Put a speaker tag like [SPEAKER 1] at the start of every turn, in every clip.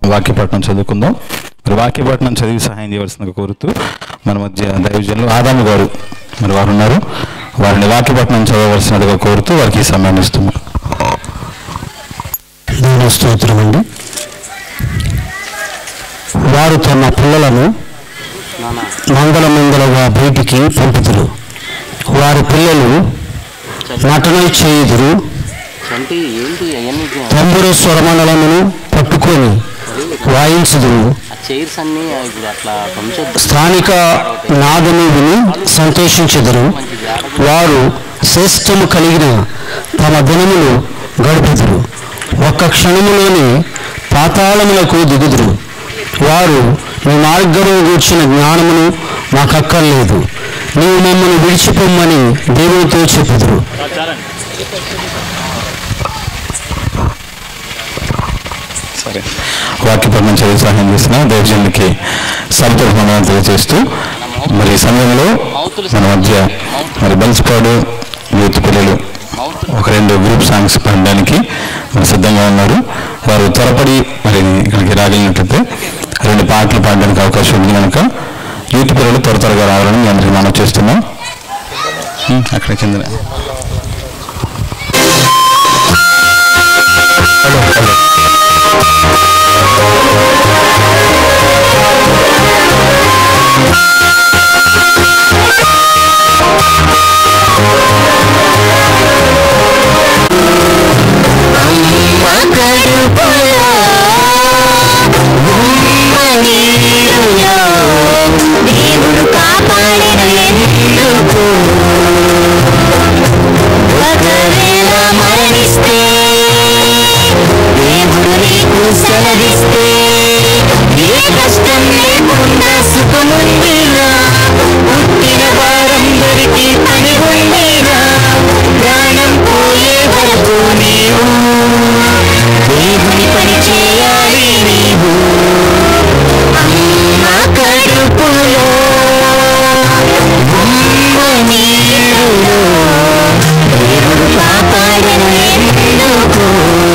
[SPEAKER 1] వాక్యపట్నం చదువుకుందాం మరి వాక్యపట్నం చదివి సహాయం చేయవలసిందిగా కోరుతూ మన మధ్య దైవజనులు ఆదాము గారు మరి వారు ఉన్నారు వారిని వాక్యపట్నం చదవవలసినదిగా కోరుతూ వారికి ఈ సమయాన్ని ఇస్తున్నాం
[SPEAKER 2] దేవుని స్తోత్రం అండి వారు తమ పిల్లలను మంగళ మంగళగా బయటికి పంపుతురు వారి పిల్లలు నటన చేయుదురు
[SPEAKER 3] అంటే ఏంటి అవన్నీ
[SPEAKER 2] తంబుర స్వరమండలమును పట్టుకొని వాయించుదురు
[SPEAKER 3] ఆ చైర్స్ అన్ని ఇప్పుడు అట్లా కొంచెం
[SPEAKER 2] స్థానిక నాదను విని సంతోషించెదరు వారు శ్రేష్టము కలిగిన తమ దినములు గడుపుదురు ఒక్క క్షణములోని పాతాళములకు దిగుదురు వారు నీ మార్గము గూర్చిన జ్ఞానమును మాకక్కర్లేదు నీవు మమ్మల్ని విడిచిపోమ్మని దేవునితో చెప్పుదురు
[SPEAKER 1] సరే వాక్యపట్నం చదివి సహాయం చేసిన దైవజనులకి సంతోషం తెలియజేస్తూ మరి ఈ సమయంలో మన మధ్య మరి బల్స్పాడు యూత్ పిల్లలు ఒక రెండు గ్రూప్ సాంగ్స్ పాడడానికి మరి సిద్ధంగా ఉన్నారు వారు త్వరపడి మరి ఇక్కడికి రాగలిగినట్లయితే రెండు పాటలు పాడడానికి అవకాశం ఉంది కనుక యూత్ పిల్లలు త్వర త్వరగా రావాలని మీ అందరికీ మనం చేస్తున్నాం ఉం, అక్కడ కింద
[SPEAKER 4] దేవుడు కాపాడిన ఎందుకు ఒకవేళ మరణిస్తే దేవుడు నీకు సెలవిస్తే ఏ కష్టం లేకుండా సుఖముందిరా పుట్టిన వారందరికీ పని ఉందిరా ప్రాణం పోయే వరకు నీవు దేవుని పని చేయాలి నీవు అమ్మ కడుపులో అమ్మ నీరులో దేవుడు కాపాడను ఎందుకు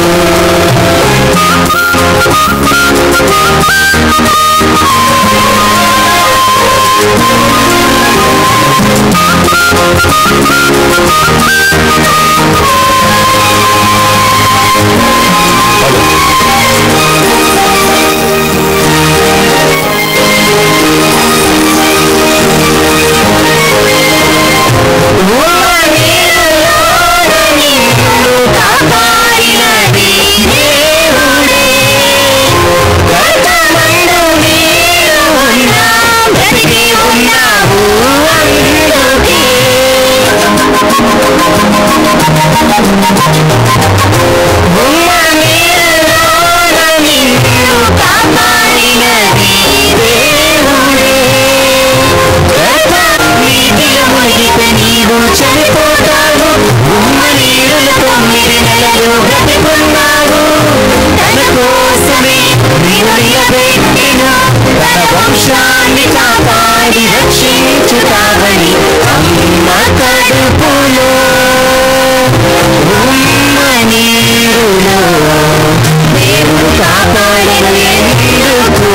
[SPEAKER 4] కాపాడినది దేవుడే గర్భమందు నీవు ఉన్నా బ్రతికి ఉన్నావు అందుకే ఉన్న నీరులోన నిన్ను కాపాడినది దేవుడే నీటిలో మునిగితే నీవు చనిపోతావు ఉమ్మ నీరులు తొమ్మిది నెలలు బ్రతికున్నావు తన కోసమే నిలయబెట్టిన తన వంశాన్ని కాపాడి రక్షించుతావని అమ్మ కడుపులో ఉమ్మ నీరులో దేవుడు కాపాడను ఎందుకు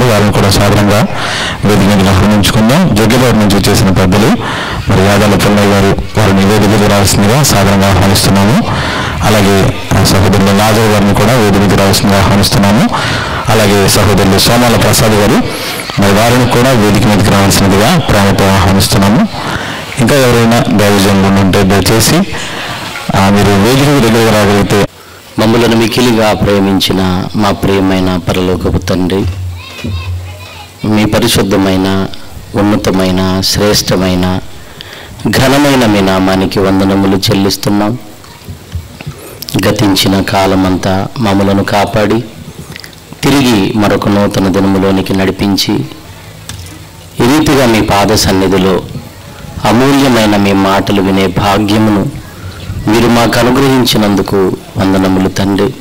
[SPEAKER 1] వారిని కూడా సాధారణంగా వేదిక మీద ఆహ్వానించుకుందాం జగ్గబాబు నుంచి వచ్చేసిన పెద్దలు మరి యాదాల పుల్లయ్య గారు వారిని వేదిక రావాల్సిందిగా సాధారణంగా ఆహ్వానిస్తున్నాము అలాగే ఆ సహోదరులు నాజర్ గారిని కూడా వేదిక మీద రావాల్సిందిగా ఆహ్వానిస్తున్నాము అలాగే సహోదరులు సోమాల ప్రసాద్ గారు మరి వారిని కూడా వేదిక మీదకి రావాల్సినదిగా ప్రేమతో ఆహ్వానిస్తున్నాము ఇంకా ఎవరైనా దైవజనులు ఉంటే దయచేసి ఆ, మీరు వేదిక దగ్గరకు రాగలిగితే
[SPEAKER 3] మమ్మలను మికిలిగా ప్రేమించిన మా ప్రియమైన పరలోకపు తండ్రి మీ పరిశుద్ధమైన ఉన్నతమైన శ్రేష్టమైన ఘనమైన మీ నామానికి వందనములు చెల్లిస్తున్నాం గతించిన కాలమంతా మమ్మలను కాపాడి తిరిగి మరొక నూతన దినములోనికి నడిపించి ఈ రీతిగా మీ పాద సన్నిధిలో అమూల్యమైన మీ మాటలు వినే భాగ్యమును మీరు మాకు అనుగ్రహించినందుకు వందనములు తండ్రి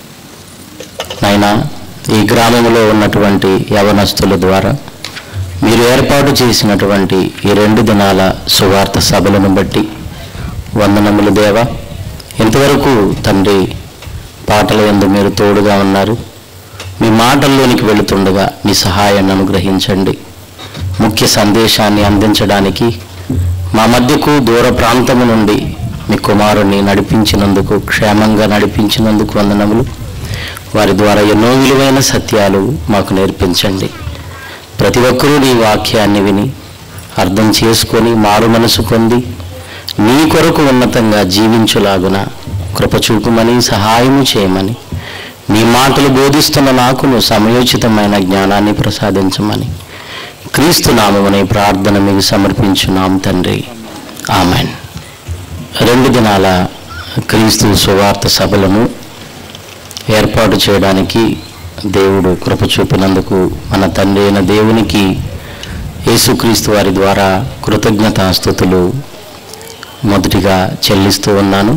[SPEAKER 3] నాయనా ఈ గ్రామంలో ఉన్నటువంటి యవనస్తుల ద్వారా మీరు ఏర్పాటు చేసినటువంటి ఈ రెండు దినాల సువార్త సభలను బట్టి వందనములు దేవా ఇంతవరకు తండ్రి పాటల యందు మీరు తోడుగా ఉన్నారు మీ మాటల్లోనికి వెళుతుండగా మీ సహాయాన్ని అనుగ్రహించండి ముఖ్య సందేశాన్ని అందించడానికి మా మధ్యకు దూర ప్రాంతము నుండి మీ కుమారుణ్ణి నడిపించినందుకు క్షేమంగా నడిపించినందుకు వందనములు వారి ద్వారా ఎన్నో విలువైన సత్యాలు మాకు నేర్పించండి ప్రతి ఒక్కరూ నీ వాక్యాన్ని విని అర్థం చేసుకొని మారు మనసు పొంది నీ కొరకు ఉన్నతంగా జీవించులాగున కృపచూపుమని సహాయము చేయమని నీ మాటలు బోధిస్తున్న నాకును సమయోచితమైన జ్ఞానాన్ని ప్రసాదించమని క్రీస్తు నామమునే ప్రార్థన మీకు సమర్పించున్నాం తండ్రి ఆమెన్ రెండు దినాల క్రీస్తు సువార్త సభలను ఏర్పాటు చేయడానికి దేవుడు కృప చూపినందుకు మన తండ్రి అయిన దేవునికి యేసుక్రీస్తు వారి ద్వారా కృతజ్ఞతాస్థుతులు మొదటిగా చెల్లిస్తూ ఉన్నాను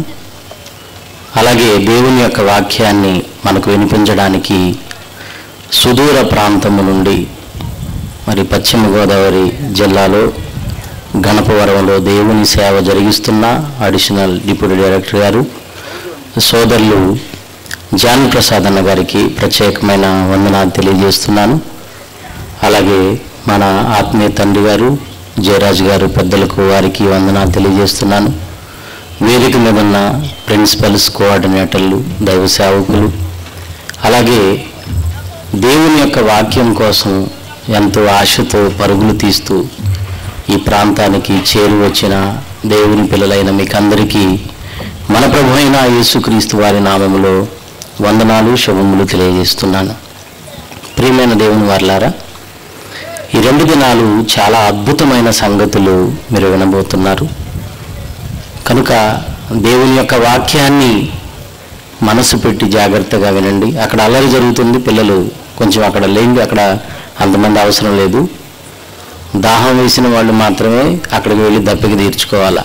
[SPEAKER 3] అలాగే దేవుని యొక్క వాక్యాన్ని మనకు వినిపించడానికి సుదూర ప్రాంతము నుండి మరి పశ్చిమ గోదావరి జిల్లాలో గణపవరంలో దేవుని సేవ జరిగిస్తున్న అడిషనల్ డిప్యూటీ డైరెక్టర్ గారు సోదరులు జాన్ ప్రసాద్ అన్న గారికి ప్రత్యేకమైన వందనాలు తెలియజేస్తున్నాను అలాగే మన ఆత్మీయ తండ్రి గారు జయరాజ్ గారు పెద్దలకు వారికి వందనాలు తెలియజేస్తున్నాను వేదిక మీద ఉన్న ప్రిన్సిపల్స్ కోఆర్డినేటర్లు దైవ సేవకులు అలాగే దేవుని యొక్క వాక్యం కోసం ఎంతో ఆశతో పరుగులు తీస్తూ ఈ ప్రాంతానికి చేరు వచ్చిన దేవుని పిల్లలైన మీకందరికీ మన ప్రభు అయిన యేసుక్రీస్తు వారి నామములో వందనాలు శుభములు తెలియజేస్తున్నాను ప్రియమైన దేవుని వారలారా ఈ రెండు దినాలు చాలా అద్భుతమైన సంగతులు మీరు వినబోతున్నారు కనుక దేవుని యొక్క వాక్యాన్ని మనసు పెట్టి జాగ్రత్తగా వినండి అక్కడ అల్లరి జరుగుతుంది పిల్లలు కొంచెం అక్కడ లేండి అక్కడ అంతమంది అవసరం లేదు దాహం వేసిన వాళ్ళు మాత్రమే అక్కడికి వెళ్ళి దప్పికి తీర్చుకోవాలా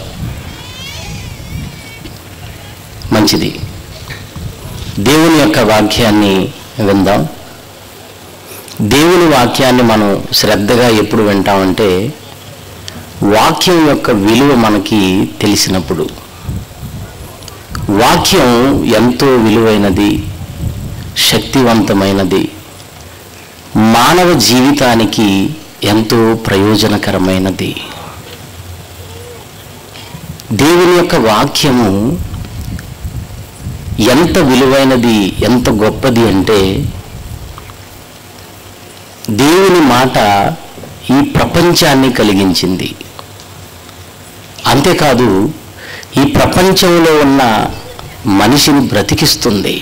[SPEAKER 3] మంచిది దేవుని యొక్క వాక్యాన్ని విందాం దేవుని వాక్యాన్ని మనం శ్రద్ధగా ఎప్పుడు వింటామంటే వాక్యం యొక్క విలువ మనకి తెలిసినప్పుడు వాక్యం ఎంతో విలువైనది శక్తివంతమైనది మానవ జీవితానికి ఎంతో ప్రయోజనకరమైనది దేవుని యొక్క వాక్యము ఎంత విలువైనది ఎంత గొప్పది అంటే దేవుని మాట ఈ ప్రపంచాన్ని కలిగించింది అంతేకాదు ఈ ప్రపంచంలో ఉన్న మనిషిని బ్రతికిస్తుంది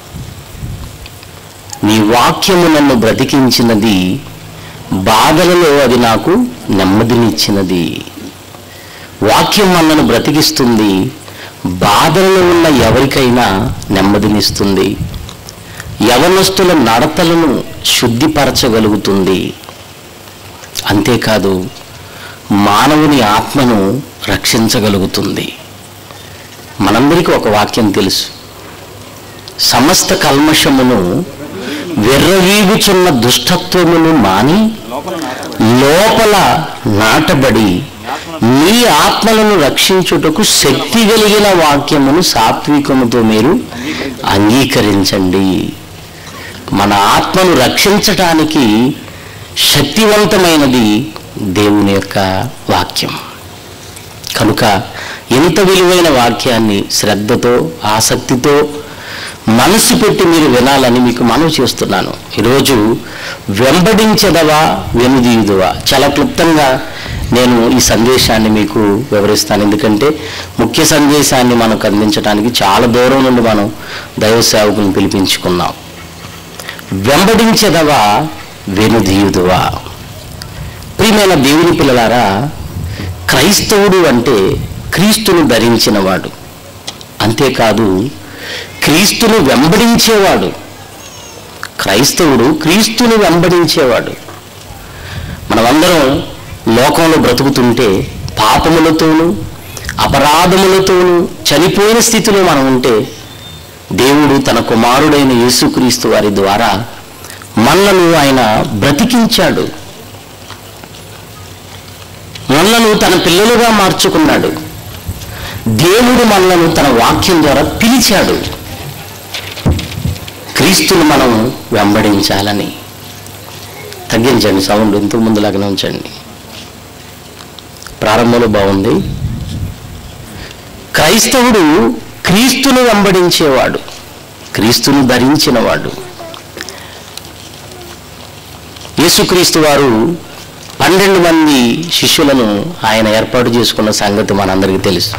[SPEAKER 3] నీ వాక్యము నన్ను బ్రతికించినది బాధలలో అది నాకు నెమ్మదినిచ్చినది వాక్యం మనల్ని బ్రతికిస్తుంది బాధలలో ఉన్న ఎవరికైనా నెమ్మదినిస్తుంది యవనస్తుల నడతలను శుద్ధిపరచగలుగుతుంది అంతేకాదు మానవుని ఆత్మను రక్షించగలుగుతుంది మనందరికీ ఒక వాక్యం తెలుసు సమస్త కల్మషమును వెర్రవీగుచున్న దుష్టత్వమును మాని లోపల నాటబడి మీ ఆత్మలను రక్షించుటకు శక్తి కలిగిన వాక్యమును సాత్వికముతో మీరు అంగీకరించండి మన ఆత్మను రక్షించటానికి శక్తివంతమైనది దేవుని యొక్క వాక్యం కనుక ఎంత విలువైన వాక్యాన్ని శ్రద్ధతో ఆసక్తితో మనసు పెట్టి మీరు వినాలని మీకు మనవి చేస్తున్నాను ఈరోజు వెంబడించదవా వెనుదీయుదువా చాలా క్లుప్తంగా నేను ఈ సందేశాన్ని మీకు వివరిస్తాను ఎందుకంటే ముఖ్య సందేశాన్ని మనకు అందించడానికి చాలా దూరం నుండి మనం దైవ సేవకుని పిలిపించుకున్నాం వెంబడించదవా వెనుదీయుదువా ప్రియమైన దేవుని పిల్లలారా క్రైస్తవుడు అంటే క్రీస్తును ధరించినవాడు అంతేకాదు క్రీస్తును వెంబడించేవాడు క్రైస్తవుడు క్రీస్తును వెంబడించేవాడు మనమందరం లోకంలో బ్రతుకుతుంటే పాపములతోనూ అపరాధములతోనూ చనిపోయిన స్థితిలో మనం ఉంటే దేవుడు తన కుమారుడైన యేసుక్రీస్తు వారి ద్వారా మనలను ఆయన బ్రతికించాడు మనలను తన పిల్లలుగా మార్చుకున్నాడు దేవుడు మనలను తన వాక్యం ద్వారా పిలిచాడు క్రీస్తును మనం వెంబడించాలని తగ్గించండి సౌండ్ ఇంతకు ముందు లాగానే ఉంచండి ప్రారంభంలో బాగుంది క్రైస్తవుడు క్రీస్తును వెంబడించేవాడు క్రీస్తును ధరించినవాడు యేసుక్రీస్తు వారు పన్నెండు మంది శిష్యులను ఆయన ఏర్పాటు చేసుకున్న సంగతి మనందరికీ తెలుసు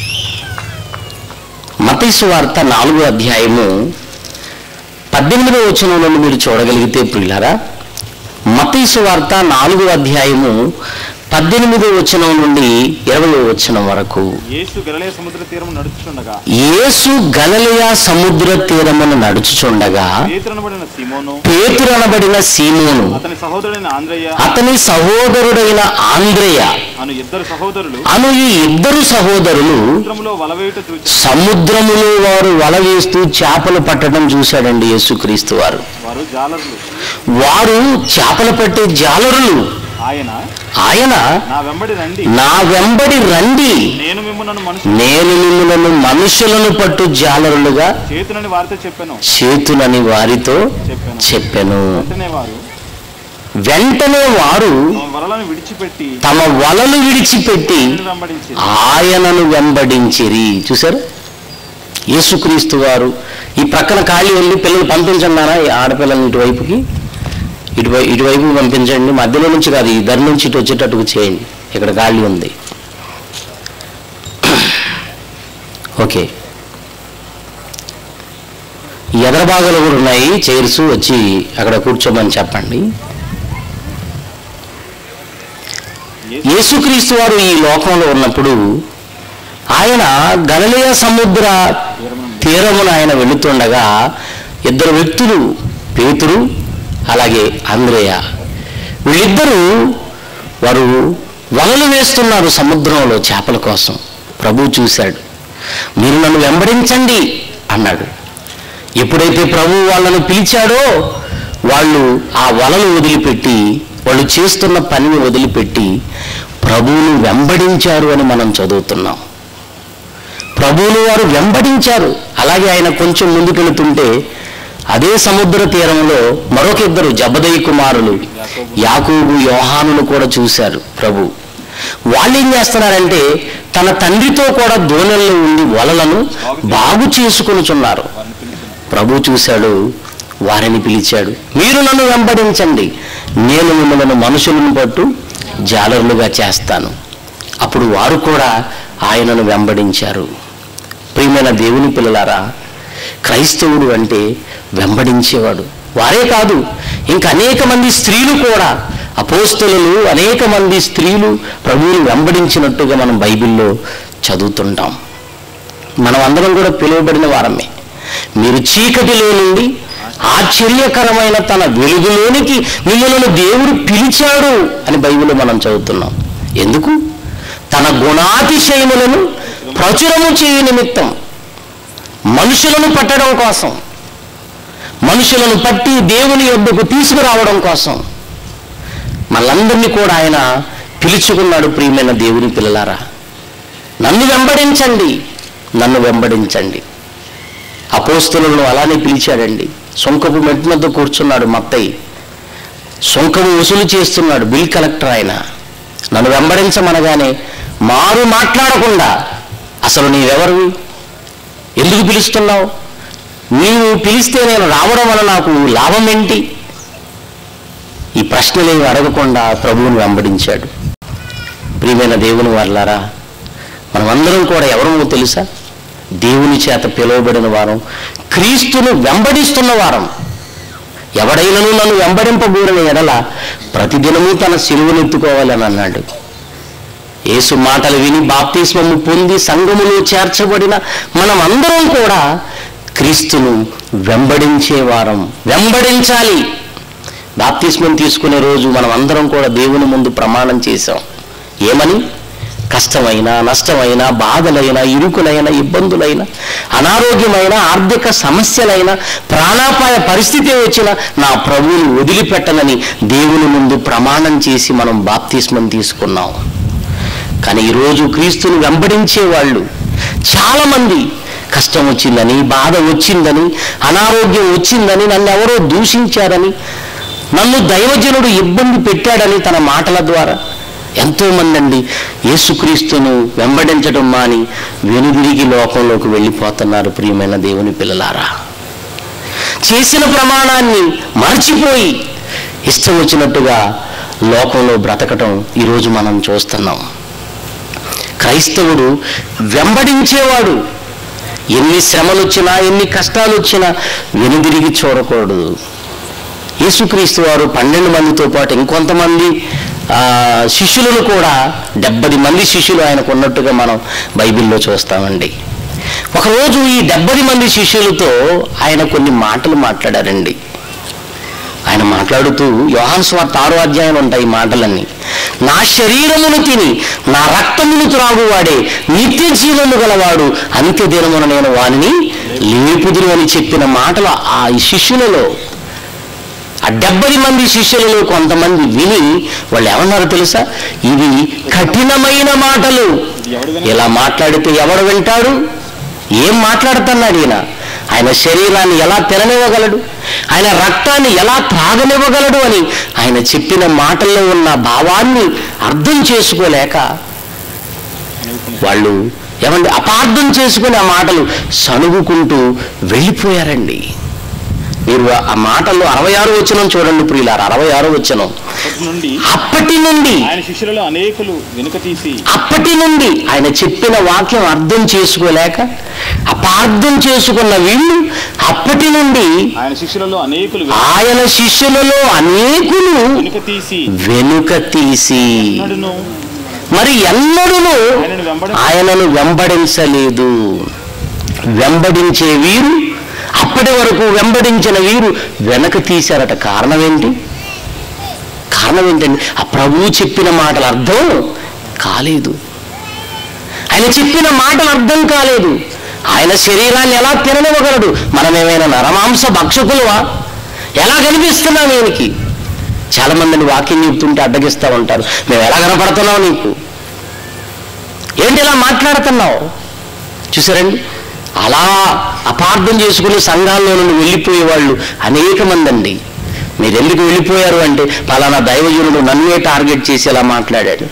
[SPEAKER 3] మతీసు వార్త నాలుగో అధ్యాయము పద్దెనిమిదో వచనంలో మీరు చూడగలిగితే ప్రియులారా మతీసు వార్త నాలుగో అధ్యాయము పద్దెనిమిదో వచనం నుండి ఇరవై వచనం వరకు
[SPEAKER 5] యేసు గలలే సముద్ర తీరం నడుచుచుండగా
[SPEAKER 3] యేసు గలలియ సముద్ర తీరమును నడుచుచుండగా
[SPEAKER 5] పేతురనబడిన సీమోను
[SPEAKER 3] పేతురు అనబడిన సీమోను
[SPEAKER 5] అతని సహోదరుడైన ఆంద్రయ్య
[SPEAKER 3] అతని సహోదరుడైన ఆంద్రేయ
[SPEAKER 5] అను ఇద్దరు సహోదరులు
[SPEAKER 3] అను ఈ ఇద్దరు సహోదరులు
[SPEAKER 5] సముద్రములో వలవేయుట చూచి
[SPEAKER 3] సముద్రములో వారు వల వేస్తూ చేపలు పట్టడం చూశాడండి యేసుక్రీస్తు వారు
[SPEAKER 5] వారు జాలరులు
[SPEAKER 3] వారు చేపలు పట్టే జాలరులు
[SPEAKER 5] ఆయన
[SPEAKER 3] ఆయన
[SPEAKER 5] నా వెంబడి రండి
[SPEAKER 3] నా వెంబడి రండి
[SPEAKER 5] నేను మిమ్మల్ని మనుషు
[SPEAKER 3] నేను మిమ్మలను మనుషులను పట్టు జాలరులుగా
[SPEAKER 5] చేతులని వారితో చెప్పాను
[SPEAKER 3] చేతులని వారితో
[SPEAKER 5] చెప్పాను
[SPEAKER 3] చెప్పెను
[SPEAKER 5] వెంటనే వారు
[SPEAKER 3] వెంటనే వారు
[SPEAKER 5] తమ వలలను విడిచిపెట్టి
[SPEAKER 3] తమ వలలు విడిచిపెట్టి
[SPEAKER 5] నేను వెంబడించి
[SPEAKER 3] ఆయనను వెంబడించిరి చూసారు యేసుక్రీస్తు వారు ఈ ప్రక్కన ఖాళీ వెళ్ళి పిల్లలు పంపించన్నారా ఈ ఆడపిల్లల్ని ఇటువైపుకి ఇటువై ఇటువైపు పంపించండి మధ్యలో నుంచి కాదు ఈ ధర నుంచి ఇటు వచ్చేటట్టుగా చేయండి ఇక్కడ ఖాళీ ఉంది ఓకే ఈ ఎదర భాగాలు కూడా ఉన్నాయి చైర్స్ వచ్చి అక్కడ కూర్చోమని చెప్పండి యేసుక్రీస్తు వారు ఈ లోకంలో ఉన్నప్పుడు ఆయన గలలియ సముద్ర తీరమున ఆయన వెళుతుండగా ఇద్దరు వ్యక్తులు పేతురు అలాగే అంద్రేయ వీళ్ళిద్దరూ వారు వలలు వేస్తున్నారు సముద్రంలో చేపల కోసం ప్రభు చూశాడు మీరు నన్ను వెంబడించండి అన్నాడు ఎప్పుడైతే ప్రభు వాళ్ళను పిలిచాడో వాళ్ళు ఆ వలను వదిలిపెట్టి వాళ్ళు చేస్తున్న పనిని వదిలిపెట్టి ప్రభువును వెంబడించారు అని మనం చదువుతున్నాం ప్రభువును వారు వెంబడించారు అలాగే ఆయన కొంచెం ముందుకెళ్తుంటే అదే సముద్ర తీరంలో మరొక ఇద్దరు జబదయి కుమారులు యాకూబు యోహానును కూడా చూశారు ప్రభు వాళ్ళు ఏం చేస్తున్నారంటే తన తండ్రితో కూడా దోణెల్లో ఉండి వలలను బాగు చేసుకొనుచున్నారు ప్రభు చూశాడు వారిని పిలిచాడు మీరు నన్ను వెంబడించండి నేను మిమ్మల్ని మనుషులను పట్టు జాలరులుగా చేస్తాను అప్పుడు వారు కూడా ఆయనను వెంబడించారు ప్రియమైన దేవుని పిల్లలారా క్రైస్తవుడు అంటే వెంబడించేవాడు వారే కాదు ఇంకా అనేక మంది స్త్రీలు కూడా అపోస్తలు అనేక మంది స్త్రీలు ప్రభువుని వెంబడించినట్టుగా మనం బైబిల్లో చదువుతుంటాం మనం అందరం కూడా పిలువబడిన వారమే మీరు చీకటిలో నుండి ఆశ్చర్యకరమైన తన వెలుగులోనికి మిమ్మల్ని దేవుడు పిలిచాడు అని బైబిల్లో మనం చదువుతున్నాం ఎందుకు తన గుణాతిశయములను ప్రచురము చేయ నిమిత్తం మనుషులను పట్టడం కోసం మనుషులను పట్టి దేవుని యొద్దకు తీసుకురావడం కోసం మనందరినీ కూడా ఆయన పిలుచుకున్నాడు ప్రియమైన దేవుని పిల్లలారా నన్ను వెంబడించండి నన్ను వెంబడించండి అపోస్తులను అలానే పిలిచాడండి సొంకపు మెట్టు మీద కూర్చున్నాడు మత్తయి సుంకము వసూలు చేస్తున్నాడు బిల్ కలెక్టర్ ఆయన నన్ను వెంబడించమనగానే మారు మాట్లాడకుండా అసలు నీవెవరు ఎందుకు పిలుస్తున్నావు నీవు పిలిస్తే నేను రావడం వల్ల నాకు లాభం ఏంటి ఈ ప్రశ్నలేవి అడగకుండా ప్రభువుని వెంబడించాడు ప్రియమైన దేవుని వర్లారా మనమందరం కూడా ఎవరమో తెలుసా దేవుని చేత పిలువబడిన వారం క్రీస్తును వెంబడిస్తున్న వారం ఎవడైనను నన్ను వెంబడింపబూరిన ఎడల ప్రతిదినము తన సిలువనెత్తుకోవాలని అన్నాడు యేసు మాటలు విని బాప్తిస్మము పొంది సంఘములో చేర్చబడిన మనం అందరం కూడా క్రీస్తును వెంబడించే వారం వెంబడించాలి బాప్తిస్మం తీసుకునే రోజు మనం అందరం కూడా దేవుని ముందు ప్రమాణం చేశాం ఏమని కష్టమైన నష్టమైన బాధలైన ఇరుకులైన ఇబ్బందులైన అనారోగ్యమైన ఆర్థిక సమస్యలైన ప్రాణాపాయ పరిస్థితి వచ్చిన నా ప్రభువుని వదిలిపెట్టనని దేవుని ముందు ప్రమాణం చేసి మనం బాప్తిస్మం తీసుకున్నాం కానీ ఈరోజు క్రీస్తుని వెంబడించే వాళ్ళు చాలామంది కష్టం వచ్చిందని బాధ వచ్చిందని అనారోగ్యం వచ్చిందని నన్ను ఎవరో దూషించారని నన్ను దైవజనుడు ఇబ్బంది పెట్టాడని తన మాటల ద్వారా ఎంతోమంది అండి యేసుక్రీస్తును వెంబడించడం మాని వెనుదిరిగి లోకంలోకి వెళ్ళిపోతున్నారు ప్రియమైన దేవుని పిల్లలారా చేసిన ప్రమాణాన్ని మర్చిపోయి ఇష్టం వచ్చినట్టుగా లోకంలో బ్రతకటం ఈరోజు మనం చూస్తున్నాం క్రైస్తవుడు వెంబడించేవాడు ఎన్ని శ్రమలు వచ్చినా ఎన్ని కష్టాలు వచ్చినా వెనుదిరిగి చూడకూడదు యేసుక్రీస్తు వారు పన్నెండు మందితో పాటు ఇంకొంతమంది ఆ, శిష్యులను కూడా డెబ్బది మంది శిష్యులు ఆయనకు ఉన్నట్టుగా మనం బైబిల్లో చూస్తామండి ఒకరోజు ఈ డెబ్బది మంది శిష్యులతో ఆయన కొన్ని మాటలు మాట్లాడారండి ఆయన మాట్లాడుతూ యోహాన్ స్వార్త ఆరో అధ్యాయం ఉంటాయి ఈ మాటలన్నీ నా శరీరమును తిని నా రక్తమును త్రాగువాడే నిత్య జీవము గలవాడు అంత్య దినమున నేను వానిని లేపుదురు అని చెప్పిన మాటలు ఆ శిష్యులలో ఆ డెబ్బది మంది శిష్యులలో కొంతమంది విని వాళ్ళు ఏమన్నారో తెలుసా ఇవి కఠినమైన మాటలు ఇలా మాట్లాడితే ఎవడు వింటాడు ఏం మాట్లాడుతున్నాడు ఈయన ఆయన శరీరాన్ని ఎలా తిననివ్వగలడు ఆయన రక్తాన్ని ఎలా త్రాగనివ్వగలడు అని ఆయన చెప్పిన మాటల్లో ఉన్న భావాన్ని అర్థం చేసుకోలేక వాళ్ళు ఏమండి అపార్థం చేసుకుని ఆ మాటలు సణుగుకుంటూ వెళ్ళిపోయారండి మీరు ఆ మాటల్లో అరవై ఆరు వచ్చిన చూడండి ప్రియులారు అరవై ఆరు వచ్చిన
[SPEAKER 5] అప్పటి నుండి
[SPEAKER 3] అప్పటి నుండి
[SPEAKER 5] ఆయన శిష్యులలో అనేకులు వెనుక తీసి
[SPEAKER 3] అప్పటి నుండి ఆయన చెప్పిన వాక్యం అర్థం చేసుకోలేక అపార్థం చేసుకున్న వీళ్ళు అప్పటి నుండి
[SPEAKER 5] ఆయన శిష్యులలో అనేకులు
[SPEAKER 3] ఆయన శిష్యులలో అనేకులు
[SPEAKER 5] వెనుక తీసి
[SPEAKER 3] వెనుక తీసి
[SPEAKER 5] నడును
[SPEAKER 3] మరి ఎన్నడూను
[SPEAKER 5] ఆయనను వెంబడి
[SPEAKER 3] ఆయనను వెంబడించలేదు వెంబడించే వీరు అప్పటి వరకు వెంబడించిన వీరు వెనక తీశారట కారణం ఏంటి కారణం ఏంటండి ఆ ప్రభువు చెప్పిన మాటలు అర్థం కాలేదు ఆయన చెప్పిన మాటలు అర్థం కాలేదు ఆయన శరీరాన్ని ఎలా తిననివ్వగలడు మనమేమైనా నరమాంస భక్షకులువా ఎలా కనిపిస్తున్నాం ఈయనకి చాలా మందిని వాక్యం చెప్తుంటే అడ్డగిస్తూ ఉంటారు మేము ఎలా కనపడుతున్నావు నీకు ఏంటి ఇలా మాట్లాడుతున్నావు చూసారండి అలా అపార్థం చేసుకుని సంఘాల్లో నుండి వెళ్ళిపోయే వాళ్ళు అనేక మంది అండి మీరు ఎందుకు వెళ్ళిపోయారు అంటే పలానా దైవజనుడు నన్నే టార్గెట్ చేసి ఇలా మాట్లాడాడు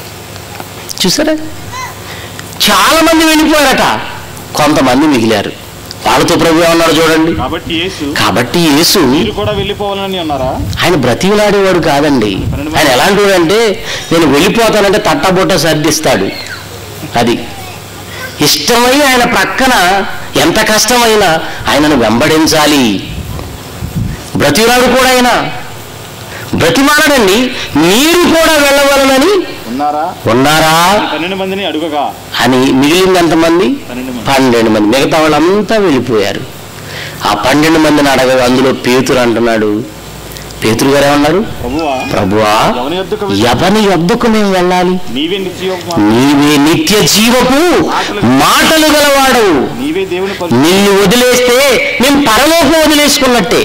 [SPEAKER 3] చూసారా చాలా మంది వెళ్ళిపోయారట కొంతమంది మిగిలారు వాళ్ళతో ప్రభు ఏమన్నారు చూడండి
[SPEAKER 5] కాబట్టి యేసు
[SPEAKER 3] కాబట్టి యేసు
[SPEAKER 5] మీరు కూడా వెళ్ళిపోవాలని ఉన్నారా
[SPEAKER 3] ఆయన బ్రతిమలాడేవాడు కాదండి ఆయన ఎలాంటి వాడు అంటే నేను వెళ్ళిపోతానంటే తట్టబొట్ట సర్దిస్తాడు అది ఇష్టమై ఆయన ప్రక్కన ఎంత కష్టమైనా ఆయనను వెంబడించాలి బ్రతిమలాడు కూడా ఆయన బ్రతిమాలడండి మీరు కూడా వెళ్ళవలనని
[SPEAKER 5] ఉన్నారా
[SPEAKER 3] ఉన్నారా
[SPEAKER 5] పన్నెండు మందిని అడుగగా
[SPEAKER 3] అని మిగిలింది ఎంతమంది
[SPEAKER 5] పన్నెండు మంది
[SPEAKER 3] పన్నెండు మంది మిగతా వాళ్ళంతా వెళ్ళిపోయారు ఆ పన్నెండు మందిని అడగగా అందులో పేతురు అంటున్నాడు పేతురు గారు ఏమన్నారు
[SPEAKER 5] ప్రభువా
[SPEAKER 3] ప్రభువా
[SPEAKER 5] ఎవని యొద్దకు
[SPEAKER 3] ఎవని యొద్దకు మేము వెళ్ళాలి
[SPEAKER 5] నీవే నిత్య
[SPEAKER 3] నీవే నిత్య జీవపు మాటలు గలవాడు
[SPEAKER 5] నీవే దేవుని పరి
[SPEAKER 3] నిన్ను వదిలేస్తే మేము పరలోకం వదిలేసుకున్నట్టే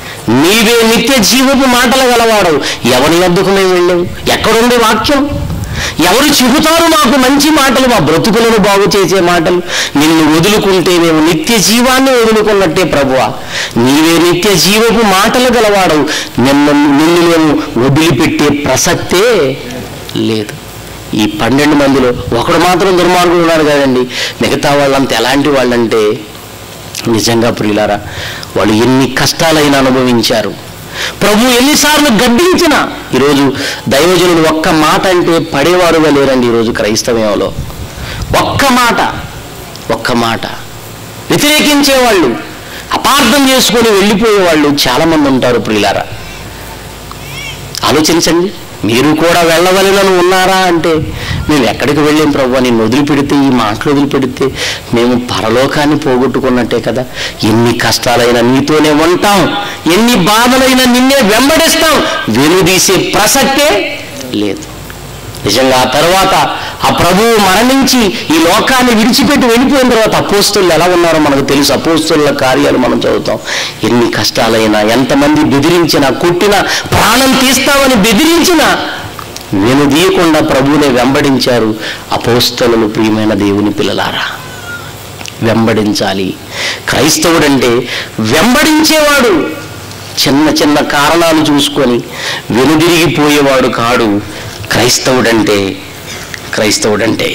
[SPEAKER 3] నీవే నిత్య జీవపు మాటలు గలవాడు ఎవని వద్దకు మేము వెళ్ళాము ఎక్కడుంది వాక్యం ఎవరు చెబుతారు మాకు మంచి మాటలు మా బ్రతుకులను బాగు చేసే మాటలు నిన్ను వదులుకుంటే మేము నిత్య జీవాన్ని వదులుకున్నట్టే ప్రభువా నీవే నిత్య జీవపు మాటలు గలవాడవు నిన్ను నిన్ను మేము వదిలిపెట్టే ప్రసక్తే లేదు ఈ పన్నెండు మందిలో ఒకడు మాత్రం దుర్మార్గుడు ఉన్నారు కదండి మిగతా వాళ్ళంతా ఎలాంటి వాళ్ళంటే నిజంగా ప్రియులారా వాళ్ళు ఎన్ని కష్టాలైనా అనుభవించారు ప్రభు ఎన్నిసార్లు గడ్డించిన ఈరోజు దైవజనులు ఒక్క మాట అంటే పడేవారుగా లేరండి ఈరోజు క్రైస్తవ్యంలో ఒక్క మాట ఒక్క మాట వ్యతిరేకించేవాళ్ళు అపార్థం చేసుకొని వెళ్ళిపోయేవాళ్ళు చాలామంది ఉంటారు ప్రియులారా ఆలోచించండి మీరు కూడా వెళ్ళవలెనని ఉన్నారా అంటే మేము ఎక్కడికి వెళ్ళాం ప్రభు నిన్ను వదిలిపెడితే ఈ మాటలు వదిలిపెడితే మేము పరలోకాన్ని పోగొట్టుకున్నట్టే కదా ఎన్ని కష్టాలైనా నీతోనే ఉంటాం ఎన్ని బాధలైనా నిన్నే వెంబడిస్తాం వెనుదీసే ప్రసక్తే లేదు నిజంగా ఆ తర్వాత ఆ ప్రభువు మరణించి ఈ లోకాన్ని విడిచిపెట్టి వెళ్ళిపోయిన తర్వాత అపోస్తులు ఎలా ఉన్నారో మనకు తెలుసు అపోస్తుల కార్యాలు మనం చదువుతాం ఎన్ని కష్టాలైనా ఎంతమంది బెదిరించినా కొట్టినా ప్రాణం తీస్తామని బెదిరించినా వెనుదీయకుండా ప్రభువునే వెంబడించారు అపోస్తలు ప్రియమైన దేవుని పిల్లలారా వెంబడించాలి క్రైస్తవుడంటే వెంబడించేవాడు చిన్న చిన్న కారణాలు చూసుకొని వెనుదిరిగిపోయేవాడు కాడు క్రైస్తవుడంటే క్రైస్తవుడంటే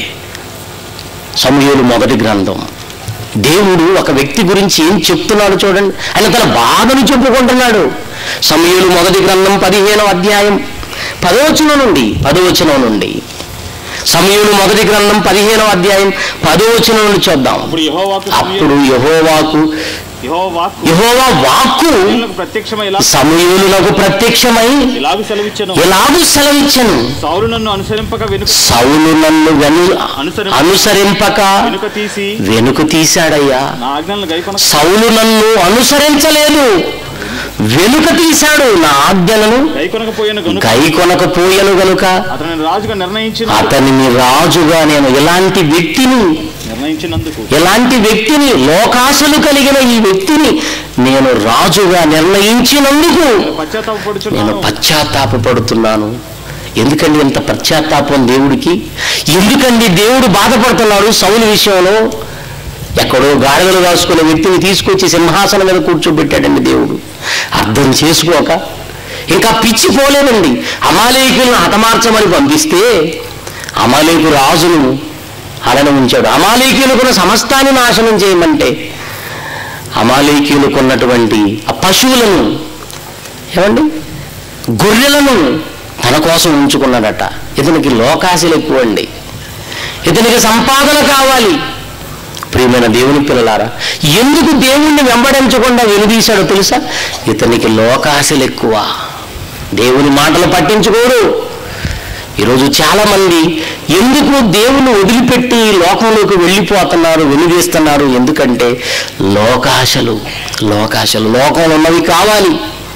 [SPEAKER 3] సమూహలు మొదటి గ్రంథం దేవుడు ఒక వ్యక్తి గురించి ఏం చెప్తున్నాడు చూడండి ఆయన తన బాధను చెప్పుకుంటున్నాడు సమూహలు మొదటి గ్రంథం పదిహేనవ అధ్యాయం పదవచనం నుండి పదవచనం నుండి సమూహలు మొదటి గ్రంథం పదిహేనవ అధ్యాయం పదవచనం నుండి చూద్దాం
[SPEAKER 5] అప్పుడు యెహోవాకు
[SPEAKER 3] అప్పుడు యహోవాకు
[SPEAKER 5] యెహోవాకు
[SPEAKER 3] యహోవా వాక్కు
[SPEAKER 5] సమూయేలునకు ప్రత్యక్షమై ఇలా
[SPEAKER 3] సమూహులకు ప్రత్యక్షమై
[SPEAKER 5] ఇలాగు సెలవిచ్చెను
[SPEAKER 3] ఎలాగూ సెలవిచ్చను
[SPEAKER 5] సౌలు నన్ను అనుసరింపక వెనుక
[SPEAKER 3] సౌలు నన్ను వెను అనుసరింపక
[SPEAKER 5] వెనుక తీసి
[SPEAKER 3] వెనుక తీశాడయ్యా
[SPEAKER 5] నా ఆజ్ఞలను గైకొన
[SPEAKER 3] సౌలు నన్ను అనుసరించలేదు వెనుక తీశాడు నా ఆజ్ఞలను
[SPEAKER 5] గైకొనకపోయిన గనుక
[SPEAKER 3] గై కొనకపోయను గనుక
[SPEAKER 5] అతనిని రాజుగా నిర్ణయించిన
[SPEAKER 3] అతనిని రాజుగా నేను ఎలాంటి వ్యక్తిని
[SPEAKER 5] నిర్ణయించినందుకు
[SPEAKER 3] ఎలాంటి వ్యక్తిని లోకాశలు కలిగిన ఈ వ్యక్తిని నేను రాజుగా నిర్ణయించినందుకు నేను
[SPEAKER 5] పశ్చాత్తాపడుచున్నాను
[SPEAKER 3] పశ్చాత్తాపడుతున్నాను ఎందుకండి ఇంత పశ్చాత్తాపం దేవుడికి ఎందుకండి దేవుడు బాధపడుతున్నాడు సౌలు విషయంలో ఎక్కడో గాడిదలు రాసుకునే వ్యక్తిని తీసుకొచ్చి సింహాసనం మీద కూర్చోబెట్టాడండి దేవుడు అర్థం చేసుకోక ఇంకా పిచ్చి పోలేదండి అమాలేకులను హతమార్చమని పంపిస్తే అమాలేకు రాజును అలను ఉంచాడు అమాలేకులకున్న సమస్తాన్ని నాశనం చేయమంటే అమాలేకీయులకున్నటువంటి ఆ పశువులను ఏమండి గొర్రెలను తన కోసం ఉంచుకున్నాడట ఇతనికి లోకాశలు ఎక్కువ అండి ఇతనికి సంపాదన కావాలి ప్రియమైన దేవుని పిల్లలారా ఎందుకు దేవుణ్ణి వెంబడించకుండా వెనుదీశాడో తెలుసా ఇతనికి లోకాశలు ఎక్కువ దేవుని మాటలు పట్టించుకోడు ఈరోజు చాలా మంది ఎందుకు దేవుని వదిలిపెట్టి ఈ లోకంలోకి వెళ్ళిపోతున్నారు వెనుదీస్తున్నారు ఎందుకంటే లోకాశలు లోకాశలు లోకంలో ఉన్నవి కావాలి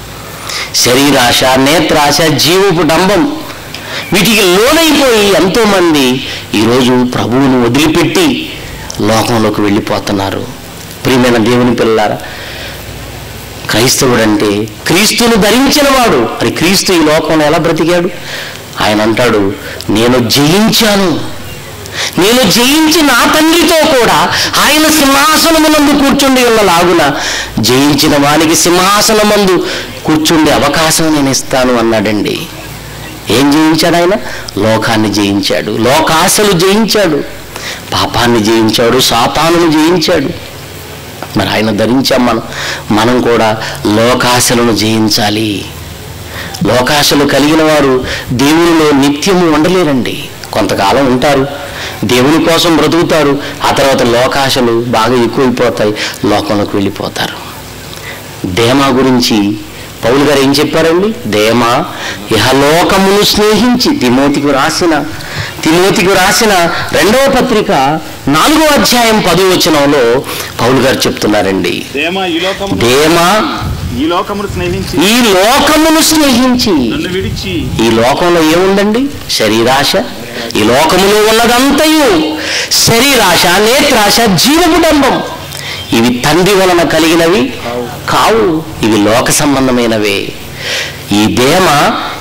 [SPEAKER 3] శరీరాశ నేత్రాశ జీవపు డంబం వీటికి లోనైపోయి ఎంతోమంది ఈరోజు ప్రభువును వదిలిపెట్టి లోకంలోకి వెళ్ళిపోతున్నారు ప్రియమైన దేవుని పిల్లారా క్రైస్తవుడంటే క్రీస్తును ధరించిన వాడు మరి క్రీస్తు ఈ లోకంలో ఎలా బ్రతికాడు ఆయన అంటాడు నేను జయించాను నేను జయించి నా తండ్రితో కూడా ఆయన సింహాసనమునందు కూర్చుండి ఉన్న లాగున జయించిన వానికి సింహాసనమందు కూర్చుండే అవకాశం నేను ఇస్తాను అన్నాడండి ఏం జయించాడు ఆయన లోకాన్ని జయించాడు లోకాశలు జయించాడు పాపాన్ని జయించాడు సాతానును జయించాడు మరి ఆయన ధరించాం మనం మనం కూడా లోకాశలను జయించాలి లోకాశలు కలిగిన వారు దేవునిలో నిత్యము ఉండలేరండి కొంతకాలం ఉంటారు దేవుని కోసం బ్రతుకుతారు ఆ తర్వాత లోకాశలు బాగా ఎక్కువైపోతాయి లోకంలోకి వెళ్ళిపోతారు దేమా గురించి పౌలు గారు ఏం చెప్పారండి దేమా ఇహలోకమును స్నేహించి తిమోతికి రాసిన తిమోతికి రాసిన రెండవ పత్రిక నాలుగో అధ్యాయం పదో వచనంలో పౌలు గారు చెప్తున్నారండి
[SPEAKER 5] దేమా ఈ లోకము
[SPEAKER 3] దేమా
[SPEAKER 5] ఈ లోకమును స్నేహించి
[SPEAKER 3] ఈ లోకమును స్నేహించి
[SPEAKER 5] నన్ను విడిచి
[SPEAKER 3] ఈ లోకంలో ఏముందండి శరీరాశ ఈ లోకములో ఉన్నదంతయు శరీరాశ నేత్రాశ జీవపు డంబం ఇవి తండ్రి వలన కలిగినవి కావు ఇవి లోక సంబంధమైనవే ఈ దేమ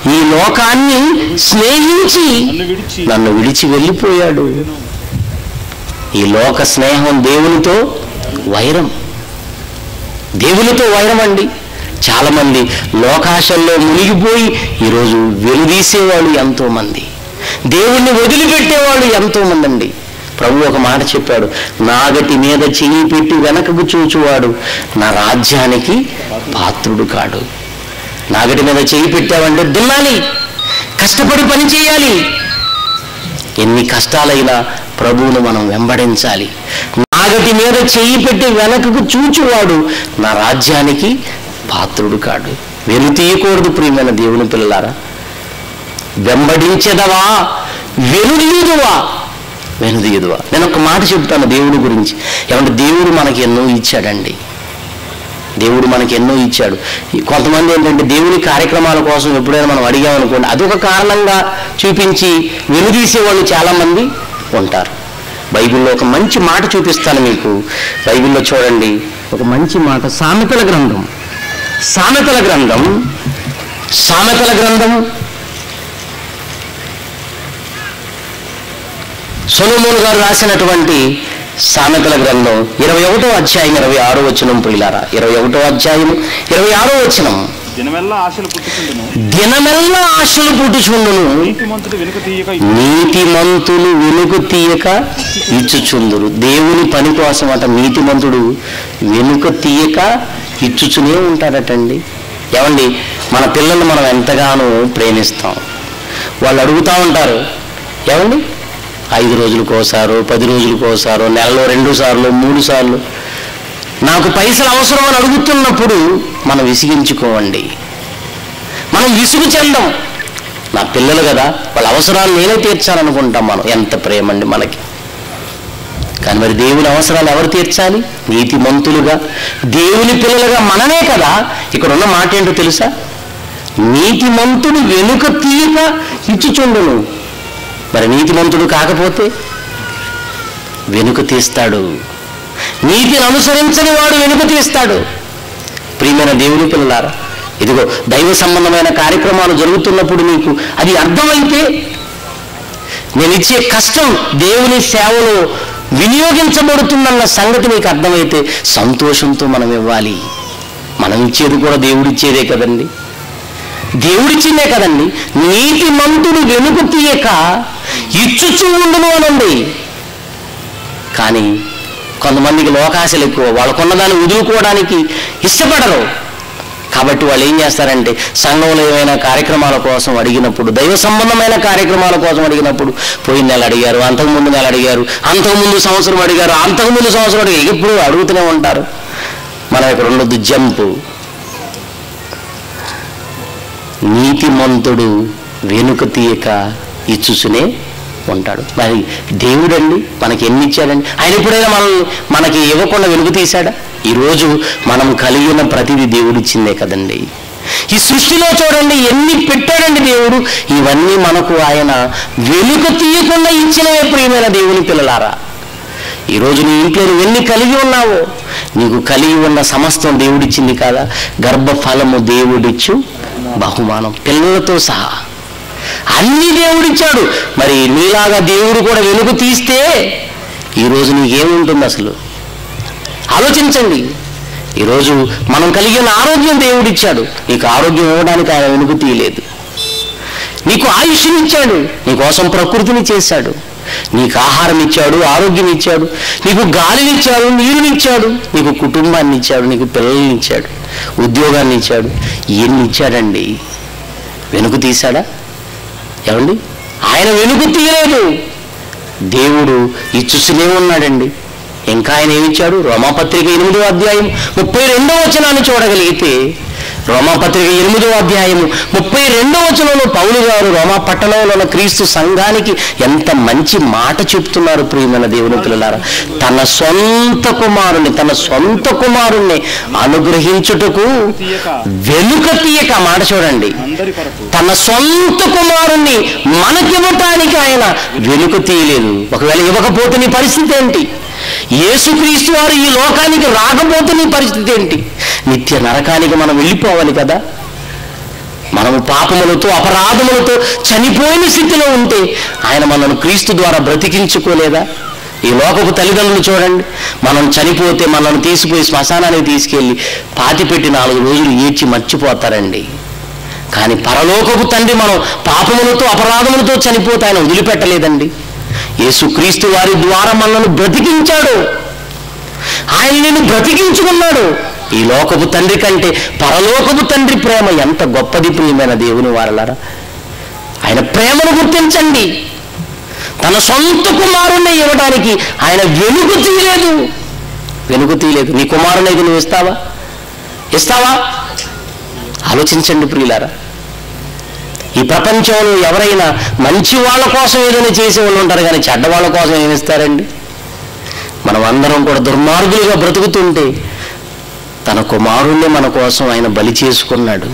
[SPEAKER 3] ఈ లోకాన్ని స్నేహించి
[SPEAKER 5] నన్ను విడిచి
[SPEAKER 3] నన్ను విడిచి వెళ్ళిపోయాడు ఈ లోక స్నేహం దేవునితో వైరం దేవునితో వైరం అండి చాలామంది లోకాశల్లో మునిగిపోయి ఈరోజు వెలుదీసేవాళ్ళు ఎంతోమంది దేవుణ్ణి వదిలిపెట్టేవాళ్ళు ఎంతోమంది అండి ప్రభు ఒక మాట చెప్పాడు నాగటి మీద చెయ్యి పెట్టి వెనకకు చూచువాడు నా రాజ్యానికి పాత్రుడు కాడు నాగటి మీద చెయ్యి పెట్టావంటే దున్నాలి కష్టపడి పని చేయాలి ఎన్ని కష్టాలైనా ప్రభువును మనం వెంబడించాలి నాగటి మీద చెయ్యి పెట్టి వెనకకు చూచువాడు నా రాజ్యానికి పాత్రుడు కాడు వెను తీయకూడదు ప్రియమైన దేవుని పిల్లలారా వెంబడించెదవా వెనుదీయుదువా వెనుదీయుదువా నేను ఒక మాట చెప్తాను దేవుడి గురించి ఏమంటే దేవుడు మనకి ఎన్నో ఇచ్చాడండి దేవుడు మనకి ఎన్నో ఇచ్చాడు ఈ కొంతమంది ఏంటంటే దేవుని కార్యక్రమాల కోసం ఎప్పుడైనా మనం అడిగామనుకోండి అదొక కారణంగా చూపించి వెనుదీసే వాళ్ళు చాలామంది ఉంటారు బైబిల్లో ఒక మంచి మాట చూపిస్తాను మీకు బైబిల్లో చూడండి ఒక మంచి మాట సామెతల గ్రంథం సామెతల గ్రంథం సామెతల గ్రంథం సొలొమోను గారు రాసినటువంటి సామెతల గ్రంథం ఇరవై ఒకటో అధ్యాయం ఇరవై ఆరో వచనం ప్రియులారా ఇరవై ఒకటో అధ్యాయం ఇరవై ఆరో వచనం
[SPEAKER 5] దినమెల్లా ఆశలు పుట్టుకుంటును
[SPEAKER 3] దినమెల్లా ఆశలు పుట్టుచుండును
[SPEAKER 5] నీతిమంతుడు వెనుక తీయక
[SPEAKER 3] నీతిమంతులు వెనుక తీయక ఇచ్చుచుందురు దేవుని పని కోసం అట నీతిమంతుడు వెనుక తీయక ఇచ్చుచునే ఉంటాడటండి ఏమండి మన పిల్లల్ని మనం ఎంతగానో ప్రేమిస్తాం వాళ్ళు అడుగుతూ ఉంటారు ఏమండి ఐదు రోజులకోసారో పది రోజులకోసారో నెలలో రెండు సార్లు మూడు సార్లు నాకు పైసలు అవసరం అని అడుగుతున్నప్పుడు మనం విసిగించుకోవండి మనం విసుగు చెందాం నా పిల్లలు కదా వాళ్ళ అవసరాలు నేనే తీర్చాలనుకుంటాం మనం ఎంత ప్రేమ అండి మనకి కానీ మరి దేవుని అవసరాలు ఎవరు తీర్చాలి నీతిమంతులుగా దేవుని పిల్లలుగా మనమే కదా ఇక్కడ ఉన్న మాట ఏంటో తెలుసా నీతిమంతుడు వెనుక తీయక ఇచ్చుచుండును మరి నీతిమంతుడు కాకపోతే వెనుక తీస్తాడు నీతిని అనుసరించని వాడు వెనుక తీస్తాడు ప్రియమైన దేవుని పిల్లలారా ఇదిగో దైవ సంబంధమైన కార్యక్రమాలు జరుగుతున్నప్పుడు నీకు అది అర్థమైతే నేను ఇచ్చే కష్టం దేవుని సేవలో వినియోగించబడుతుందన్న సంగతి నీకు అర్థమైతే సంతోషంతో మనం ఇవ్వాలి మనం ఇచ్చేది కూడా దేవుడిచ్చేదే కదండి దేవుడిచ్చిందే కదండి నీతి మంతుడు వెనుక తీయక ఇచ్చుచూ ఉండును అనండి కానీ కొంతమందికి లోకాశలు ఎక్కువ వాళ్ళకున్న దాన్ని వదులుకోవడానికి ఇష్టపడరు కాబట్టి వాళ్ళు ఏం చేస్తారంటే సంఘంలో ఏమైనా కార్యక్రమాల కోసం అడిగినప్పుడు దైవ సంబంధమైన కార్యక్రమాల కోసం అడిగినప్పుడు పోయిన నెల అడిగారు అంతకుముందు నెల అడిగారు అంతకుముందు సంవత్సరం అడిగారు అంతకుముందు సంవత్సరం అడిగారు ఎప్పుడు అడుగుతూనే ఉంటారు మనం ఇక్కడ ఉండొద్దు జంపు నీతిమంతుడు వెనుక తీయక ఇచ్చుసునే ఉంటాడు మరి దేవుడండి మనకి ఎన్ని ఇచ్చాడండి ఆయన ఎప్పుడైనా మనల్ని మనకి ఇవ్వకుండా వెలుగు తీశాడా ఈరోజు మనం కలిగిన ప్రతిదీ దేవుడిచ్చిందే కదండి ఈ సృష్టిలో చూడండి ఎన్ని పెట్టాడండి దేవుడు ఇవన్నీ మనకు ఆయన వెలుగు తీయకుండా ఇచ్చినవే ప్రియమైన దేవుని పిల్లలారా ఈరోజు నీ ఇంట్లో నువ్వు ఎన్ని కలిగి ఉన్నావో నీకు కలిగి ఉన్న సమస్తం దేవుడిచ్చింది కాదా గర్భఫలము దేవుడిచ్చు బహుమానం పిల్లలతో సహా అన్ని దేవుడిచ్చాడు మరి నీలాగా దేవుడు కూడా వెలుగు తీస్తే ఈరోజు నీకేముంటుంది అసలు ఆలోచించండి ఈరోజు మనం కలిగిన ఆరోగ్యం దేవుడిచ్చాడు నీకు ఆరోగ్యం ఇవ్వడానికి ఆయన వెనుక తీయలేదు నీకు ఆయుష్ని ఇచ్చాడు నీకోసం ప్రకృతిని చేశాడు నీకు ఆహారం ఇచ్చాడు ఆరోగ్యం ఇచ్చాడు నీకు గాలిని ఇచ్చాడు నీరుని ఇచ్చాడు నీకు కుటుంబాన్ని ఇచ్చాడు నీకు పిల్లల్ని ఇచ్చాడు ఉద్యోగాన్ని ఇచ్చాడు ఇవన్నీ ఇచ్చాడండి వెనుక తీశాడా ఏమండి ఆయన వెనుక తీయలేదు దేవుడు ఇచ్చుసునే ఉన్నాడండి ఇంకా ఆయన ఏమిచ్చాడు రోమాపత్రిక ఎనిమిదో అధ్యాయం ముప్పై రెండో వచనాన్ని చూడగలిగితే రోమాపత్రిక ఎనిమిదో అధ్యాయము ముప్పై రెండో వచనంలో పౌలు గారు రోమా పట్టణంలో ఉన్న క్రీస్తు సంఘానికి ఎంత మంచి మాట చెప్తున్నారు ప్రియమైన దేవుని పిల్లలారా తన సొంత కుమారుని తన సొంత కుమారుణ్ణి అనుగ్రహించుటకు వెనుక తీయక ఆ మాట చూడండి
[SPEAKER 5] అందరి కొరకు
[SPEAKER 3] తన సొంత కుమారుణ్ణి మనకివ్వటానికి ఆయన వెనుక తీయలేదు ఒకవేళ ఇవ్వకపోతే నీ పరిస్థితి ఏంటి యేసుక్రీస్తు వారు ఈ లోకానికి రాకపోతే నీ పరిస్థితి ఏంటి నిత్య నరకానికి మనం వెళ్ళిపోవాలి కదా మనము పాపములతో అపరాధములతో చనిపోయిన స్థితిలో ఉంటే ఆయన మనను క్రీస్తు ద్వారా బ్రతికించుకోలేదా ఈ లోకపు తల్లిదండ్రులు చూడండి మనం చనిపోతే మనల్ని తీసుకుపోయి శ్మశానానికి తీసుకెళ్ళి పాతిపెట్టి నాలుగు రోజులు ఏడ్చి మర్చిపోతారండి కానీ పరలోకపు తండ్రి మనం పాపములతో అపరాధములతో చనిపోతే ఆయన వదిలిపెట్టలేదండి యేసుక్రీస్తు వారి ద్వారా మనల్ని బ్రతికించాడు ఆయన నేను బ్రతికించుకున్నాడు ఈ లోకపు తండ్రి కంటే పరలోకపు తండ్రి ప్రేమ ఎంత గొప్పది ప్రియమైన దేవుని వారలారా ఆయన ప్రేమను గుర్తించండి తన సొంత కుమారుణ్ణి ఇవ్వడానికి ఆయన వెనుక తీయలేదు వెనుక తీయలేదు నీ కుమారుని అయితే నువ్వు ఇస్తావా ఇస్తావా ఆలోచించండి ప్రియులారా ఈ ప్రపంచంలో ఎవరైనా మంచి వాళ్ళ కోసం ఏదైనా చేసే వాళ్ళు ఉంటారు కానీ చెడ్డ వాళ్ళ కోసం ఏమిస్తారండి మనం అందరం కూడా దుర్మార్గులుగా బ్రతుకుతుంటే తన కుమారుణ్ణి మన కోసం ఆయన బలి చేసుకున్నాడు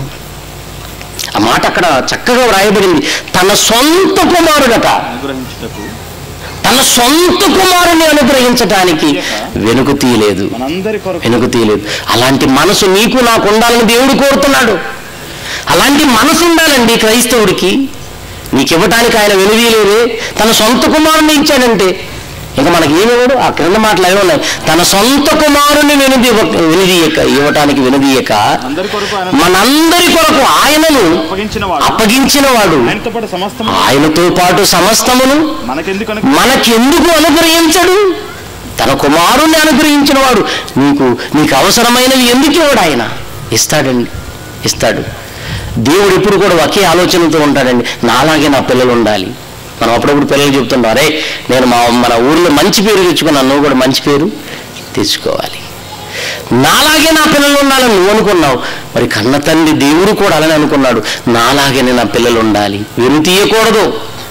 [SPEAKER 3] ఆ మాట అక్కడ చక్కగా వ్రాయబడింది తన సొంత కుమారుడట
[SPEAKER 5] అనుగ్రహించుటకు
[SPEAKER 3] తన సొంత కుమారుని అనుగ్రహించటానికి వెనుక తీయలేదు
[SPEAKER 5] మనందరి కొరకు
[SPEAKER 3] వెనుక తీయలేదు అలాంటి మనసు నీకు నాకు ఉండాలని దేవుడు కోరుతున్నాడు అలాంటి మనసు ఉండాలండి క్రైస్తవుడికి నీకు ఇవ్వటానికి ఆయన వెనుదీయలేదే తన సొంత కుమారుని ఇచ్చాడంటే ఇంకా మనకి ఏమివ్వడు ఆ క్రింద మాటలు ఏమి ఉన్నాయి తన సొంత కుమారుని వెనుది వెనుదీయక ఇవ్వటానికి వెనుదీయక
[SPEAKER 5] అందరి కొరకు ఆయన
[SPEAKER 3] మనందరి కొరకు ఆయనను
[SPEAKER 5] అప్పగించిన వాడు
[SPEAKER 3] అప్పగించిన వాడు
[SPEAKER 5] ఆయనతో పాటు సమస్తం
[SPEAKER 3] ఆయనతో పాటు సమస్తమును
[SPEAKER 5] మనకెందుకు
[SPEAKER 3] మనకెందుకు అనుగ్రహించడు తన కుమారుణ్ణి అనుగ్రహించిన వాడు నీకు నీకు అవసరమైనవి ఎందుకు ఇవ్వడు ఆయన ఇస్తాడండి ఇస్తాడు దేవుడు ఎప్పుడు కూడా ఒకే ఆలోచనతో ఉంటాడండి నాలాగే నా పిల్లలు ఉండాలి మనం అప్పుడప్పుడు పిల్లలు చెప్తుంటాం అరే నేను మా మన ఊర్లో మంచి పేరు తెచ్చుకున్నాను నువ్వు కూడా మంచి పేరు తెచ్చుకోవాలి నాలాగే నా పిల్లలు ఉండాలని నువ్వు అనుకున్నావు మరి కన్న తండ్రి దేవుడు కూడా అలానే అనుకున్నాడు నాలాగే నా పిల్లలు ఉండాలి వెను తీయకూడదు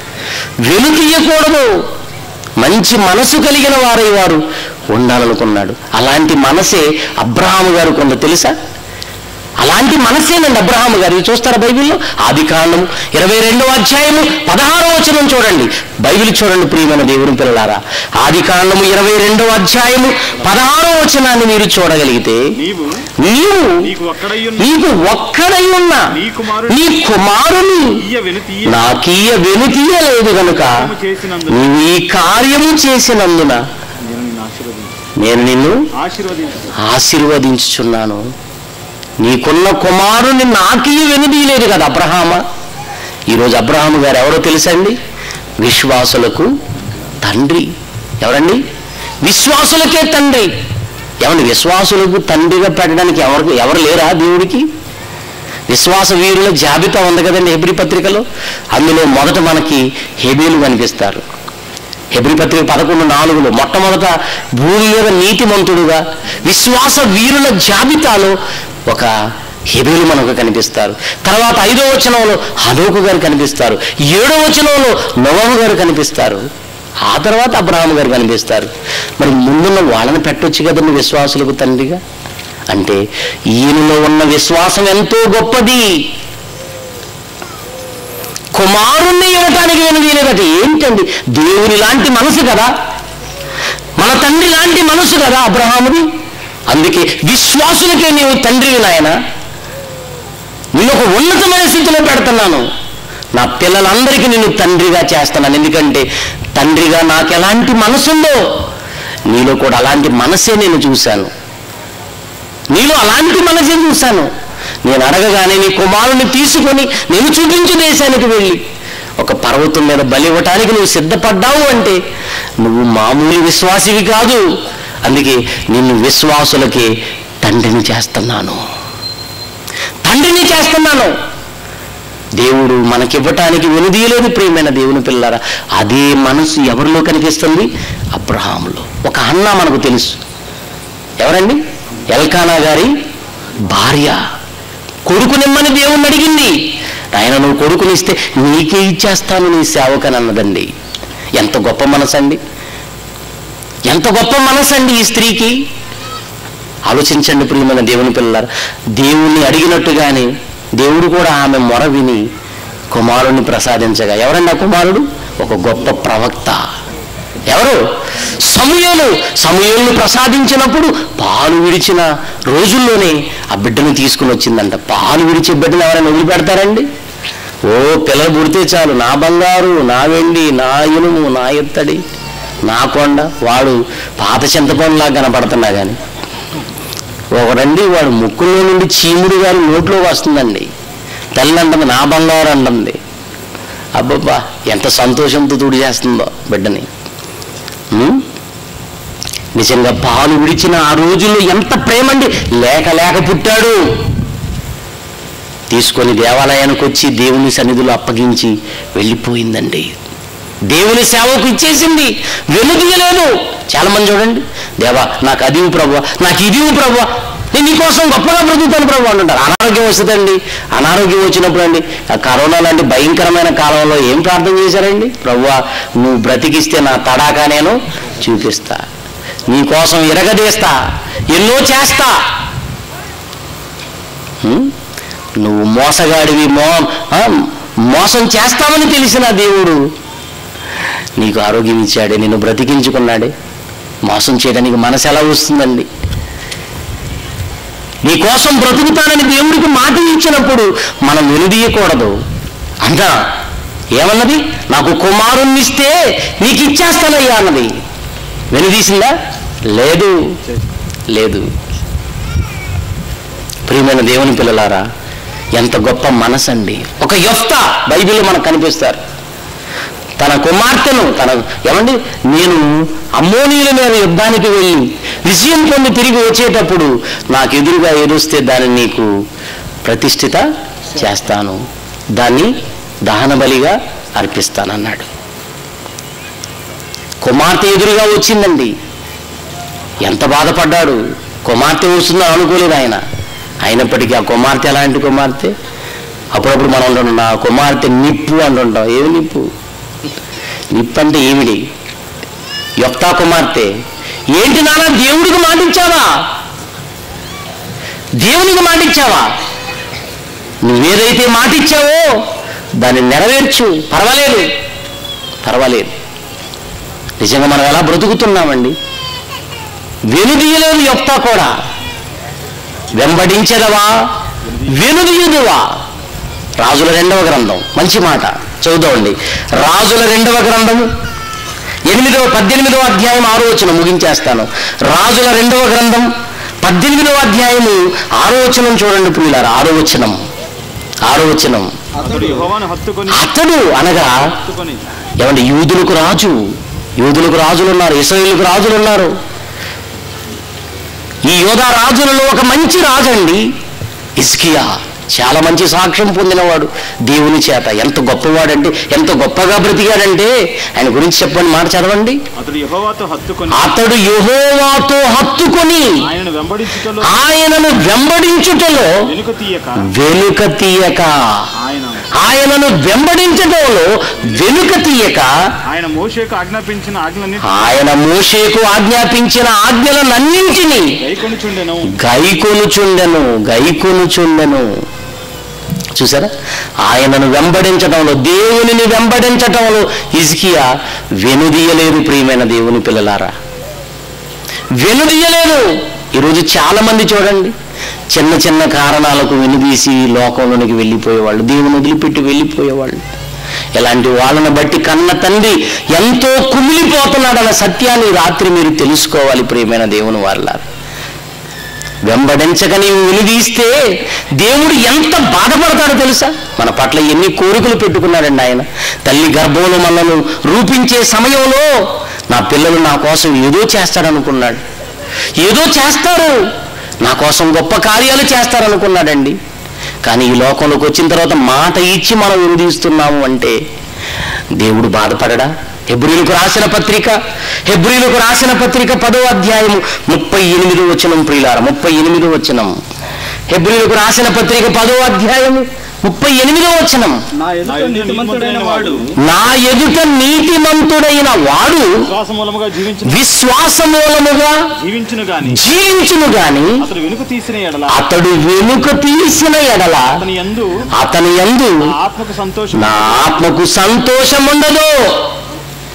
[SPEAKER 3] వెను తీయకూడదు మంచి మనసు కలిగిన వారై వారు ఉండాలనుకున్నాడు అలాంటి మనసే అబ్రహాము గారు కొంత తెలుసా అలాంటి మనసేనండి అబ్రహాము గారు ఇది చూస్తారా బైబిల్లో ఆది కాండము ఇరవై రెండవ అధ్యాయము పదహారో వచనం చూడండి బైబిల్ చూడండి ప్రియమైన దేవుని పిల్లలారా ఆది కాండము ఇరవై రెండవ అధ్యాయము పదహారో వచనాన్ని మీరు చూడగలిగితే
[SPEAKER 5] నీవు
[SPEAKER 3] నీవు
[SPEAKER 5] నీకు ఒక్కడయ్యున్న
[SPEAKER 3] నీకు ఒక్కడై ఉన్న
[SPEAKER 5] నీ కుమారుని
[SPEAKER 3] నీ కుమారుని
[SPEAKER 5] తీయ వెను తీయ
[SPEAKER 3] నాకీయ వెనుతీయలేదు గనుక
[SPEAKER 5] చేసినందున
[SPEAKER 3] నీవు ఈ కార్యము చేసినందున
[SPEAKER 5] నేను నిన్ను ఆశీర్వదించు
[SPEAKER 3] నేను నిన్ను
[SPEAKER 5] ఆశీర్వదించు
[SPEAKER 3] ఆశీర్వదించుచున్నాను నీకున్న కుమారుని నాకీ వెనుదీయలేదు కదా అబ్రహామ ఈరోజు అబ్రహాము గారు ఎవరో తెలుసండి విశ్వాసులకు తండ్రి ఎవరండి విశ్వాసులకే తండ్రి ఏమండి విశ్వాసులకు తండ్రిగా పెట్టడానికి ఎవరు ఎవరు లేరా దేవుడికి విశ్వాస వీరుల జాబితా ఉంది కదండి హెబ్రి పత్రికలో అందులో మొదట మనకి హెబీలు కనిపిస్తారు హెబ్రి పత్రిక పదకొండు నాలుగులో మొట్టమొదట భూమి మీద నీతిమంతుడుగా విశ్వాస వీరుల జాబితాలో ఒక హెబేలు మనకు కనిపిస్తారు తర్వాత ఐదో వచనంలో హనోకు గారు కనిపిస్తారు ఏడో వచనంలో నవము గారు కనిపిస్తారు ఆ తర్వాత అబ్రహాము గారు కనిపిస్తారు మరి ముందున్న వాళ్ళని పెట్టొచ్చు కదండి విశ్వాసులకు తండ్రిగా అంటే ఈయనలో ఉన్న విశ్వాసం ఎంతో గొప్పది కుమారుణ్ణి ఇవ్వటానికి వెనుదీయలేదట ఏంటండి దేవుని లాంటి మనసు కదా మన తండ్రి లాంటి మనసు కదా అబ్రహాముది అందుకే విశ్వాసులకే నీవు తండ్రివి నాయన నేను ఒక ఉన్నతమైన స్థితిలో పెడుతున్నాను నా పిల్లలందరికీ నేను తండ్రిగా చేస్తున్నాను ఎందుకంటే తండ్రిగా నాకు ఎలాంటి మనసుందో నీలో కూడా అలాంటి మనసే నేను చూశాను నీలో అలాంటి మనసే చూశాను నేను అడగగానే నీ కుమారుని తీసుకొని నేను చూపించు దేశానికి వెళ్ళి ఒక పర్వతం మీద బలి ఇవ్వటానికి నువ్వు సిద్ధపడ్డావు అంటే నువ్వు మామూలు విశ్వాసివి కాదు అందుకే నిన్ను విశ్వాసులకి తండ్రిని చేస్తున్నాను తండ్రిని చేస్తున్నాను దేవుడు మనకివ్వటానికి వెనుదీయలేదు ప్రియమైన దేవుని పిల్లరా అదే మనసు ఎవరిలో కనిపిస్తుంది అబ్రహాములో ఒక అన్న మనకు తెలుసు ఎవరండి ఎల్కానా గారి భార్య కొడుకునిమ్మని దేవుణ్ణి అడిగింది ఆయన నువ్వు కొడుకునిస్తే నీకే ఇచ్చేస్తాను నీ సేవకని అన్నదండి ఎంత గొప్ప మనసు అండి ఎంత గొప్ప మనసు అండి ఈ స్త్రీకి ఆలోచించండి ప్రియమైన దేవుని పిల్లలారా దేవుణ్ణి అడిగినట్టుగానే దేవుడు కూడా ఆమె మొర విని కుమారుణ్ణి ప్రసాదించగా ఎవరండి ఆ కుమారుడు ఒక గొప్ప ప్రవక్త ఎవరు సమూయేలు సమూయేలును ప్రసాదించినప్పుడు పాలు విడిచిన రోజుల్లోనే ఆ బిడ్డను తీసుకుని వచ్చిందంట పాలు విడిచే బిడ్డను ఎవరైనా వదిలిపెడతారండి ఓ పిల్లలు పుడితే చాలు నా బంగారు నా వెండి నా ఇనుము నా ఎత్తడి నా కొండ వాడు పాత చింతపండులా కనపడుతున్నా కానీ ఒకడండి వాడు ముక్కులో నుండి చీముడు గారి నోట్లో వస్తుందండి తల్లి అంటుంది నా బంగారు అంటుంది అబ్బబ్బా ఎంత సంతోషంతో తుడి చేస్తుందో బిడ్డని ఉం? నిజంగా పాలు విడిచిన ఆ రోజుల్లో ఎంత ప్రేమండి లేక లేక పుట్టాడు తీసుకొని దేవాలయానికి వచ్చి దేవుని సన్నిధిలో అప్పగించి వెళ్ళిపోయిందండి దేవుని సేవకు ఇచ్చేసింది వెనుదీయలేదు చాలా మంది చూడండి దేవా నాకు అది ప్రభు నాకు ఇది ప్రభు నేను నీకోసం గొప్పగా బ్రతుకుతాను ప్రభు అంటుంటారు అనారోగ్యం వస్తుందండి అనారోగ్యం వచ్చినప్పుడు అండి ఆ కరోనా లాంటి భయంకరమైన కాలంలో ఏం ప్రార్థన చేశారండి ప్రభువా నువ్వు బ్రతికిస్తే నా తడాకా నేను చూపిస్తా నీకోసం ఇరగదీస్తా ఎన్నో చేస్తా హ్మ్? నువ్వు మోసగాడివి మో ఆ, మోసం చేస్తామని తెలిసిన దేవుడు నీకు ఆరోగ్యం ఇచ్చాడే నిన్ను బ్రతికించుకున్నాడే మోసం చేయడానికి మనసు ఎలా వస్తుందండి నీ కోసం బ్రతుకుతానని దేవుడికి మాట ఇచ్చినప్పుడు మనం వెనుదీయకూడదు అంట ఏమన్నది నాకు కుమారుణ్ణిస్తే నీకు ఇచ్చేస్తానయ్యా అన్నది వెనుదీసిందా లేదు లేదు ప్రియమైన దేవుని పిల్లలారా ఎంత గొప్ప మనసండి ఒక యొఫ్త బైబిల్లో మనకు కనిపిస్తారు తన కుమార్తెను తన ఏమండి నేను అమ్మోనీల మీద యుద్ధానికి వెళ్ళి విజయం పొంది తిరిగి వచ్చేటప్పుడు నాకు ఎదురుగా ఎదుస్తే దాన్ని నీకు ప్రతిష్ఠిత చేస్తాను దాన్ని దహన బలిగా అర్పిస్తానన్నాడు కుమార్తె ఎదురుగా వచ్చిందండి ఎంత బాధపడ్డాడు కుమార్తె వస్తుందో అనుకోలేదు ఆయన అయినప్పటికీ ఆ కుమార్తె ఎలాంటి కుమార్తె అప్పుడప్పుడు మనం అంటుంటాం నా కుమార్తె నిప్పు అంటుంటాం ఏమి నిప్పు నిప్పు అంటే ఏమిటి యొక్తా కుమార్తె ఏంటి నాన్న దేవుడికి మాటిచ్చావా దేవునికి మాటిచ్చావా నువ్వేదైతే మాటిచ్చావో దాన్ని నెరవేర్చు పర్వాలేదు పర్వాలేదు నిజంగా మనం ఎలా బ్రతుకుతున్నామండి వెనుదీయలేదు యొక్తా కూడా వెంబడించదవా వెనుదీయుదువా రాజుల రెండవ గ్రంథం మంచి మాట చదువుదామండి రాజుల రెండవ గ్రంథము ఎనిమిదవ పద్దెనిమిదవ అధ్యాయం ఆరో వచనం ముగించేస్తాను రాజుల రెండవ గ్రంథం పద్దెనిమిదవ అధ్యాయము ఆరో వచనం చూడండి పిల్లలారా ఆరో వచనం ఆరో వచనం
[SPEAKER 5] అతడు యెహోవాను హత్తుకొని
[SPEAKER 3] అతడు అనగా
[SPEAKER 5] హత్తుకొని
[SPEAKER 3] ఏమంటే యూదులకు రాజు యూదులకు రాజులు ఉన్నారు ఇస్రాయేలుకు రాజులు ఉన్నారు ఈ యోధా రాజులలో ఒక మంచి రాజు అండి ఇస్కియా చాలా మంచి సాక్ష్యం పొందినవాడు దేవుని చేత ఎంత గొప్పవాడంటే ఎంత గొప్పగా బ్రతికాడంటే ఆయన గురించి చెప్పండి మాట చదవండి
[SPEAKER 5] అతడు యెహోవాతో హత్తుకొని
[SPEAKER 3] అతడు యెహోవాతో హత్తుకొని
[SPEAKER 5] ఆయనను వెంబడించుటలో
[SPEAKER 3] ఆయనను వెంబడించుటలో
[SPEAKER 5] వెనుక తీయక
[SPEAKER 3] వెనుక తీయక
[SPEAKER 5] ఆయన
[SPEAKER 3] ఆయనను వెంబడించడంలో వెనుక తీయక
[SPEAKER 5] ఆయన మోషేకు ఆజ్ఞాపించిన ఆజ్ఞలన్నీ
[SPEAKER 3] ఆయన మోషేకు ఆజ్ఞాపించిన ఆజ్ఞలనన్నింటినీ
[SPEAKER 5] గైకొనుచుండెను
[SPEAKER 3] గైకొనుచుండెను గైకొనుచుండెను చూసారా ఆయనను వెంబడించటంలో దేవునిని వెంబడించటంలో ఇజ్కియా వెనుదీయలేదు ప్రియమైన దేవుని పిల్లలారా వెనుదీయలేదు ఈరోజు చాలా మంది చూడండి చిన్న చిన్న కారణాలకు వెనుదీసి లోకంలోనికి వెళ్ళిపోయేవాళ్ళు దేవుని వదిలిపెట్టి వెళ్ళిపోయేవాళ్ళు ఇలాంటి వాళ్ళని బట్టి కన్న తండ్రి ఎంతో కుమిలిపోతున్నాడన్న సత్యాన్ని ఈ రాత్రి మీరు తెలుసుకోవాలి ప్రియమైన దేవుని వారలారా వెంబడించక నీవు వెనుదీస్తే దేవుడు ఎంత బాధపడతాడో తెలుసా మన పట్ల ఎన్ని కోరికలు పెట్టుకున్నాడండి ఆయన తల్లి గర్భంలో మనను రూపించే సమయంలో నా పిల్లలు నా కోసం ఏదో చేస్తాడనుకున్నాడు ఏదో చేస్తారు నా కోసం గొప్ప కార్యాలు చేస్తారనుకున్నాడండి కానీ ఈ లోకంలోకి వచ్చిన తర్వాత మాట ఇచ్చి మనం వెనుదీస్తున్నాము అంటే దేవుడు బాధపడడా హెబ్రిలకు రాసిన పత్రిక హెబ్రిలకు రాసిన పత్రిక పదో అధ్యాయము ముప్పై ఎనిమిది వచనం ప్రియులార ముప్పై ఎనిమిది వచనం హెబ్రిలకు రాసిన పత్రిక పదో అధ్యాయము ముప్పై ఎనిమిదో వచనం
[SPEAKER 5] నా ఎదుట నీతిమంతుడైన వాడు
[SPEAKER 3] నా ఎదుట నీతిమంతుడైన వాడు
[SPEAKER 5] విశ్వాస మూలముగా జీవించిన
[SPEAKER 3] విశ్వాసమూలముగా
[SPEAKER 5] జీవించును గాని
[SPEAKER 3] జీవించును గాని
[SPEAKER 5] అతడు వెనుక తీసిన ఎడల
[SPEAKER 3] అతడు వెనుక తీసిన ఎడల
[SPEAKER 5] అతని యందు
[SPEAKER 3] అతని యందు
[SPEAKER 5] నా ఆత్మకు సంతోషం
[SPEAKER 3] నా ఆత్మకు సంతోషం ఉండదు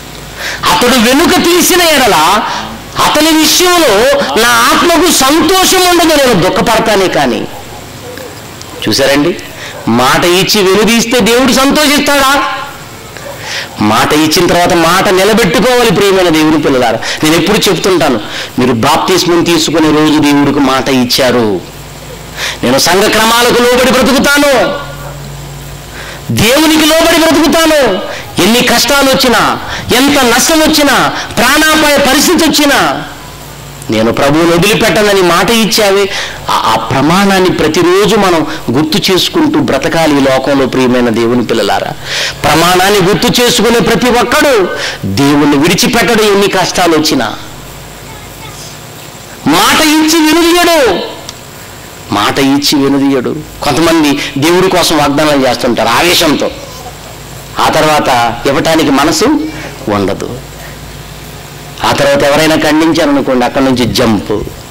[SPEAKER 3] అతడు వెనుక తీసిన ఎడల అతని విషయంలో నా ఆత్మకు సంతోషం ఉండదు నేను దుఃఖపడతానే కానీ చూసారండి మాట ఇచ్చి వెనుదీస్తే దేవుడు సంతోషిస్తాడా మాట ఇచ్చిన తర్వాత మాట నిలబెట్టుకోవాలి ప్రియమైన దేవుని పిల్లలారా నేను ఎప్పుడు చెప్తుంటాను మీరు బాప్తిస్మం తీసుకునే రోజు దేవుడికి మాట ఇచ్చారు నేను సంఘ క్రమాలకు లోబడి బ్రతుకుతాను దేవునికి లోబడి బ్రతుకుతాను ఎన్ని కష్టాలు వచ్చినా ఎంత నష్టం వచ్చినా ప్రాణాపాయ పరిస్థితి వచ్చినా నేను ప్రభువుని వదిలిపెట్టనని మాట ఇచ్చావే ఆ- ఆ ప్రమాణాన్ని ప్రతిరోజు మనం గుర్తు చేసుకుంటూ బ్రతకాలి ఈ లోకంలో ప్రియమైన దేవుని పిల్లలారా ప్రమాణాన్ని గుర్తు చేసుకునే ప్రతి ఒక్కడు దేవుణ్ణి విడిచిపెట్టడు ఎన్ని కష్టాలు వచ్చినా మాట ఇచ్చి వినుదీయడు మాట ఇచ్చి వినుదీయడు కొంతమంది దేవుడి కోసం వాగ్దానాలు చేస్తుంటారు ఆవేశంతో ఆ తర్వాత ఇవ్వటానికి మనసు ఉండదు ఆ తర్వాత ఎవరైనా ఖండించారనుకోండి అక్కడి నుంచి జంప్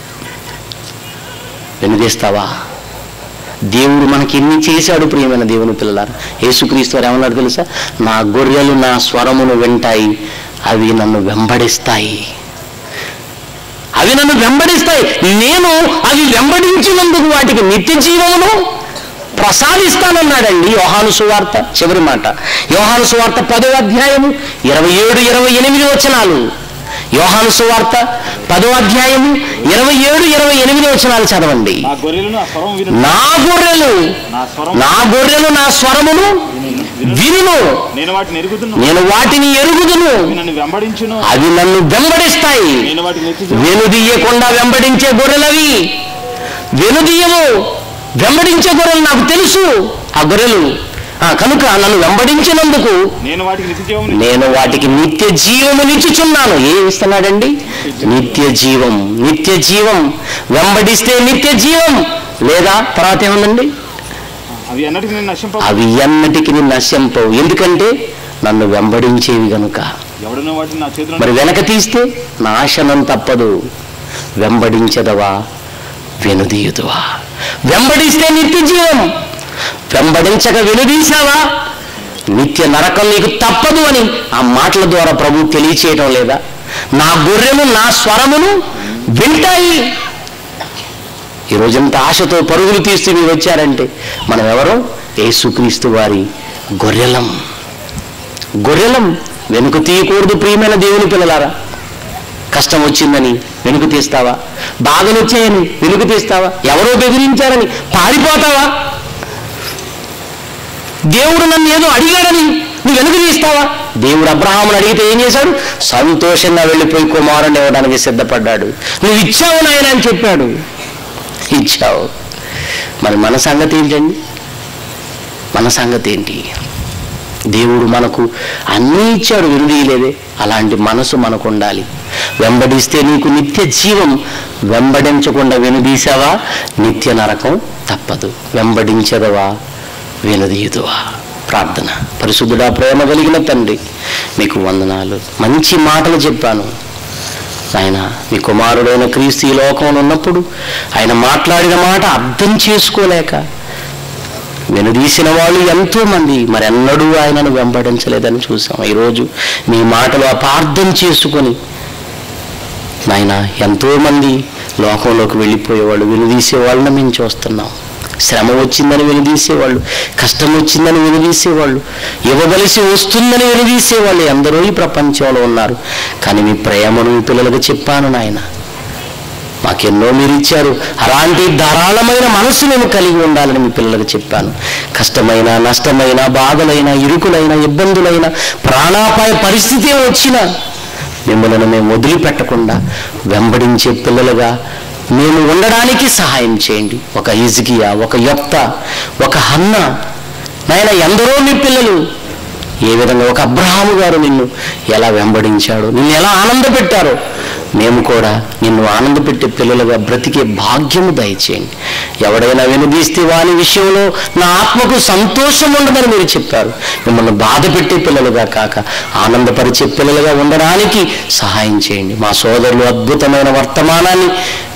[SPEAKER 3] వెనుదీస్తావా దేవుడు మనకి ఎన్ని చేశాడు ప్రియమైన దేవుని పిల్లలారా యేసుక్రీస్తు వారు ఏమన్నాడు తెలుసా నా గొర్రెలు నా స్వరమును వింటాయి అవి నన్ను వెంబడిస్తాయి అవి నన్ను వెంబడిస్తాయి నేను అవి వెంబడించినందుకు వాటికి నిత్య జీవమును ప్రసాదిస్తానన్నాడండి యోహాను సువార్త చివరి మాట యోహాను సువార్త పదో అధ్యాయము ఇరవై ఏడు ఇరవై ఎనిమిది వచనాలు యోహాను సువార్త పదో అధ్యాయము ఇరవై ఏడు ఇరవై ఎనిమిది వచనాలు చదవండి
[SPEAKER 5] నా గొర్రెలు నా స్వరం విను
[SPEAKER 3] నా గొర్రెలు
[SPEAKER 5] నా స్వరం
[SPEAKER 3] నా గొర్రెలు నా స్వరమును వినును
[SPEAKER 5] నేను వాటిని ఎరుగుతున్నాను
[SPEAKER 3] నేను వాటిని ఎరుగుదును
[SPEAKER 5] నన్ను వెంబడించును
[SPEAKER 3] అవి నన్ను వెంబడిస్తాయి
[SPEAKER 5] నేను వాటిని ఎత్తి
[SPEAKER 3] వెనుదీయకుండా వెంబడించే గొర్రెలవి వెనుదీయము వెంబడించే గొర్రెలు నాకు తెలుసు ఆ గొర్రెలు ఆ, కనుక నన్ను వెంబడించినందుకు
[SPEAKER 5] నేను వాటికి నిత్య జీవము
[SPEAKER 3] నేను వాటికి నిత్య జీవమునిచ్చుచున్నాను ఏం ఇస్తున్నాడండి నిత్య జీవం నిత్య జీవం వెంబడిస్తే నిత్య జీవం లేదా తర్వాత ఏముందండి
[SPEAKER 5] అవి అన్నటికి నేను నశింప
[SPEAKER 3] అవి ఎన్నటికి నశ్యంపవు ఎందుకంటే నన్ను వెంబడించేవి గనుక
[SPEAKER 5] ఎవడనో వాటిని నా చేతిలో
[SPEAKER 3] మరి వెనక తీస్తే నాశనం తప్పదు వెంబడించదవా వెనుదీయుదువా వెంబడిస్తే నిత్య జీవం వెంబడించక వెనుదీసావా నిత్య నరకం నీకు తప్పదు అని ఆ మాటల ద్వారా ప్రభు తెలియచేయటం లేదా నా గొర్రెలు నా స్వరమును వింటాయి ఈ రోజంత ఆశతో పరుగులు తీస్తూ మీరు వచ్చారంటే మనం ఎవరు యేసుక్రీస్తు వారి గొర్రెలం గొర్రెలం వెనుక తీయకూడదు ప్రియమైన దేవుని పిల్లలారా కష్టం వచ్చిందని వెనుక తీస్తావా బాధలు వచ్చాయని వెనుక తీస్తావా ఎవరో బెదిరించారని పారిపోతావా దేవుడు నన్ను ఏదో అడిగాడని నువ్వు వెనుక తీస్తావా దేవుడు అబ్రహాముని అడిగితే ఏం చేశాడు సంతోషంగా వెళ్ళిపోయి కుమారుని ఇవ్వడానికి సిద్ధపడ్డాడు నువ్వు ఇచ్చావు నాయన అని చెప్పాడు ఇచ్చావు మరి మన సంగతి ఏంటండి మన సంగతి ఏంటి దేవుడు మనకు అన్నీ ఇచ్చాడు విరుదీయలేదే అలాంటి మనసు మనకు ఉండాలి వెంబడిస్తే నీకు నిత్య జీవం వెంబడించకుండా వెనుదీసావా నిత్య నరకం తప్పదు వెంబడించదవా వెనుదీయుదువా ప్రార్థన పరిశుద్ధుడా ప్రేమ కలిగిన తండ్రి మీకు వందనాలు మంచి మాటలు చెప్పాను ఆయన మీ కుమారుడైన క్రీస్తు ఈ లోకంలో ఉన్నప్పుడు ఆయన మాట్లాడిన మాట అర్థం చేసుకోలేక వెనుదీసిన వాళ్ళు ఎంతో మంది మరెన్నడూ ఆయనను వెంబడించలేదని చూసాం ఈరోజు మీ మాటలు అపార్థం చేసుకొని నాయన ఎంతో మంది లోకంలోకి వెళ్ళిపోయేవాళ్ళు వెనుదీసే వాళ్ళని మేము చూస్తున్నాం శ్రమ వచ్చిందని వెనుదీసేవాళ్ళు కష్టం వచ్చిందని వెనుదీసేవాళ్ళు ఇవ్వవలసి వస్తుందని వెనుదీసేవాళ్ళు ఎందరో ఈ ప్రపంచంలో ఉన్నారు కానీ మీ ప్రేమను మీ పిల్లలకు చెప్పాను నాయన మాకెన్నో మీరు ఇచ్చారు అలాంటి ధారాళమైన మనసు నేను కలిగి ఉండాలని మీ పిల్లలకు చెప్పాను కష్టమైన నష్టమైన బాధలైన ఇరుకులైన ఇబ్బందులైన ప్రాణాపాయ పరిస్థితి వచ్చినా మిమ్మల్ని మేము వదిలిపెట్టకుండా వెంబడించే పిల్లలుగా మేము ఉండడానికి సహాయం చేయండి ఒక ఇజికియా ఒక యొప్త ఒక హన్న నాయన ఎందరో మీ పిల్లలు ఏ విధంగా ఒక అబ్రహాము గారు నిన్ను ఎలా వెంబడించాడు నిన్ను ఎలా ఆనందపెట్టారో మేము కూడా నిన్ను ఆనందపెట్టే పిల్లలుగా బ్రతికే భాగ్యము దయచేయండి ఎవడైనా వెనుదీస్తే వాని విషయంలో నా ఆత్మకు సంతోషం ఉండదని మీరు చెప్పారు మిమ్మల్ని బాధ పెట్టే పిల్లలుగా కాక ఆనందపరిచే పిల్లలుగా ఉండడానికి సహాయం చేయండి మా సోదరులు అద్భుతమైన వర్తమానాన్ని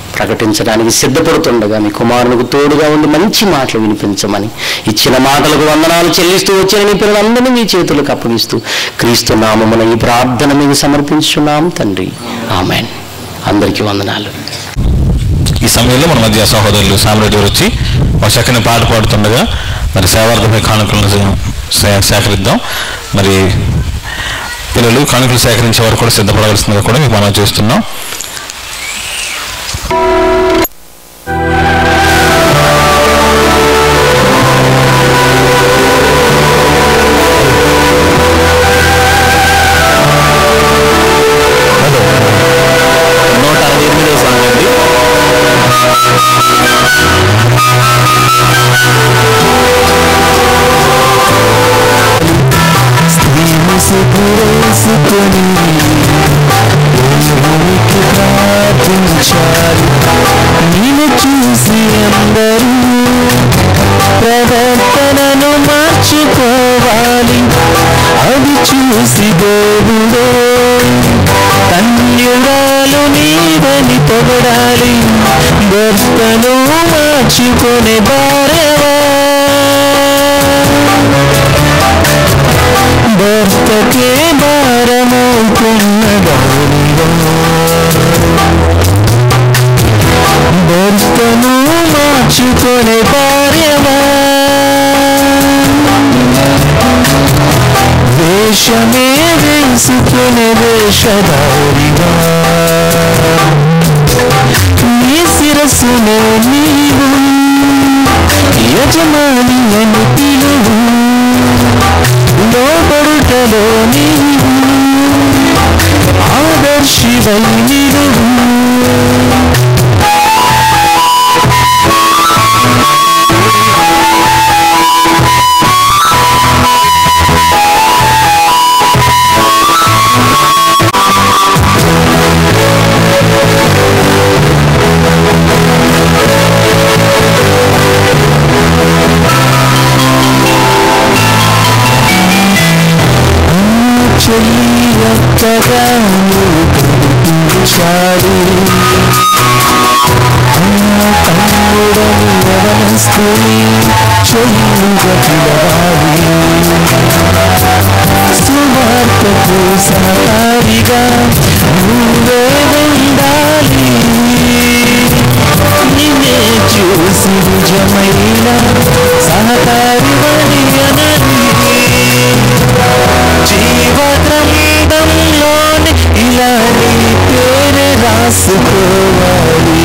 [SPEAKER 3] ప్రకటించడానికి సిద్ధపడుతుండగా మీ కుమారునికి తోడుగా ఉండి మంచి మాటలు వినిపించమని ఇచ్చిన మాటలకు వందనాలు చెల్లిస్తూ వచ్చిన నీ పిల్లలందరినీ మీ చేతులకు అప్పగిస్తూ క్రీస్తు నామమున ఈ ప్రార్థన మీకు సమర్పించున్నాం తండ్రి ఆమెన్ అందరికీ వందనాలు
[SPEAKER 1] ఈ సమయంలో మన మధ్య సహోదరులు సామ్రాజ్య గారు వచ్చి ఒక చక్కని పాట పాడుతుండగా మరి సేవార్థమై కానుకలను సే- సేకరిద్దాం మరి పిల్లలు కానుకలు సేకరించే వారు కూడా సిద్ధపడవలసిందిగా కూడా మీకు మనం చేస్తున్నాం నూట అరవై ఎనిమిదో సాంగ్ అండి
[SPEAKER 4] నిన్ను చూసి అందరూ ప్రవర్తనను మార్చుకోవాలి అది చూసి దేవుడే కన్యురాలు నీవని పొగడాలి భర్తను మార్చుకునే భార్యవా భర్తకే భారమవుతున్నదానివా భర్తను మార్చుకునే భార్యవా వేషమే వేసుకునే వేషధారివా నీ శిరస్సులో నీవు యజమాని అని పిలువు లోబడుటలో నీవు ఆదర్శివై నిలువు చెయ్యక్కగా కనిపించాడు తమ్ముడని యవనస్తుని చెయ్యుగా పిలవాలి సువార్తకు సహకారిగా నువ్వే ఉండాలి నిన్నే చూసి నిజమైన సహకారివని అనని జీవగ్రంథంలోని ఇలా నీ పేరు రాసుకోవాలి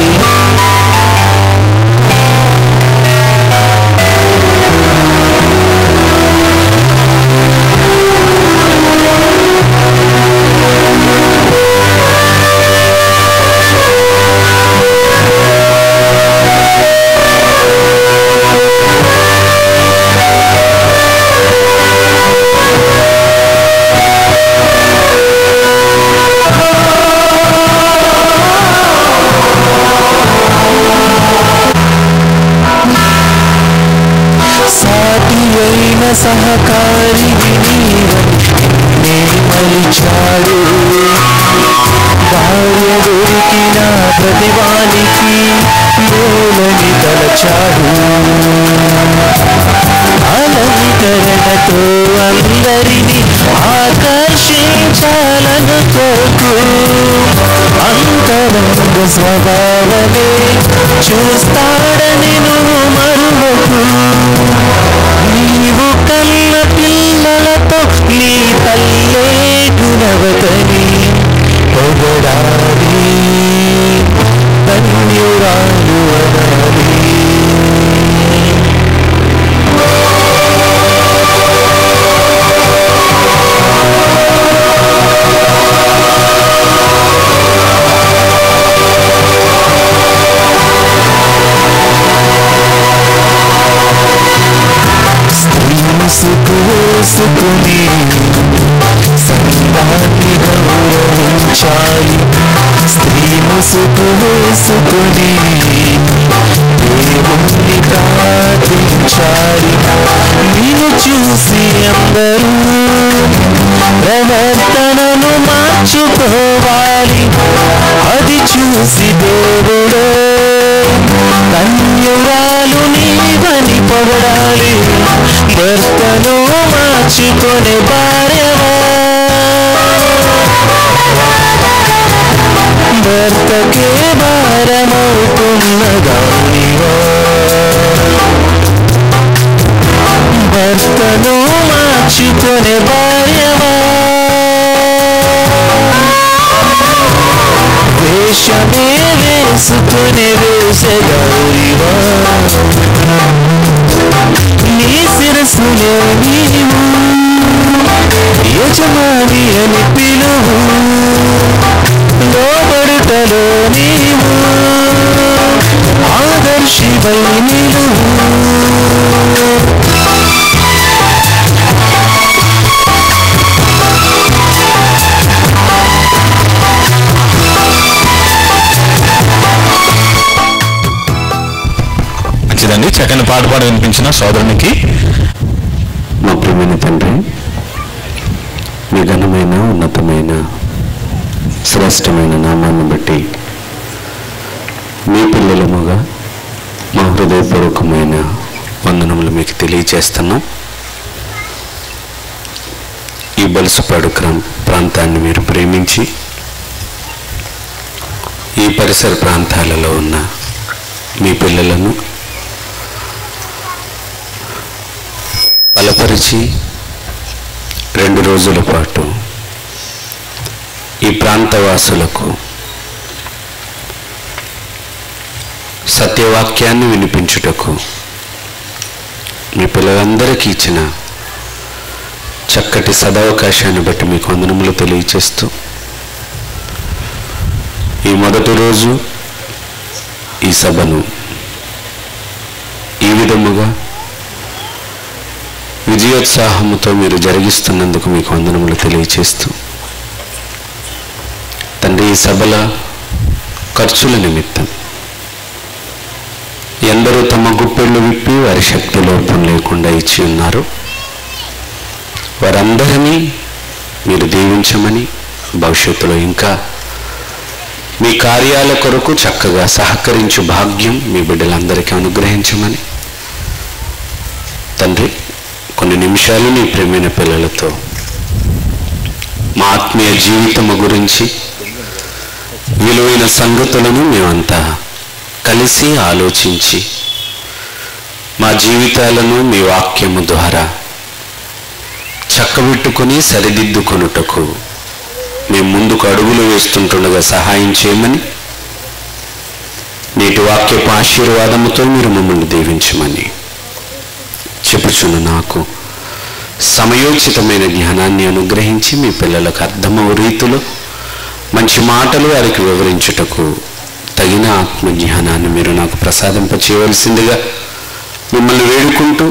[SPEAKER 4] సాటి అయిన సహకారి నేను మలిచాడు భార్య దొరికిన ప్రతివానికి లోలని తలచాడు అలంకరణతో అందరినీ ఆకర్షించాలనుకోకు అంతరంగ స్వభావమే చూస్తాడని నువ్వు మరువకు నీవు కన్న పిల్లలతో నీ తల్లే గుణవతని పొగడాలి ధన్యురాలు అనాలి ముసుగు వేసుకుని సంఘాన్ని గౌరవించాలి స్త్రీ ముసుగు వేసుకుని దేవుణ్ణి ప్రార్థించాలి నిన్ను చూసి అందరూ ప్రవర్తనను మార్చుకోవాలి అది చూసి దేవుడే భర్తను మార్చుకునే భార్యవా భర్తకే భారమవుతున్న గౌరివా భర్తను మార్చుకునే భార్యవా వేషమే వేసుకునే వేష గౌరివా నీ శిరస్సులో నీవు యజమాని అని పిలువు లోబడుటలో నీవు ఆదర్శివై నిలువు
[SPEAKER 1] మంచిదండి చక్కని పాట పాట వినిపించిన సోదరునికి
[SPEAKER 6] మా ప్రియమైన తండ్రి మీ ఘనమైన ఉన్నతమైన శ్రేష్టమైన నామాన్ని బట్టి మీ పిల్లలముగా మా హృదయపూర్వకమైన వందనములు మీకు తెలియచేస్తున్నాం ఈ బలుసుపాడు క్రమ ప్రాంతాన్ని మీరు ప్రేమించి ఈ పరిసర ప్రాంతాలలో ఉన్న మీ పిల్లలను బలపరిచి రెండు రోజుల పాటు ఈ ప్రాంతవాసులకు సత్యవాక్యాన్ని వినిపించుటకు మీ పిల్లలందరికీ ఇచ్చిన చక్కటి సదవకాశాన్ని బట్టి మీకు వందనములు తెలియచేస్తూ ఈ మొదటి రోజు ఈ సభను ఈ విధముగా విజయోత్సాహముతో మీరు జరిగిస్తున్నందుకు మీకు వందనములు తెలియచేస్తూ తండ్రి ఈ సభల ఖర్చుల నిమిత్తం ఎందరూ తమ గుప్పెళ్ళు విప్పి వారి శక్తి లోపం లేకుండా ఇచ్చి ఉన్నారు వారందరినీ మీరు దీవించమని భవిష్యత్తులో ఇంకా మీ కార్యాల కొరకు చక్కగా సహకరించు భాగ్యం మీ బిడ్డలందరికీ అనుగ్రహించమని తండ్రి కొన్ని నిమిషాలు నీ ప్రేమైన పిల్లలతో మా ఆత్మీయ జీవితము గురించి విలువైన సంగతులను మేమంతా కలిసి ఆలోచించి మా జీవితాలను మీ వాక్యము ద్వారా చక్కబెట్టుకుని సరిదిద్దుకొనుటకు మేము ముందుకు అడుగులు వేస్తుంటుండగా సహాయం చేయమని నేటి వాక్యపు ఆశీర్వాదముతో మీరు మమ్మల్ని దీవించమని చెప్పుచున్న నాకు సమయోచితమైన జ్ఞానాన్ని అనుగ్రహించి మీ పిల్లలకు అర్థమవు రీతిలో మంచి మాటలు వారికి వివరించుటకు తగిన ఆత్మ జ్ఞానాన్ని మీరు నాకు ప్రసాదింప చేయవలసిందిగా మిమ్మల్ని వేడుకుంటూ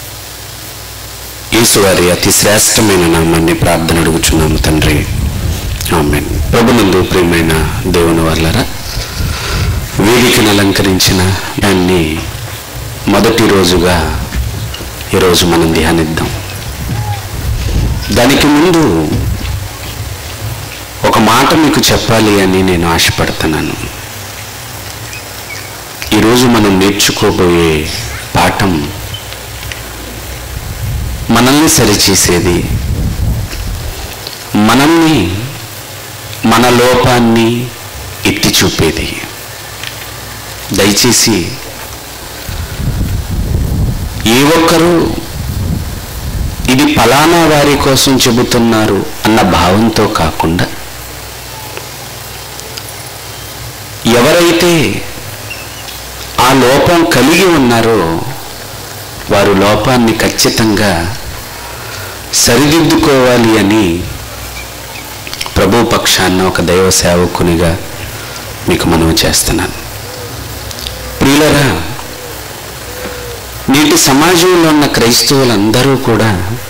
[SPEAKER 6] యేసువారి అతి శ్రేష్టమైన నామాన్ని ప్రార్థన అడుగుచున్నాము తండ్రి ఆమె ప్రభునందు ప్రియమైన దేవుని వాళ్ళరా వేదికను అలంకరించిన దాన్ని మొదటి రోజుగా ఈరోజు మనం ధ్యానిద్దాం దానికి ముందు ఒక మాట మీకు చెప్పాలి అని నేను ఆశపడుతున్నాను ఈరోజు మనం నేర్చుకోబోయే పాఠం మనల్ని సరిచేసేది మనల్ని మన లోపాన్ని ఎత్తి చూపేది దయచేసి ఏ ఒక్కరూ ఇది ఫలానా వారి కోసం చెబుతున్నారు అన్న భావంతో కాకుండా ఎవరైతే ఆ లోపం కలిగి ఉన్నారో వారు లోపాన్ని ఖచ్చితంగా సరిదిద్దుకోవాలి అని ప్రభు పక్షాన ఒక దైవ సేవకునిగా మీకు మనవి చేస్తున్నాను ప్రియులరా నేటి సమాజంలో ఉన్న క్రైస్తవులందరూ కూడా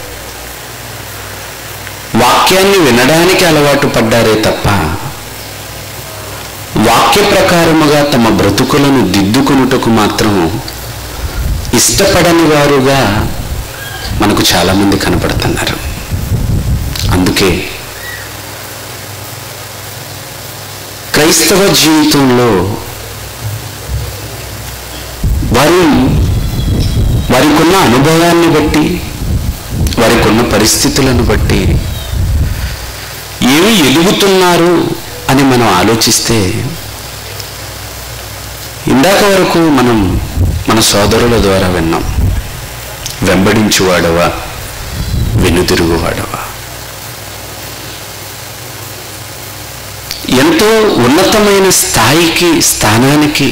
[SPEAKER 6] వాక్యాన్ని వినడానికి అలవాటు పడ్డారే తప్ప వాక్య ప్రకారముగా తమ బ్రతుకులను దిద్దుకొనుటకు మాత్రం ఇష్టపడని వారుగా మనకు చాలామంది కనపడుతున్నారు అందుకే క్రైస్తవ జీవితంలో వారు వారికున్న అనుభవాన్ని బట్టి వారికి ఉన్న పరిస్థితులను బట్టి ఏమి ఎదుగుతున్నారు అని మనం ఆలోచిస్తే ఇందాక వరకు మనం మన సోదరుల ద్వారా విన్నాం వెంబడించువాడవా వెనుతిరుగువాడవా ఎంతో ఉన్నతమైన స్థాయికి స్థానానికి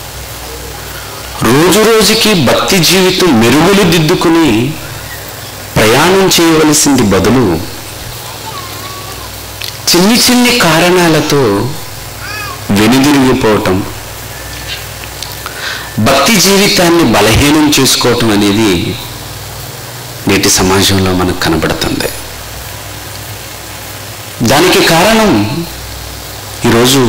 [SPEAKER 6] రోజు రోజుకి భక్తి జీవితం మెరుగులు దిద్దుకుని ప్రయాణం చేయవలసింది బదులు చిన్ని చిన్ని కారణాలతో వెనుదిరిగిపోవటం భక్తి జీవితాన్ని బలహీనం చేసుకోవటం అనేది నేటి సమాజంలో మనకు కనబడుతుంది దానికి కారణం ఈరోజు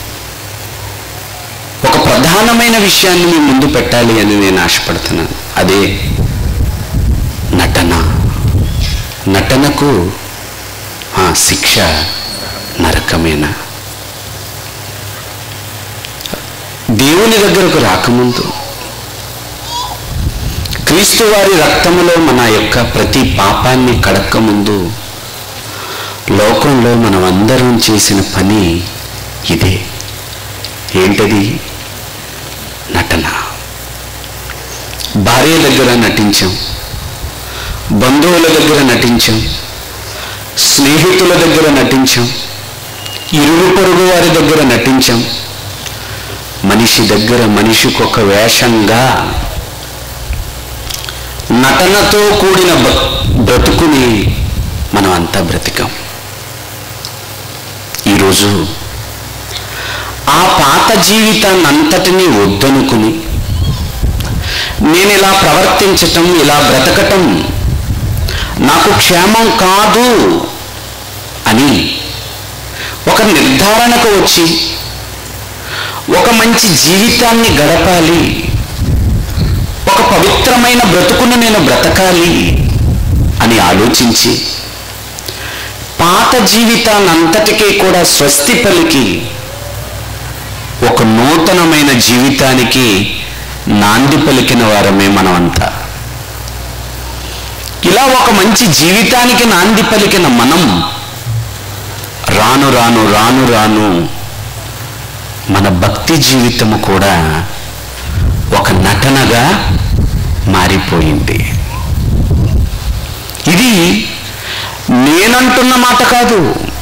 [SPEAKER 6] ఒక ప్రధానమైన విషయాన్ని మీ ముందు పెట్టాలి అని నేను ఆశపడుతున్నాను అదే నటన నటనకు ఆ శిక్ష నరకమేనా దేవుని దగ్గరకు రాకముందు క్రీస్తు వారి రక్తములో మన యొక్క ప్రతి పాపాన్ని కడక్కముందు లోకంలో మనం అందరం చేసిన పని ఇదే ఏంటది నటన భార్య దగ్గర నటించాం బంధువుల దగ్గర నటించాం స్నేహితుల దగ్గర నటించాం ఇరుగు పొరుగు వారి దగ్గర నటించాం మనిషి దగ్గర మనిషికి ఒక వేషంగా నటనతో కూడిన బ- బ్రతుకుని మనం అంతా బ్రతికాం ఈరోజు ఆ పాత జీవితాన్ని అంతటినీ వద్దనుకుని నేను ఇలా ప్రవర్తించటం ఇలా బ్రతకటం నాకు క్షేమం కాదు అని ఒక నిర్ధారణకు వచ్చి ఒక మంచి జీవితాన్ని గడపాలి ఒక పవిత్రమైన బ్రతుకును నేను బ్రతకాలి అని ఆలోచించి పాత జీవితాన్నంతటికీ కూడా స్వస్తి పలికి ఒక నూతనమైన జీవితానికి నాంది పలికిన వారమే మనమంతా ఇలా ఒక మంచి జీవితానికి నాంది పలికిన మనం రాను రాను రాను రాను మన భక్తి జీవితము కూడా ఒక నటనగా మారిపోయింది ఇది నేనంటున్న మాట కాదు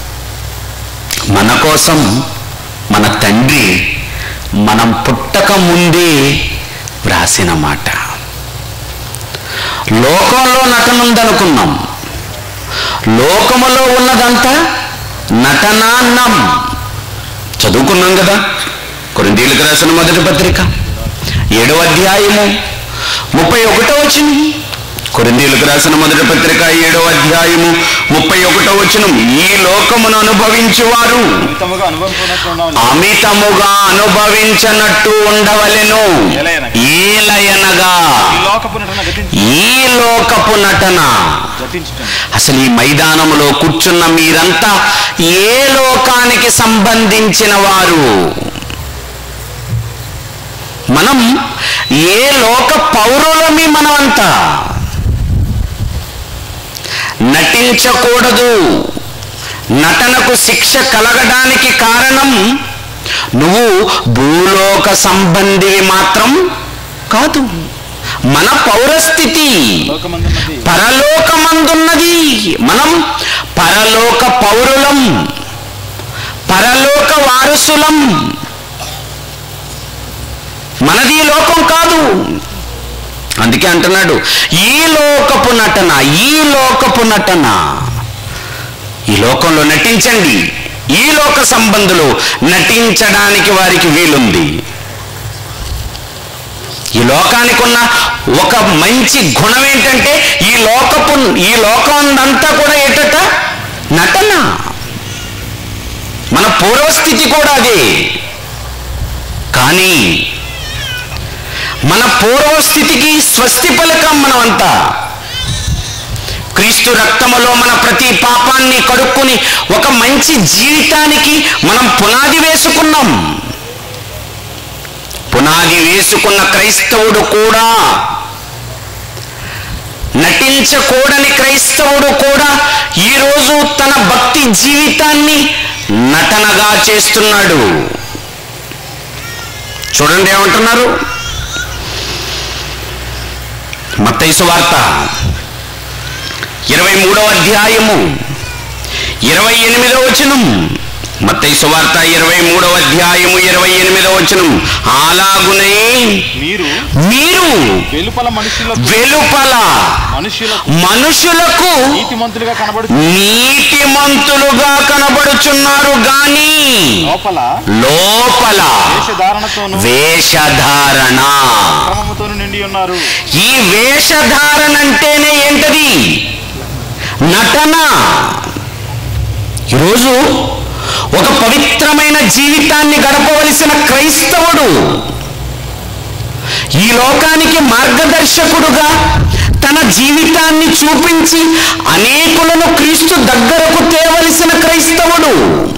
[SPEAKER 6] మన కోసం మన తండ్రి మనం పుట్టక ముందే వ్రాసిన మాట లోకంలో నటన ఉందనుకున్నాం లోకములో ఉన్నదంతా నటనాన్నం చదువుకున్నాం కదా కొరిందీలకు రాసిన మొదటి పత్రిక ఏడవ అధ్యాయము ముప్పై ఒకటో వచ్చింది కొరిందీలకు రాసిన మొదటి పత్రిక ఏడవ అధ్యాయము ముప్పై ఒకటో వచ్చిన ఈ లోకమును అనుభవించువారు
[SPEAKER 5] మితముగా అనుభవించినట్లు ఉన్నావు
[SPEAKER 6] అమితముగా అనుభవించనట్టు ఉండవలెను ఏలయనగా
[SPEAKER 5] ఈ లోకపు నటన గతించి
[SPEAKER 6] ఈ లోకపు నటన
[SPEAKER 5] గతించటం
[SPEAKER 6] అసలు ఈ మైదానములో కూర్చున్న మీరంతా ఏ లోకానికి సంబంధించిన వారు మనం ఏ లోక పౌరులమి మనమంతా నటించకూడదు నటనకు శిక్ష కలగడానికి కారణం నువ్వు భూలోక సంబంధివి మాత్రం కాదు మన పౌరస్థితి
[SPEAKER 5] లోకమందున్నది
[SPEAKER 6] పరలోకమందున్నది మనం పరలోక పౌరులం పరలోక వారసులం మనది ఈ లోకం కాదు అందుకే అంటున్నాడు ఈ లోకపు నటన ఈ లోకపు నటన ఈ లోకంలో నటించండి ఈ లోక సంబంధులు నటించడానికి వారికి వీలుంది ఈ లోకానికి ఉన్న ఒక మంచి గుణం ఏంటంటే ఈ లోకపు ఈ లోకం అంతా కూడా ఏంటట నటన మన పూర్వస్థితి కూడా అదే కానీ మన పూర్వస్థితికి స్వస్తి పలకం మనమంతా క్రీస్తు రక్తములో మన ప్రతి పాపాన్ని కడుక్కుని ఒక మంచి జీవితానికి మనం పునాది వేసుకున్నాం పునాది వేసుకున్న క్రైస్తవుడు కూడా నటి నటించకూడని క్రైస్తవుడు కూడా ఈరోజు తన భక్తి జీవితాన్ని నటనగా చేస్తున్నాడు చూడండి ఏమంటున్నారు మత్తైసు వార్త ఇరవై మూడవ అధ్యాయము ఇరవై ఎనిమిదవ వచనం మత్తయి సువార్త ఇరవై మూడవ అధ్యాయము ఇరవై ఎనిమిదవ వచనం అలాగునే
[SPEAKER 5] మీరు
[SPEAKER 6] మీరు
[SPEAKER 5] వెలుపల మనుషులకు
[SPEAKER 6] వెలుపల
[SPEAKER 5] మనుషులకు
[SPEAKER 6] మనుషులకు
[SPEAKER 5] నీతిమంతులుగా కనబడు
[SPEAKER 6] నీతిమంతులుగా కనబడుచున్నారు గాని
[SPEAKER 5] లోపల
[SPEAKER 6] లోపల
[SPEAKER 5] వేషధారణతోను
[SPEAKER 6] వేషధారణ
[SPEAKER 5] క్రమముతోను నిండి ఉన్నారు
[SPEAKER 6] ఈ వేషధారణ అంటేనే ఏంటది నటన ఈరోజు ఒక పవిత్రమైన జీవితాన్ని గడపవలసిన క్రైస్తవుడు ఈ లోకానికి మార్గదర్శకుడుగా తన జీవితాన్ని చూపించి అనేకులను క్రీస్తు దగ్గరకు తేవలసిన క్రైస్తవుడు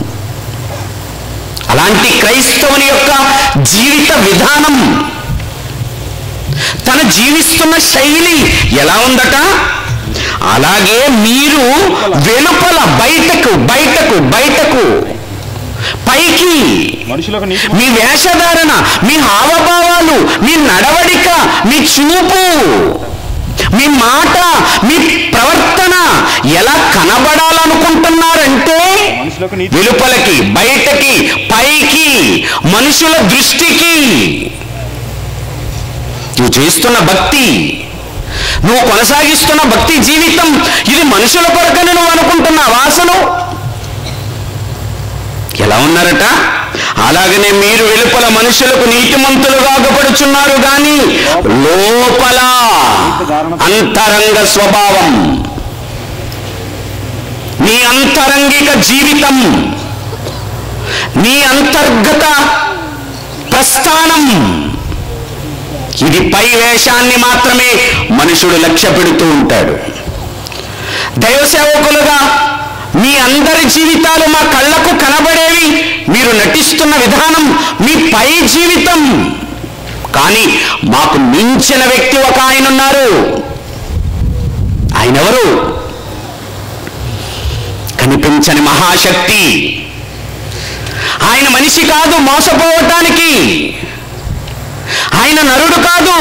[SPEAKER 6] అలాంటి క్రైస్తవుని యొక్క జీవిత విధానం తన జీవిస్తున్న శైలి ఎలా ఉందట అలాగే మీరు వెలుపల బయటకు బయటకు బయటకు పైకి
[SPEAKER 5] మనుషులకు నీతి
[SPEAKER 6] మీ వేషధారణ మీ హావభావాలు మీ నడవడిక మీ చూపు మీ మాట మీ ప్రవర్తన ఎలా కనబడాలనుకుంటున్నారంటే
[SPEAKER 5] మనుషులకు నీతి
[SPEAKER 6] వెలుపలకి బయటకి పైకి మనుషుల దృష్టికి నువ్వు చేస్తున్న భక్తి నువ్వు కొనసాగిస్తున్న భక్తి జీవితం ఇది మనుషుల కొరకని నువ్వు అనుకుంటున్నావా అసలు ఎలా ఉన్నారట అలాగనే మీరు వెలుపల మనుషులకు నీతిమంతులుగా అగపడుచున్నారు గాని లోపల అంతరంగ స్వభావం నీ అంతరంగిక జీవితం నీ అంతర్గత ప్రస్థానం ఇది పై వేషాన్ని మాత్రమే మనుషుడు లక్ష్య పెడుతూ ఉంటాడు దైవ సేవకులుగా మీ అందరి జీవితాలు మా కళ్ళకు కనబడేవి మీరు నటిస్తున్న విధానం మీ పై జీవితం కానీ మాకు మించిన వ్యక్తి ఒక ఆయన ఉన్నారు ఆయన ఎవరు కనిపించని మహాశక్తి ఆయన మనిషి కాదు మోసపోవటానికి ఆయన నరుడు కాదు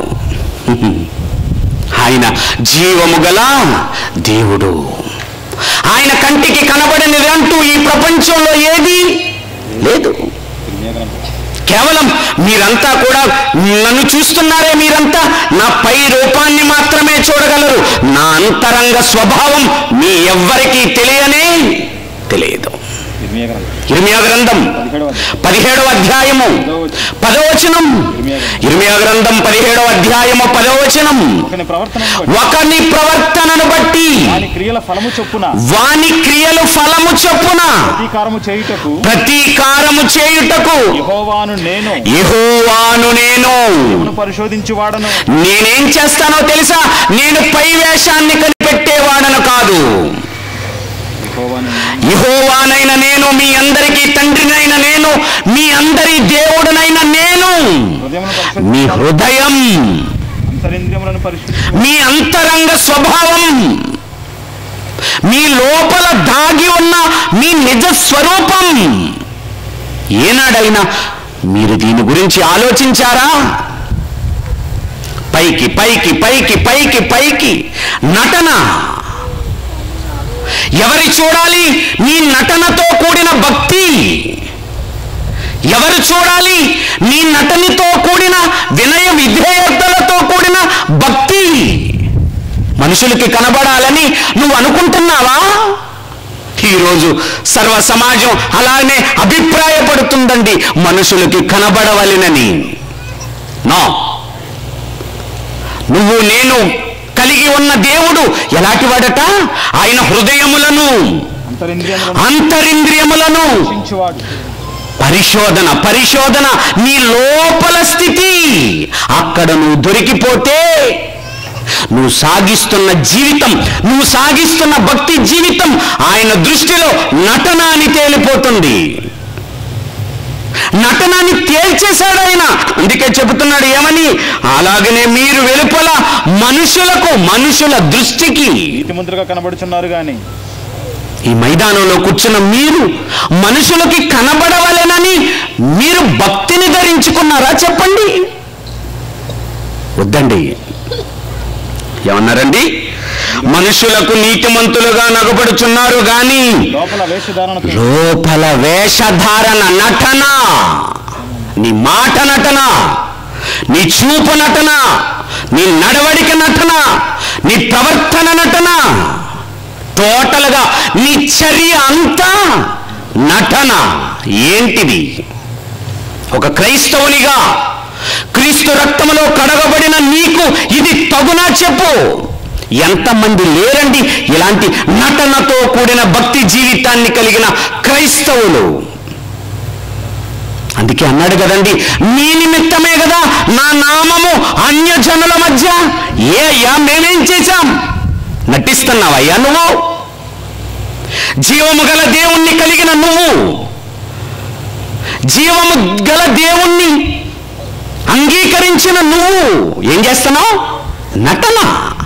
[SPEAKER 6] ఆయన జీవము గల దేవుడు ఆయన కంటికి కనబడనిది అంటూ ఈ ప్రపంచంలో ఏది లేదు కేవలం మీరంతా కూడా నన్ను చూస్తున్నారే మీరంతా నా పై రూపాన్ని మాత్రమే చూడగలరు నా అంతరంగ స్వభావం మీ ఎవ్వరికీ తెలియనే తెలియదు
[SPEAKER 5] ఇర్మియా గ్రంథం
[SPEAKER 6] ఇర్మియా గ్రంథం
[SPEAKER 5] పదిహేడవ అధ్యాయం.
[SPEAKER 6] పదిహేడవ అధ్యాయము పదవచనం ఇర్మియా గ్రంథం పదిహేడవ అధ్యాయము పదవచనం
[SPEAKER 5] ఒకని ప్రవర్తనను బట్టి
[SPEAKER 6] ఒకని ప్రవర్తనను బట్టి
[SPEAKER 5] వాని క్రియల ఫలము చొప్పున
[SPEAKER 6] వాని క్రియలు ఫలము చొప్పున
[SPEAKER 5] ప్రతీకారము చేయుటకు
[SPEAKER 6] ప్రతీకారము చేయుటకు
[SPEAKER 5] యెహోవాను నేను
[SPEAKER 6] యెహోవాను నేను
[SPEAKER 5] దేవుని పరిశోధించి వాడను
[SPEAKER 6] నేనేం చేస్తానో తెలుసా నేను పై వేషాన్ని కనిపెట్టేవాడను కాదు
[SPEAKER 5] యెహోవాను నేను
[SPEAKER 6] యహోవానైన నేను మీ అందరికీ తండ్రినైన నేను మీ అందరి దేవుడనైన నేను
[SPEAKER 5] హృదయమును
[SPEAKER 6] మీ
[SPEAKER 5] పరిశోధించి
[SPEAKER 6] హృదయం
[SPEAKER 5] అంతరింద్రియములను పరిశోధించి
[SPEAKER 6] మీ అంతరంగ స్వభావం మీ లోపల దాగి ఉన్న మీ నిజ స్వరూపం ఏనాడైనా మీరు దీని గురించి ఆలోచించారా పైకి పైకి పైకి పైకి పైకి నటన ఎవరి చూడాలి నీ నటనతో కూడిన భక్తి ఎవరు చూడాలి నీ నటనతో కూడిన వినయ విధేయతలతో కూడిన భక్తి మనుషులకి కనబడాలని నువ్వు అనుకుంటున్నావా ఈరోజు సర్వ సమాజం అలానే అభిప్రాయపడుతుందండి మనుషులకి కనబడవలెనని నో నువ్వు నేను కలిగి ఉన్న దేవుడు ఎలాంటి వాడట ఆయన హృదయములను
[SPEAKER 5] అంతరింద్రియములను
[SPEAKER 6] అంతరింద్రియములను
[SPEAKER 5] రక్షించువాడు
[SPEAKER 6] పరిశోధన పరిశోధన నీ లోపల స్థితి అక్కడ నువ్వు దొరికిపోతే నువ్వు సాగిస్తున్న జీవితం నువ్వు సాగిస్తున్న భక్తి జీవితం ఆయన దృష్టిలో నటన అని తేలిపోతుంది నటనాన్ని తేల్చేశాడు ఆయన అందుకే చెబుతున్నాడు ఏమని అలాగనే మీరు వెలుపల మనుషులకు మనుషుల దృష్టికి
[SPEAKER 5] నీతిమంతులుగా కనబడుచున్నారు గాని
[SPEAKER 6] ఈ మైదానంలో కూర్చున్న మీరు మనుషులకి కనబడవలెనని మీరు భక్తిని ధరించుకున్నారా చెప్పండి వద్దండి ఏమన్నారండి మనుషులకు నీతిమంతులుగా నగబడుచున్నారు గాని
[SPEAKER 5] లోపల వేషధారణతో
[SPEAKER 6] లోపల వేషధారణ నటన నీ మాట నటన నీ చూపు నటన నీ నడవడిక నటన నీ ప్రవర్తన నటన టోటల్గా నీ చర్య అంతా నటన ఏంటిది ఒక క్రైస్తవునిగా క్రీస్తు రక్తములో కడగబడిన నీకు ఇది తగునా చెప్పు ఎంతమంది లేరండి ఇలాంటి నటనతో కూడిన భక్తి జీవితాన్ని కలిగిన క్రైస్తవులు అందుకే అన్నాడు కదండి నీ నిమిత్తమే కదా నా నామము అన్యజనుల మధ్య ఏ అయ్యా మేమేం చేశాం నటిస్తున్నావయ్యా నువ్వు జీవము గల దేవుణ్ణి కలిగిన నువ్వు జీవము గల దేవుణ్ణి అంగీకరించిన నువ్వు ఏం చేస్తున్నావు నటన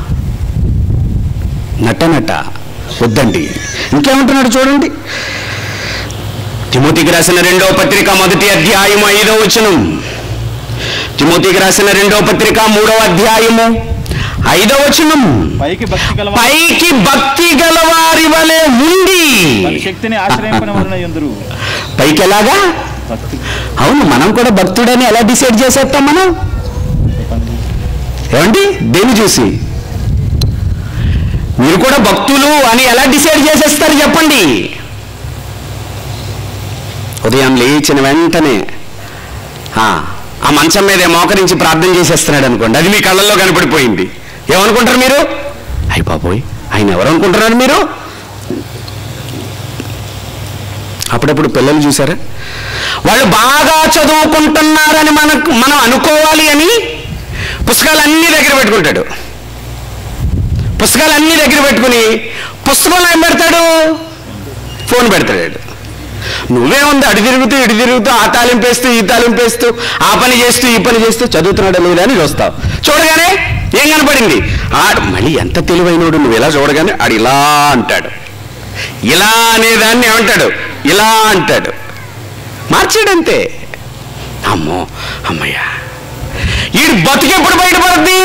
[SPEAKER 6] నటనట వద్దండి ఇంకేమంటున్నాడు చూడండి తిమోతికి రాసిన రెండవ పత్రిక మొదటి అధ్యాయము ఐదవ వచనం తిమోతికి రాసిన రెండవ పత్రిక మూడవ అధ్యాయము ఐదవ వచనం
[SPEAKER 5] పైకి భక్తి గల
[SPEAKER 6] పైకి భక్తి గలవారి వలె ఉండి
[SPEAKER 5] శక్తిని ఆశ్రయింపని వలన ఎందురు
[SPEAKER 6] పైకి ఎలాగా
[SPEAKER 5] భక్తి
[SPEAKER 6] అవును మనం కూడా భక్తుడని ఎలా డిసైడ్ చేసేస్తాం మనం ఏమండి దేన్ని చూసి మీరు కూడా భక్తులు అని ఎలా డిసైడ్ చేసేస్తారు చెప్పండి ఉదయం లేచిన వెంటనే ఆ, ఆ మంచం మీద మోకరించి ప్రార్థన చేసేస్తున్నాడు అనుకోండి అది మీ కళ్ళల్లో కనపడిపోయింది ఏమనుకుంటారు మీరు అయ్యి బాబోయ్ ఆయన ఎవరు అనుకుంటున్నారు మీరు అప్పుడప్పుడు పిల్లలు చూసారా వాళ్ళు బాగా చదువుకుంటున్నారని మనకు మనం అనుకోవాలి అని పుస్తకాలు అన్నీ దగ్గర పెట్టుకుంటాడు పుస్తకాలు అన్నీ దగ్గర పెట్టుకుని పుస్తకంలో ఏం పెడతాడు ఫోన్ పెడతాడు నువ్వే ఉంది అడి తిరుగుతూ ఇటు తిరుగుతూ ఆ తాలింపేస్తూ ఈ తాలింపేస్తూ ఆ పని చేస్తూ ఈ పని చేస్తూ చదువుతున్నాడు లేదా అని చూస్తావు చూడగానే ఏం కనపడింది ఆడు మళ్ళీ ఎంత తెలివైనోడు నువ్వు ఇలా చూడగానే ఆడు ఇలా అంటాడు ఇలా అనేదాన్ని ఏమంటాడు ఇలా అంటాడు మార్చాడంతే అమ్మో అమ్మయ్యా ఈడు బతికెప్పుడు బయటపడుద్ది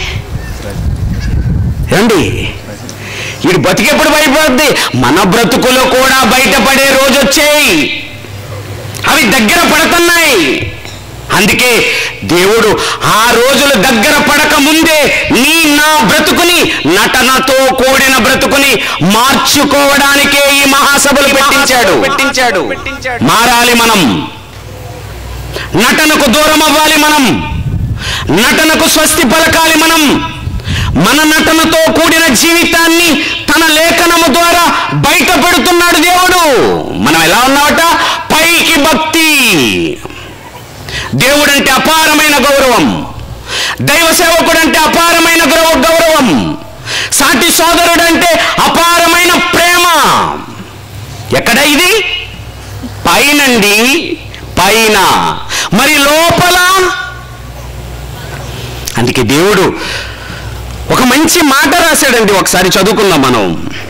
[SPEAKER 6] ఏమండి ఈడు బతికెప్పుడు బయటపడుద్ది మన బ్రతుకులు కూడా బయటపడే రోజు వచ్చాయి అవి దగ్గర పడుతున్నాయి అందుకే దేవుడు ఆ రోజులు దగ్గర పడక ముందే నీ నా బ్రతుకుని నటనతో కూడిన బ్రతుకుని మార్చుకోవడానికే ఈ మహాసభలు పెట్టించాడు పెట్టించాడు మారాలి మనం నటనకు దూరం అవ్వాలి మనం నటనకు స్వస్తి పలకాలి మనం మన నటనతో కూడిన జీవితాన్ని తన లేఖనము ద్వారా బయట పెడుతున్నాడు దేవుడు మనం ఎలా ఉన్నామట పైకి భక్తి దేవుడంటే అపారమైన గౌరవం దైవ సేవకుడంటే అపారమైన గౌరవ గౌరవం సాటి సోదరుడంటే అపారమైన ప్రేమ ఎక్కడ ఇది పైనండి పైన మరి లోపల అందుకే దేవుడు ఒక మంచి మాట రాశాడండి ఒకసారి చదువుకుందాం మనం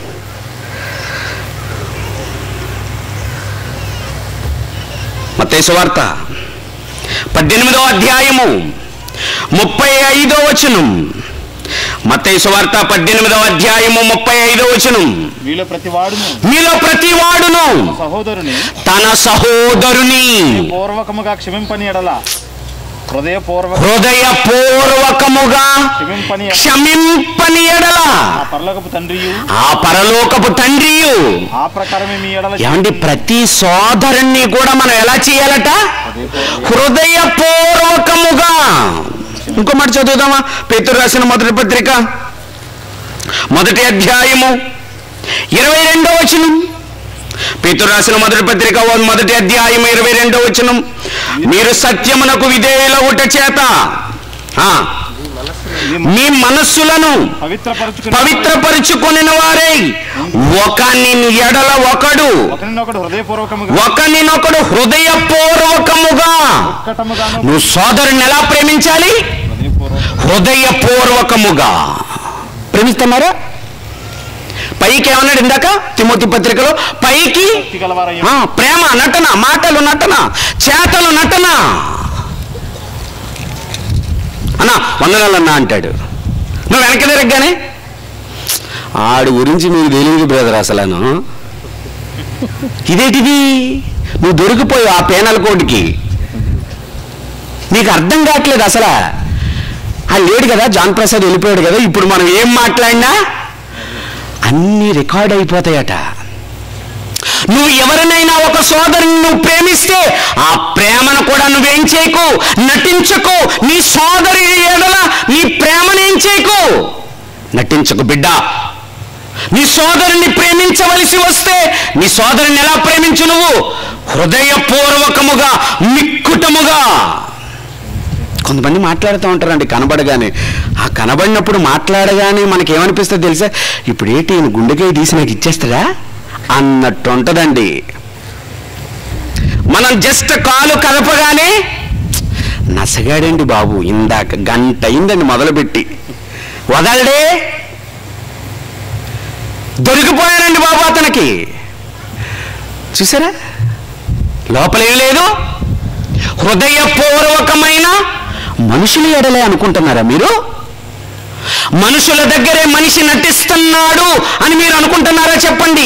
[SPEAKER 6] మత్తయి సువార్త పద్దెనిమిదవ అధ్యాయము ముప్పై ఐదో వచనం మత్తయి సువార్త పద్దెనిమిదవ అధ్యాయము ముప్పై ఐదో వచనం
[SPEAKER 5] వీళ్ళ ప్రతి వాడును
[SPEAKER 6] మీలో ప్రతి వాడును
[SPEAKER 5] సహోదరుని
[SPEAKER 6] తన సహోదరుని
[SPEAKER 5] పూర్వకముగా క్షమింపని ఎడల హృదయ పూర్వక
[SPEAKER 6] హృదయపూర్వకముగా
[SPEAKER 5] క్షమింపని
[SPEAKER 6] క్షమింపని ఎడల
[SPEAKER 5] ఆ పరలోకపు తండ్రియు
[SPEAKER 6] ఆ పరలోకపు తండ్రియు
[SPEAKER 5] ఆ ప్రకారమే మీ ఎడల
[SPEAKER 6] ఏమండి ప్రతి సోదరుణ్ణి కూడా మనం ఎలా చేయాలట హృదయపూర్వకముగా ఇంకో మాట చదువుదామా పేతురు రాసిన మొదటి పత్రిక మొదటి అధ్యాయము ఇరవై రెండో వచనం పేతురు రాసిన మొదటి పత్రిక ఓ- మొదటి అధ్యాయం ఇరవై రెండో వచనం మీరు సత్యమునకు విధేయుల ఉట చేత ఆ, మీ మనస్సులను
[SPEAKER 5] పవిత్రపరచుకుని
[SPEAKER 6] పవిత్రపరుచుకొనిన వారై ఒకని ఎడల ఒకడు
[SPEAKER 5] ఒకరినొకడు హృదయపూర్వకముగా
[SPEAKER 6] ఒకనినొకడు హృదయపూర్వకముగా
[SPEAKER 5] ఒక్కటముగాను
[SPEAKER 6] నువ్వు సోదరుని ఎలా ప్రేమించాలి
[SPEAKER 5] హృదయపూర్వక
[SPEAKER 6] హృదయపూర్వకముగా ప్రేమిస్తున్నారా పైకి ఏమన్నాడు ఇందాక తిమోతి పత్రికలో పైకి
[SPEAKER 5] గలవారయ్య
[SPEAKER 6] ఆ, ప్రేమ నటన మాటలు నటన చేతలు నటన అన్నా వందనాలన్నా అంటాడు నువ్వు వెనక తిరగగానే ఆడు గురించి మీకు తెలియదు బ్రదర్ అసలను ఇదేటిది నువ్వు దొరికిపోయావు ఆ పేనల కోటికి నీకు అర్థం కావట్లేదు అసలు ఆ లేడు కదా జాన్ ప్రసాద్ వెళ్ళిపోయాడు కదా ఇప్పుడు మనం ఏం మాట్లాడినా అన్నీ రికార్డ్ అయిపోతాయట నువ్వు ఎవరినైనా ఒక సోదరుని నువ్వు ప్రేమిస్తే ఆ ప్రేమను కూడా నువ్వేం చేయకు నటించకు నీ సోదరి ఎడల నీ ప్రేమను ఏం చేయకు నటించకు బిడ్డ నీ సోదరుని ప్రేమించవలసి వస్తే నీ సోదరుని ఎలా ప్రేమించు నువ్వు హృదయపూర్వకముగా మిక్కుటముగా కొంతమంది మాట్లాడుతూ ఉంటారండి కనబడగానే ఆ కనబడినప్పుడు మాట్లాడగానే మనకి ఏమనిపిస్తుంది తెలుసా ఇప్పుడు ఏంటి ఈయన గుండెకాయ తీసి నాకు ఇచ్చేస్తాడా అన్నట్టు ఉంటుందండి మనం జస్ట్ కాలు కదపగానే నసగాడండి బాబు ఇందాక గంట అయిందండి మొదలుపెట్టి వదలడే దొరికిపోయానండి బాబు అతనికి చూసారా లోపలేం లేదు హృదయపూర్వకమైన మనుషుల ఎడలే అనుకుంటున్నారా మీరు మనుషుల దగ్గరే మనిషి నటిస్తున్నాడు అని మీరు అనుకుంటున్నారా చెప్పండి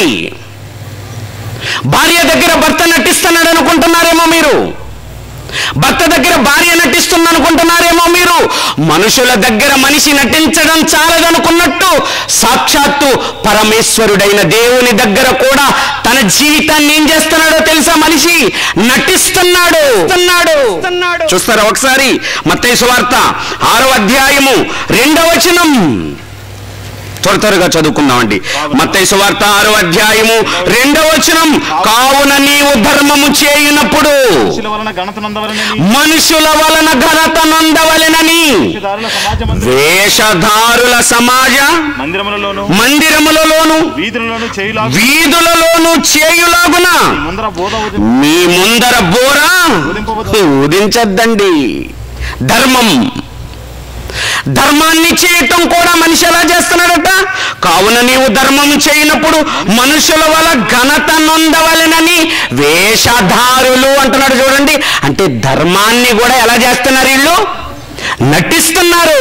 [SPEAKER 6] భార్య దగ్గర భర్త నటిస్తున్నాడు అనుకుంటున్నారేమో మీరు భర్త దగ్గర భార్య నటిస్తుంది అనుకుంటున్నారేమో మీరు మనుషుల దగ్గర మనిషి నటించడం చాలదనుకున్నట్టు సాక్షాత్తు పరమేశ్వరుడైన దేవుని దగ్గర కూడా తన జీవితాన్ని ఏం చేస్తున్నాడో తెలుసా మనిషి నటిస్తున్నాడు చూస్తారా ఒకసారి మత్తయి సువార్త ఆరో అధ్యాయము రెండవ వచనం త్వర త్వరగా చదువుకుందామండి మత్తయి సువార్త ఆరో అధ్యాయము రెండవ వచనం కావున నీవు ధర్మము చేయునప్పుడు
[SPEAKER 5] మనుషుల వలన ఘనత నందవలనని
[SPEAKER 6] మనుషుల వలన ఘనత నొందవలెనని
[SPEAKER 5] దారుల సమాజ మందిర
[SPEAKER 6] వేషధారుల సమాజ
[SPEAKER 5] మందిరములలోను
[SPEAKER 6] మందిరములలోను
[SPEAKER 5] వీధులలోను చేయులా
[SPEAKER 6] వీధులలోను చేయులాగున
[SPEAKER 5] ముందర బోధ ఉదయం
[SPEAKER 6] మీ ముందర బోర ఉదించద్దండి ధర్మం ధర్మాన్ని చేయటం కూడా మనిషి ఎలా చేస్తున్నాడట కావున నీవు ధర్మం చేయనప్పుడు మనుషుల వల్ల ఘనత నొందవలెనని వేషధారులు అంటున్నాడు చూడండి అంటే ధర్మాన్ని కూడా ఎలా చేస్తున్నారు వీళ్ళు నటిస్తున్నారు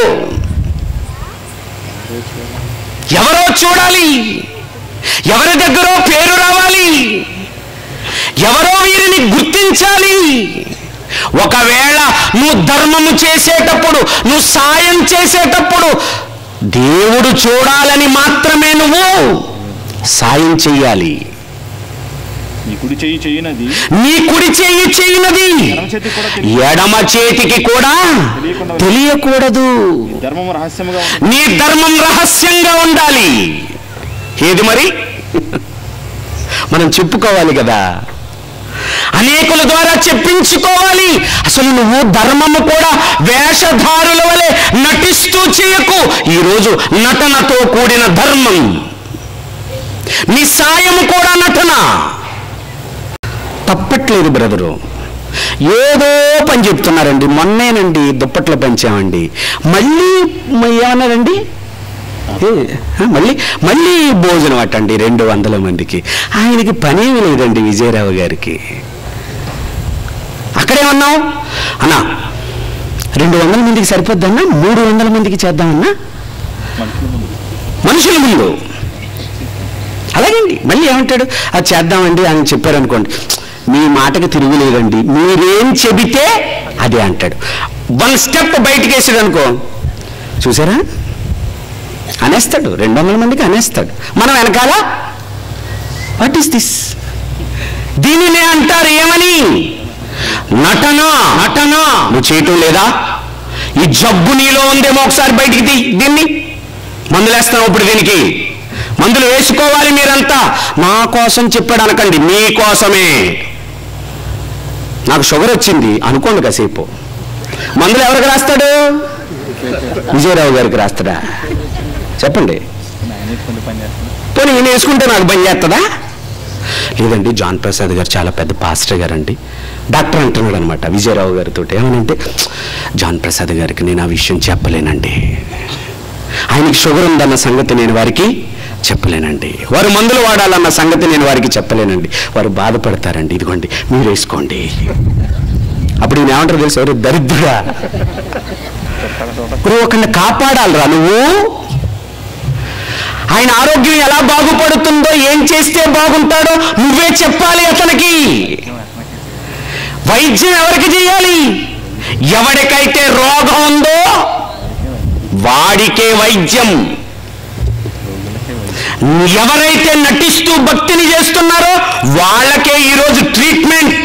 [SPEAKER 6] ఎవరో చూడాలి ఎవరి దగ్గరో పేరు రావాలి ఎవరో వీరిని గుర్తించాలి ఒకవేళ నువ్వు ధర్మము చేసేటప్పుడు నువ్వు సాయం చేసేటప్పుడు దేవుడు చూడాలని మాత్రమే నువ్వు సాయం చెయ్యాలి
[SPEAKER 5] నీ కుడి చెయ్యి చెయ్యినది
[SPEAKER 6] నీ కుడి చేయి చేయనది
[SPEAKER 5] ఎడమ చేతికి కూడా తెలియ
[SPEAKER 6] ఎడమ చేతికి కూడా తెలియకూడదు
[SPEAKER 5] ధర్మము రహస్యముగా ఉంది
[SPEAKER 6] నీ ధర్మం రహస్యంగా ఉండాలి ఏది మరి మనం చెప్పుకోవాలి కదా అనేకుల ద్వారా చెప్పించుకోవాలి అసలు నువ్వు ధర్మము కూడా వేషధారుల వలె నటిస్తూ చేయకు ఈరోజు నటనతో కూడిన ధర్మం నీ సాయము కూడా నటన తప్పట్లేదు బ్రదరు ఏదో పని చెప్తున్నారండి మొన్నేనండి దుప్పట్లు పంచామండి మళ్ళీ మ- ఏమన్నారండి ఏ, ఆ, మళ్ళీ మళ్ళీ భోజనం అట్టండి రెండు వందల మందికి ఆయనకి పనేమి లేదండి విజయరావు గారికి అక్కడేమన్నావు అన్నా రెండు వందల మందికి సరిపోద్దన్నా మూడు వందల మందికి చేద్దామన్నా మనుషుల ముందు అలాగండి మళ్ళీ ఏమంటాడు అది చేద్దామండి అని చెప్పారనుకోండి మీ మాటకి తిరుగులేదండి మీరేం చెబితే అదే అంటాడు వన్ స్టెప్ బయటికి వేసాడు అనుకో చూసారా అనేస్తాడు రెండు వందల మందికి అనేస్తాడు మనం వెనకాల వాట్ ఈస్ దిస్ దీనినే అంటారు ఏమని నటన నటన నువ్వు చేయటం లేదా ఈ జబ్బు నీలో ఉందేమో ఒకసారి బయటికి తీ దీన్ని మందులేస్తాను ఇప్పుడు దీనికి మందులు వేసుకోవాలి మీరంతా నా కోసం చెప్పాడు అనకండి మీ కోసమే నాకు షుగర్ వచ్చింది అనుకోండి కాసేపు మందులు ఎవరికి రాస్తాడు విజయరావు గారికి రాస్తాడా చెప్పండి పోనీ ఈయన వేసుకుంటే నాకు పని చేస్తుందా లేదండి జాన్ ప్రసాద్ గారు చాలా పెద్ద పాస్టర్ గారండి డాక్టర్ అంటున్నాడు అనమాట విజయరావు గారితో ఏమనంటే జాన్ ప్రసాద్ గారికి నేను ఆ విషయం చెప్పలేనండి ఆయనకి షుగర్ ఉందన్న సంగతి నేను వారికి చెప్పలేనండి వారు మందులు వాడాలన్న సంగతి నేను వారికి చెప్పలేనండి వారు బాధపడతారండి ఇదిగోండి మీరు వేసుకోండి అప్పుడు ఈయన ఏమంటారు తెలుసు ఎవరు దరిద్రుడా ఇప్పుడు ఒకరిని కాపాడాలిరా నువ్వు ఆయన ఆరోగ్యం ఎలా బాగుపడుతుందో ఏం చేస్తే బాగుంటాడో నువ్వే చెప్పాలి అతనికి వైద్యం ఎవరికి చేయాలి ఎవరికైతే రోగం ఉందో వాడికే వైద్యం ఎవరైతే నటిస్తూ భక్తిని చేస్తున్నారో వాళ్ళకే ఈరోజు ట్రీట్మెంట్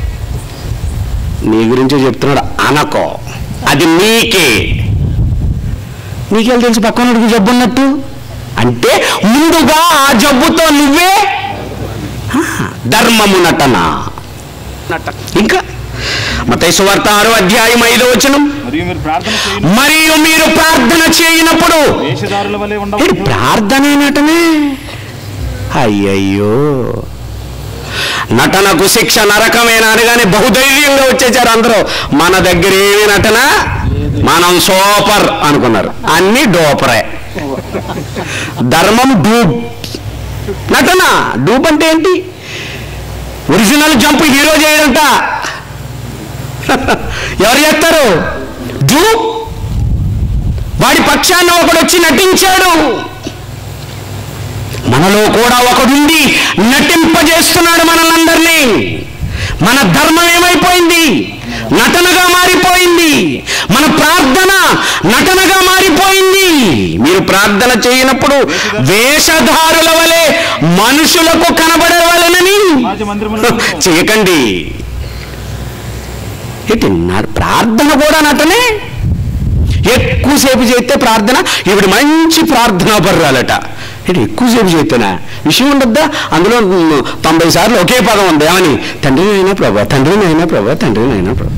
[SPEAKER 6] నీ గురించే చెప్తున్నాడు అనకో అది నీకే నీకెళ్ళి తెలుసు పక్కనడికి జబ్బు ఉన్నట్టు అంటే ముందుగా ఆ జబ్బుతో నువ్వే ఆ, ధర్మము నటన నట ఇంకా మతైసు వార్త ఆరో అధ్యాయం ఐదో వచనం
[SPEAKER 5] మరియు మీరు ప్రార్థన చేయను
[SPEAKER 6] మరియు మీరు ప్రార్థన చేయనప్పుడు
[SPEAKER 5] వేషధారుల వలె
[SPEAKER 6] ఏంటి
[SPEAKER 5] ఉండవద్దు
[SPEAKER 6] ప్రార్థనే నటనే అయ్యయ్యో నటనకు శిక్ష నరకమేనా అనగానే బహుధైర్యంగా వచ్చేసారు అందరూ మన దగ్గర ఏమి నటన మనం సూపర్ అనుకున్నారు అన్ని డోపరే ధర్మం డూబ్ నటన డూబ్ అంటే ఏంటి ఒరిజినల్ జంప్ హీరో చేయడంట ఎవరు చేస్తారు డూబ్ వాడి పక్షాన ఒకడు వచ్చి నటించాడు మనలో కూడా ఒకడుండి నటింపజేస్తున్నాడు మనల్ని మన ధర్మం ఏమైపోయింది నటనగా మారిపోయింది మన ప్రార్థన నటనగా మారిపోయింది మీరు ప్రార్థన చేయనప్పుడు వేషధారుల వలె మనుషులకు కనబడవలెనని
[SPEAKER 5] సమాజ మందిరములలో
[SPEAKER 6] చేయకండి ఏంటి నా- ప్రార్థన కూడా నటనే ఎక్కువసేపు చేస్తే ప్రార్థన ఇవిడ మంచి ప్రార్థనా పర్రాలట ఏంటి ఎక్కువసేపు చేస్తేనా విషయం ఉండద్దా అందులో ఉమ్, తొంభై సార్లు ఒకే పదం ఉంది ఏమని తండ్రి అయినా ప్రభా తండ్రి అయినా ప్రభా తండ్రి అయినా ప్రభా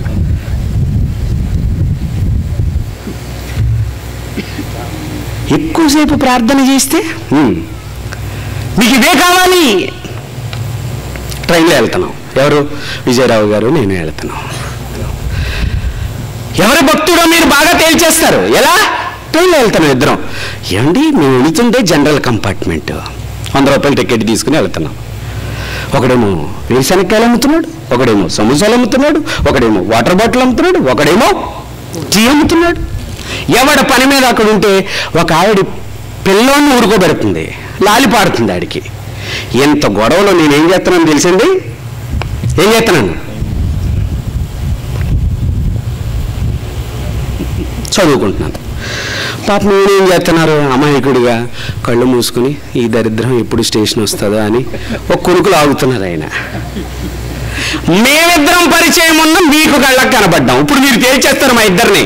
[SPEAKER 6] ఎక్కువసేపు ప్రార్థన చేస్తే ఉమ్, మీకు ఇవే కావాలి ట్రైన్లో వెళ్తున్నాం ఎవరు విజయరావు గారు నేను వెళ్తున్నాం ఎవరి భక్తుడో మీరు బాగా తేల్చేస్తారు ఎలా ట్రైన్లో వెళ్తున్నాం ఇద్దరం ఏమండి మేము వెళుతుంటే జనరల్ కంపార్ట్మెంట్ వంద రూపాయలు టికెట్ తీసుకుని వెళ్తున్నాం ఒకడేమో వేరుశనక్కాయలు అమ్ముతున్నాడు ఒకడేమో సమోసాలు అమ్ముతున్నాడు ఒకడేమో వాటర్ బాటిల్ అమ్ముతున్నాడు ఒకడేమో టీ అమ్ముతున్నాడు ఎవడ పని మీద అక్కడ ఉంటే ఒక ఆవిడ పిల్లోని ఊరుకోబెడుతుంది లాలి పాడుతుంది ఆడికి ఎంత గొడవలో నేను ఏం చేస్తున్నాను తెలిసింది ఏం చేస్తున్నాను చదువుకుంటున్నాను పాపం నేనేం చేస్తున్నారు అమాయకుడిగా కళ్ళు మూసుకుని ఈ దరిద్రం ఎప్పుడు స్టేషన్ వస్తుందో అని ఒక కొనుక్కులు ఆగుతున్నారు ఆయన మేమిద్దరం పరిచయం ఉన్న మీకు కళ్ళకు కనబడ్డాం ఇప్పుడు మీరు తేల్చేస్తారు మా ఇద్దరిని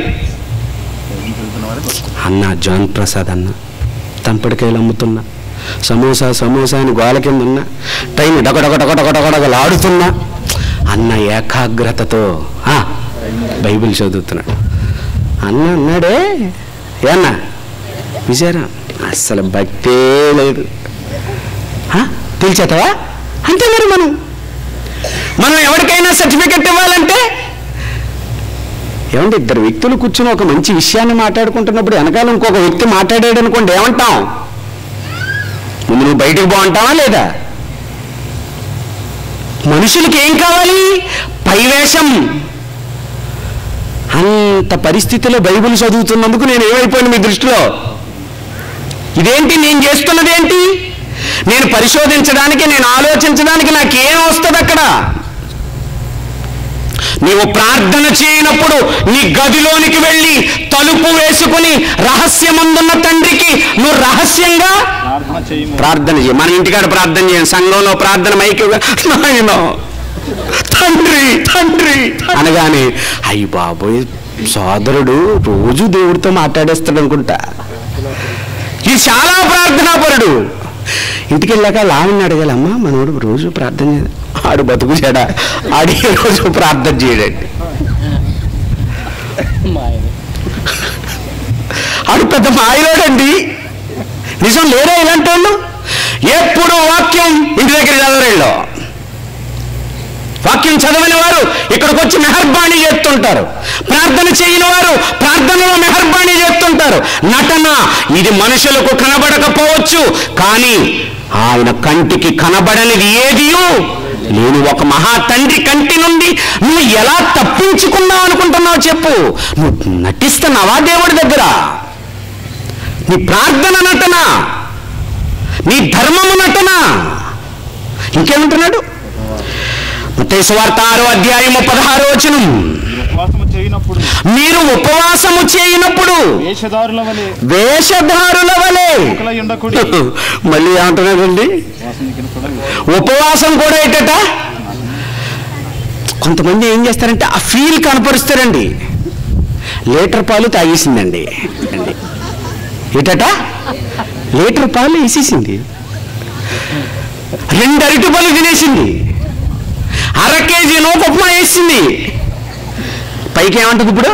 [SPEAKER 6] అన్న జాన్ ప్రసాద్ అన్న తంపడికాయలు అమ్ముతున్నా సమోసా సమోసా అని గోల కింద ఉన్నా ట్రైన్ డొకడొకడొకడొకడొకడొకలు ఆడుతున్నా అన్న ఏకాగ్రతతో ఆ, బైబిల్ చదువుతున్నాడు అన్న అన్నాడే ఏ అన్న విజయరా అస్సలు భక్తే లేదు ఆ, పిలిచేతావా అంతే మరి మనం మనం ఎవరికైనా సర్టిఫికెట్ ఇవ్వాలంటే ఏమంటే ఇద్దరు వ్యక్తులు కూర్చుని ఒక మంచి విషయాన్ని మాట్లాడుకుంటున్నప్పుడు వెనకాల ఇంకొక వ్యక్తి మాట్లాడాడు అనుకోండి ఏమంటాం ముందు నువ్వు బయటకు బాగుంటావా లేదా మనుషులకి ఏం కావాలి పైవేషం అంత పరిస్థితిలో బైబిల్ చదువుతున్నందుకు నేను ఏమైపోయాను మీ దృష్టిలో ఇదేంటి నేను చేస్తున్నది ఏంటి నేను పరిశోధించడానికి నేను ఆలోచించడానికి నాకేం వస్తుంది అక్కడ నీవు ప్రార్థన చేయనప్పుడు నీ గదిలోనికి వెళ్ళి తలుపు వేసుకుని రహస్యమందున్న తండ్రికి నువ్వు రహస్యంగా
[SPEAKER 5] ప్రార్థన చేయము
[SPEAKER 6] ప్రార్థన చేయ మన ఇంటికాడ ప్రార్థన చేయం సంఘంలో ప్రార్థన మైకుగా నాయన తండ్రి తండ్రి అనగానే అయ్యి బాబోయ్ సోదరుడు రోజు దేవుడితో మాట్లాడేస్తాడు అనుకుంటా ఇది చాలా ప్రార్థనాపరుడు ఇంటికి వెళ్ళాక లావణ్ణి అడగాలమ్మా మనోడు రోజు ప్రార్థన చేయ ఆడు బతుకు చేయడా ఆడి రోజు ప్రార్థన చేయడండి ఆడు పెద్ద మాయలోడండి నిజం లేరా ఇలాంటి వాళ్ళు ఎప్పుడు వాక్యం ఇంటి దగ్గర చదవరేళ్ళు వాక్యం చదవని వారు ఇక్కడికి వచ్చి మెహర్బాణి చేస్తుంటారు ప్రార్థన చేయని వారు ప్రార్థనలో మెహర్బాణి చేస్తుంటారు నటన ఇది మనుషులకు కనబడకపోవచ్చు కానీ ఆయన కంటికి కనబడనిది ఏదియో నేను ఒక మహా తండ్రి కంటి నుండి నువ్వు ఎలా తప్పించుకున్నావు అనుకుంటున్నావు చెప్పు నువ్వు నటిస్తున్నావా దేవుడి దగ్గర నీ ప్రార్థన నటన నీ ధర్మము నటన ఇంకేమంటున్నాడు మత్తయి సువార్త ఆరో అధ్యాయము పదహారో వచనం
[SPEAKER 5] ఉపవాసము చేయనప్పుడు
[SPEAKER 6] మీరు ఉపవాసము చేయనప్పుడు
[SPEAKER 5] వేషధారుల వలె
[SPEAKER 6] వేషధారుల వలె
[SPEAKER 5] ఒకల ఎండకుడి
[SPEAKER 6] మళ్ళీ ఏమంటున్నాడండి
[SPEAKER 5] వాసనకి కూడా
[SPEAKER 6] ఉపవాసం కూడా ఏంటట కొంతమంది ఏం చేస్తారంటే ఆ ఫీల్ కనపరుస్తారండి లీటర్ పాలు తాగేసిందండి అండి ఏటట లీటర్ పాలు వేసేసింది రెండు అరటి పళ్ళు తినేసింది అర కేజీ నూక ఉప్మా వేసింది పైకి ఏమంటుంది ఇప్పుడు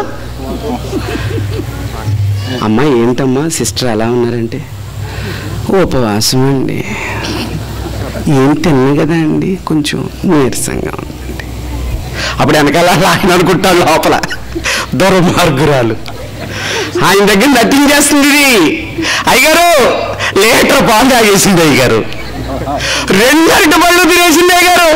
[SPEAKER 6] అమ్మా ఏంటమ్మా సిస్టర్ అలా ఉన్నారంటే ఉపవాసం అండి ఏం తిన్న కదా అండి కొంచెం నీరసంగా ఉందండి అప్పుడు వెనకాల ఆయన అనుకుంటాడు లోపల దుర్మార్గురాలు ఆయన దగ్గర నటించేస్తుంది ఇది అయ్యగారు లీటర్ పాలు తాగేసింది అయ్యగారు రెండు అరటి పళ్ళు తినేసింది అయ్యగారు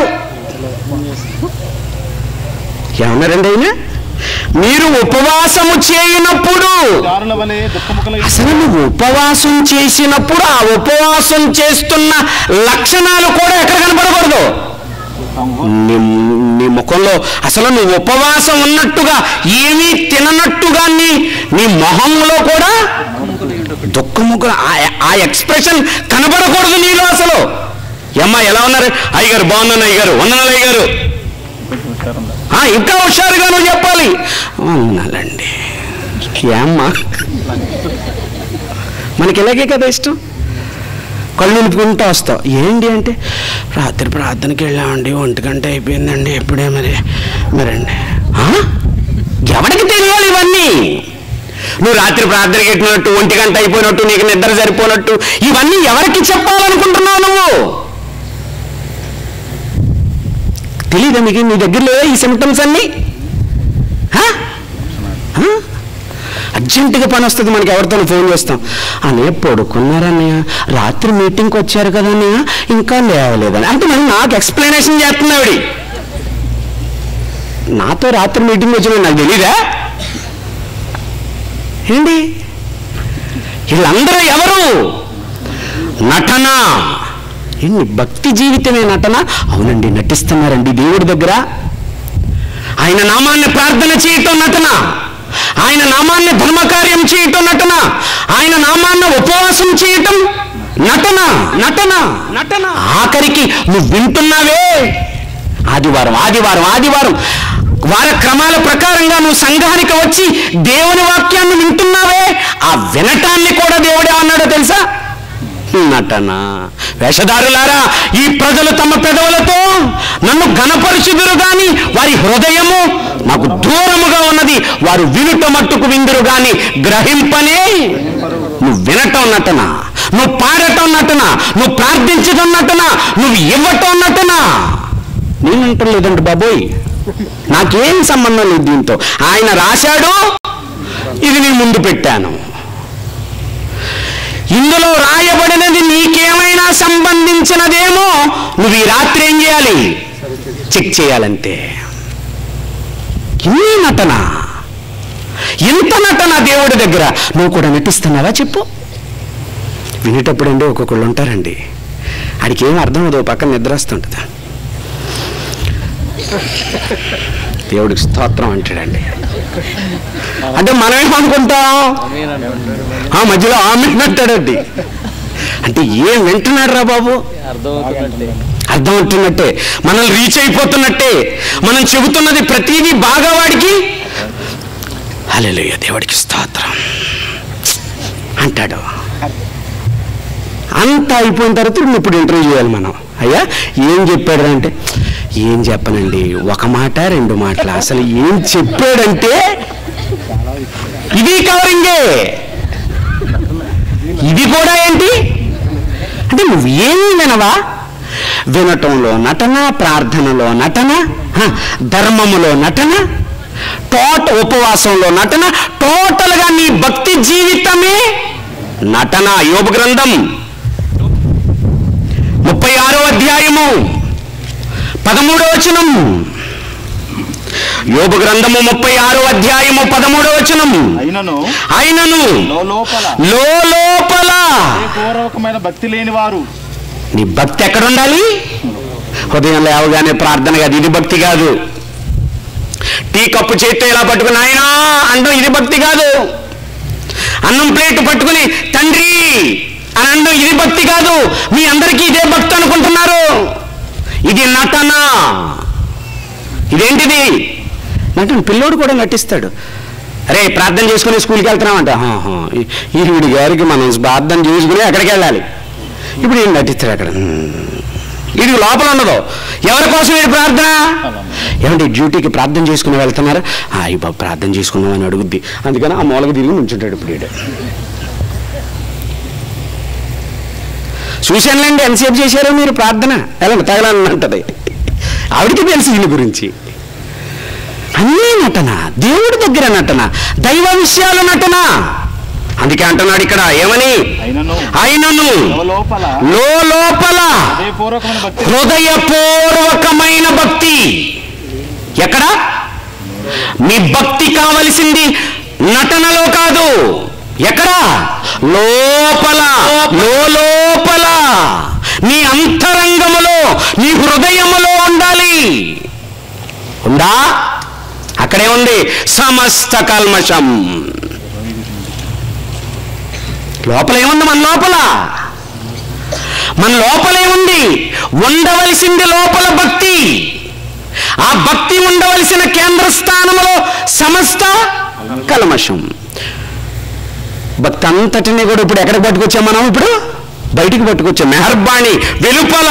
[SPEAKER 6] ఏమన్నారండి ఆయన మీరు ఉపవాసము చేయనప్పుడు
[SPEAKER 5] దారుల వలె దుఃఖముఖల
[SPEAKER 6] అసలు నువ్వు ఉపవాసం చేసినప్పుడు ఆ ఉపవాసం చేస్తున్న లక్షణాలు కూడా ఎక్కడ కనపడకూడదు నీ నీ ముఖంలో అసలు నువ్వు ఉపవాసం ఉన్నట్టుగా ఏమీ తిననట్టుగా నీ నీ మొహంలో కూడా దుఃఖముఖ ఆ ఎక్స్ప్రెషన్ కనబడకూడదు నీలో అసలు ఏమ్మా ఎలా ఉన్నారు అయ్యగారు బాగున్నాను అయ్యగారు ఉన్నాను అయ్యగారు ఆ, ఇంకా హుషారుగా నువ్వు చెప్పాలి ఉన్నాలండి ఏమ్మా మనకి ఇలాగే కదా ఇష్టం కళ్ళు నింపుకుంటూ వస్తావు ఏంటి అంటే రాత్రి ప్రార్థనకి వెళ్ళామండి ఒంటి గంట అయిపోయిందండి ఎప్పుడే మరి మరండి ఆ? ఎవరికి తెలియాలి ఇవన్నీ నువ్వు రాత్రి ప్రార్థనకి ఎట్టినట్టు ఒంటి గంట అయిపోయినట్టు నీకు నిద్ర సరిపోనట్టు ఇవన్నీ ఎవరికి చెప్పాలనుకుంటున్నావు నువ్వు తెలియదా మీకు నీ దగ్గర లేవా ఈ సిమ్టమ్స్ అన్నీ హా? హా? అర్జెంటుగా పని వస్తుంది మనకి ఎవరితో ఫోన్ చేస్తాం అన్నయ్య పడుకున్నారన్నయ్య రాత్రి మీటింగ్కి వచ్చారు కదా అన్నయ్య ఇంకా లేవలేదని అంటే మరి నాకు ఎక్స్ప్లెనేషన్ చేస్తున్నావిడి నాతో రాత్రి మీటింగ్ వచ్చిన నాకు తెలీదా ఏంటి వీళ్ళందరూ ఎవరు నటన ఏంటి భక్తి జీవితమే నటన అవునండి నటిస్తున్నారండి దేవుడి దగ్గర ఆయన నామాన్ని ప్రార్థన చేయటం నటన ఆయన నామాన్ని ధర్మకార్యం చేయటం నటన ఆయన నామాన్ని ఉపవాసం చేయటం నటన నటన నటన ఆఖరికి నువ్వు వింటున్నావే ఆదివారం ఆదివారం ఆదివారం వార క్రమాల ప్రకారంగా నువ్వు సంఘానికి వచ్చి దేవుని వాక్యాన్ని వింటున్నావే ఆ వినటాన్ని కూడా దేవుడే అన్నాడో తెలుసా నటన వేషధారులారా ఈ ప్రజలు తమ పెదవులతో నన్ను గణపరుచుదురు గాని వారి హృదయము నాకు దూరముగా ఉన్నది వారు వినుట మట్టుకు విందురు గాని గ్రహింపనే నువ్వు వినటం నటన నువ్వు పాడటం నటన నువ్వు ప్రార్థించటం నటన నువ్వు ఇవ్వటం నటన నేను అంటం లేదండి బాబోయ్ నాకేం సంబంధం లేదు దీంతో ఆయన రాశాడు ఇది నేను ముందు పెట్టాను ఇందులో రాయబడినది నీకేమైనా సంబంధించినదేమో నువ్వు ఈ రాత్రి ఏం చేయాలి చెక్ చేయాలంతే ఇన్ని నటన ఇంత నటన దేవుడి దగ్గర నువ్వు కూడా నటిస్తున్నావా చెప్పు వినేటప్పుడండి ఒక్కొక్కళ్ళు ఉంటారండి ఆడికి ఏం అర్థం అదో పక్కన నిద్ర వస్తుంటుంది దేవుడికి స్తోత్రం అంటాడండి అంటే మనం ఏమనుకుంటాం ఆ మధ్యలో ఆమె అంటాడండి అంటే ఏం వింటున్నాడు రా బాబు అర్థం అవుతున్నట్టే మనల్ని రీచ్ అయిపోతున్నట్టే మనం చెబుతున్నది ప్రతిదీ బాగా వాడికి హల్లెలూయా దేవుడికి స్తోత్రం అంటాడు అంతా అయిపోయిన తర్వాత ఇప్పుడు ఇప్పుడు ఇంటర్వ్యూ చేయాలి మనం అయ్యా ఏం చెప్పాడు అంటే ఏం చెప్పనండి ఒక మాట రెండు మాటలు అసలు ఏం చెప్పాడంటే ఇది కవరింగే ఇది కూడా ఏంటి అంటే నువ్వు ఏమీ వినవా వినటంలో నటన ప్రార్థనలో నటన హ, ధర్మములో నటన టోట ఉపవాసంలో నటన టోటల్గా నీ భక్తి జీవితమే నటన యోగ గ్రంథం ముప్పై ఆరో అధ్యాయము పదమూడో వచనం యోగ గ్రంథము ముప్పై ఆరో అధ్యాయము పదమూడో వచనం
[SPEAKER 5] అయినను
[SPEAKER 6] ఆయనను
[SPEAKER 5] లోపల
[SPEAKER 6] లోపల
[SPEAKER 5] పూర్వకమైన భక్తి లేని వారు
[SPEAKER 6] నీ భక్తి ఎక్కడ ఉండాలి ఉదయం లేవగానే ప్రార్థన కాదు ఇది భక్తి కాదు టీ కప్పు చేత్తో ఇలా పట్టుకుని ఆయన అండం ఇది భక్తి కాదు అన్నం ప్లేట్ పట్టుకుని తండ్రి అని అండం ఇది భక్తి కాదు మీ అందరికీ ఇదే భక్తి అనుకుంటున్నారు ఇది నటన ఇదేంటిది నటన పిల్లోడు కూడా నటిస్తాడు అరే ప్రార్థన చేసుకుని స్కూల్కి వెళ్తున్నామంట "ఆహా, ఈ- ఈ వీడి గారికి మనం ప్రార్థన చేసుకుని ఎక్కడికి వెళ్ళాలి ఇప్పుడు ఈయన నటిస్తాడు అక్కడ ఇది లోపల ఉండదు ఎవరి కోసం వీడి ప్రార్థన ఏమంటే డ్యూటీకి ప్రార్థన చేసుకుని వెళ్తున్నారు అయ్యి బాబు ప్రార్థన చేసుకున్నాం అని అడుగుద్ది అందుకని ఆ మూలక తిరిగి నుంచుంటాడు ఇప్పుడు వీడు చూశానులేండి ఎంతసేపు చేశారో మీరు ప్రార్థన వెళ్ళండి తగలని అంటది ఆవిడికి తెలుసు వీళ్ళ గురించి అన్నీ నటన దేవుడి దగ్గర నటన దైవ విషయాలు నటన అందుకే అంటున్నాడు ఇక్కడ ఏమని
[SPEAKER 5] అయినను
[SPEAKER 6] ఆయనను
[SPEAKER 5] లోపల
[SPEAKER 6] లో లోపల
[SPEAKER 5] హృదయపూర్వకమైన భక్తి
[SPEAKER 6] హృదయపూర్వకమైన భక్తి ఎక్కడ మీ భక్తి కావలసింది నటనలో కాదు ఎక్కడ లోపల లో లోపల నీ అంతరంగములో నీ హృదయములో ఉండాలి ఉందా అక్కడే ఉంది సమస్త కల్మషం లోపల ఏముంది మన లోపల మన లోపలే ఉంది ఉండవలసింది లోపల భక్తి ఆ భక్తి ఉండవలసిన కేంద్ర స్థానంలో సమస్త కల్మషం భక్తి అంతటిని కూడా ఇప్పుడు ఎక్కడికి పట్టుకొచ్చాం మనం ఇప్పుడు బయటికి పట్టుకొచ్చాం మెహర్బాణి వెలుపల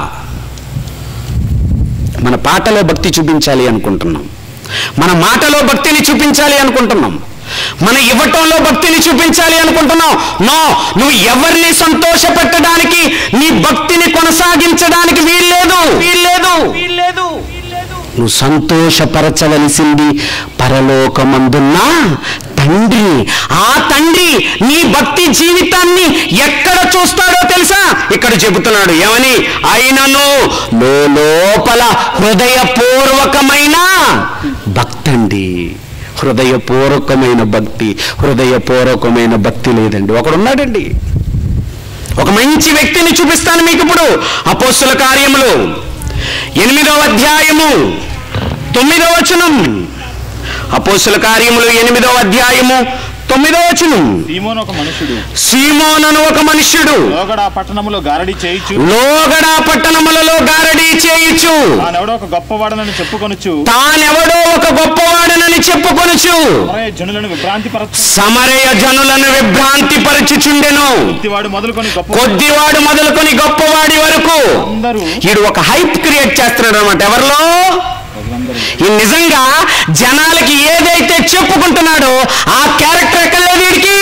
[SPEAKER 6] మన పాటలో భక్తి చూపించాలి అనుకుంటున్నాం మన మాటలో భక్తిని చూపించాలి అనుకుంటున్నాం మన ఇవ్వటంలో భక్తిని చూపించాలి అనుకుంటున్నాం నో నువ్వు ఎవరిని సంతోషపెట్టడానికి నీ భక్తిని కొనసాగించడానికి వీల్లేదు వీల్లేదు వీల్లేదు నువ్వు సంతోషపరచవలసింది పరలోకమందున్న తండ్రి ఆ తండ్రి నీ భక్తి జీవితాన్ని ఎక్కడ చూస్తాడో తెలుసా ఇక్కడ చెబుతున్నాడు ఏమని అయినను లో లోపల హృదయపూర్వకమైన భక్తండి హృదయపూర్వకమైన భక్తి హృదయపూర్వకమైన భక్తి లేదండి ఒకడున్నాడండి ఒక మంచి వ్యక్తిని చూపిస్తాను మీకు ఇప్పుడు అపోస్తుల కార్యములు ఎనిమిదవ అధ్యాయము తొమ్మిదవ వచనం అపోస్తుల కార్యములు ఎనిమిదవ అధ్యాయము తొమ్మిదవ వచనం
[SPEAKER 5] సీమోను ఒక మనుషుడు
[SPEAKER 6] సీమోనను ఒక మనుష్యుడు
[SPEAKER 5] లోగడ పట్టణములో గారడి చేయిచు
[SPEAKER 6] లోగడ పట్టణములలో గారడీ చేయుచు
[SPEAKER 5] తానెవడో ఒక గొప్పవాడనని చెప్పుకొనుచు
[SPEAKER 6] తానెవడో ఒక గొప్పవాడనని చెప్పుకొనుచు
[SPEAKER 5] మరయ జనులను విభ్రాంతి పరచు
[SPEAKER 6] సమరయ జనులను విభ్రాంతి పరచుచుండెను
[SPEAKER 5] వాడు మొదలుకొని గొప్ప
[SPEAKER 6] కొద్దివాడు మొదలుకొని గొప్పవాడి వరకు
[SPEAKER 5] అందరూ
[SPEAKER 6] ఈడు ఒక హైప్ క్రియేట్ చేస్తున్నాడు అనమాట ఎవరిలో ఈ నిజంగా జనాలకి ఏదైతే చెప్పుకుంటున్నాడో ఆ క్యారెక్టర్ ఎక్కడ లేదు వీడికి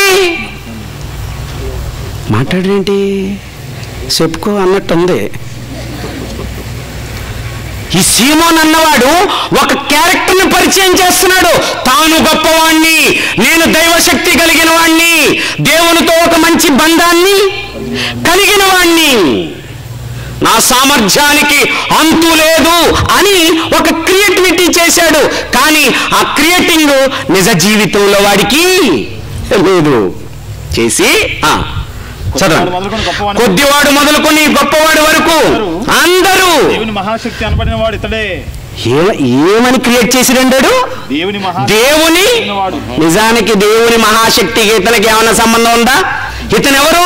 [SPEAKER 6] మాట్లాడేంటి చెప్పుకో అన్నట్టుంది ఈ సీమోన్ అన్నవాడు ఒక క్యారెక్టర్ని పరిచయం చేస్తున్నాడు తాను గొప్పవాణ్ణి నేను దైవశక్తి కలిగిన వాణ్ణి దేవునితో ఒక మంచి బంధాన్ని కలిగిన వాణ్ణి నా సామర్థ్యానికి అంతు లేదు అని ఒక క్రియేటివిటీ చేశాడు కానీ ఆ క్రియేటింగ్ నిజ జీవితంలో వాడికి లేదు చేసి ఆ, చదవండి
[SPEAKER 5] మొదలుకొని గొప్పవాడు
[SPEAKER 6] కొద్దివాడు మొదలుకొని గొప్పవాడి వరకు అందరూ
[SPEAKER 5] దేవుని మహాశక్తి అనబడిన వాడు ఇతడే
[SPEAKER 6] ఏ- ఏమని క్రియేట్ చేసి రెండాడు
[SPEAKER 5] దేవుని మహా
[SPEAKER 6] దేవుని
[SPEAKER 5] వాడు
[SPEAKER 6] నిజానికి దేవుని మహాశక్తికి ఇతనికి ఏమైనా సంబంధం ఉందా ఇతనెవరు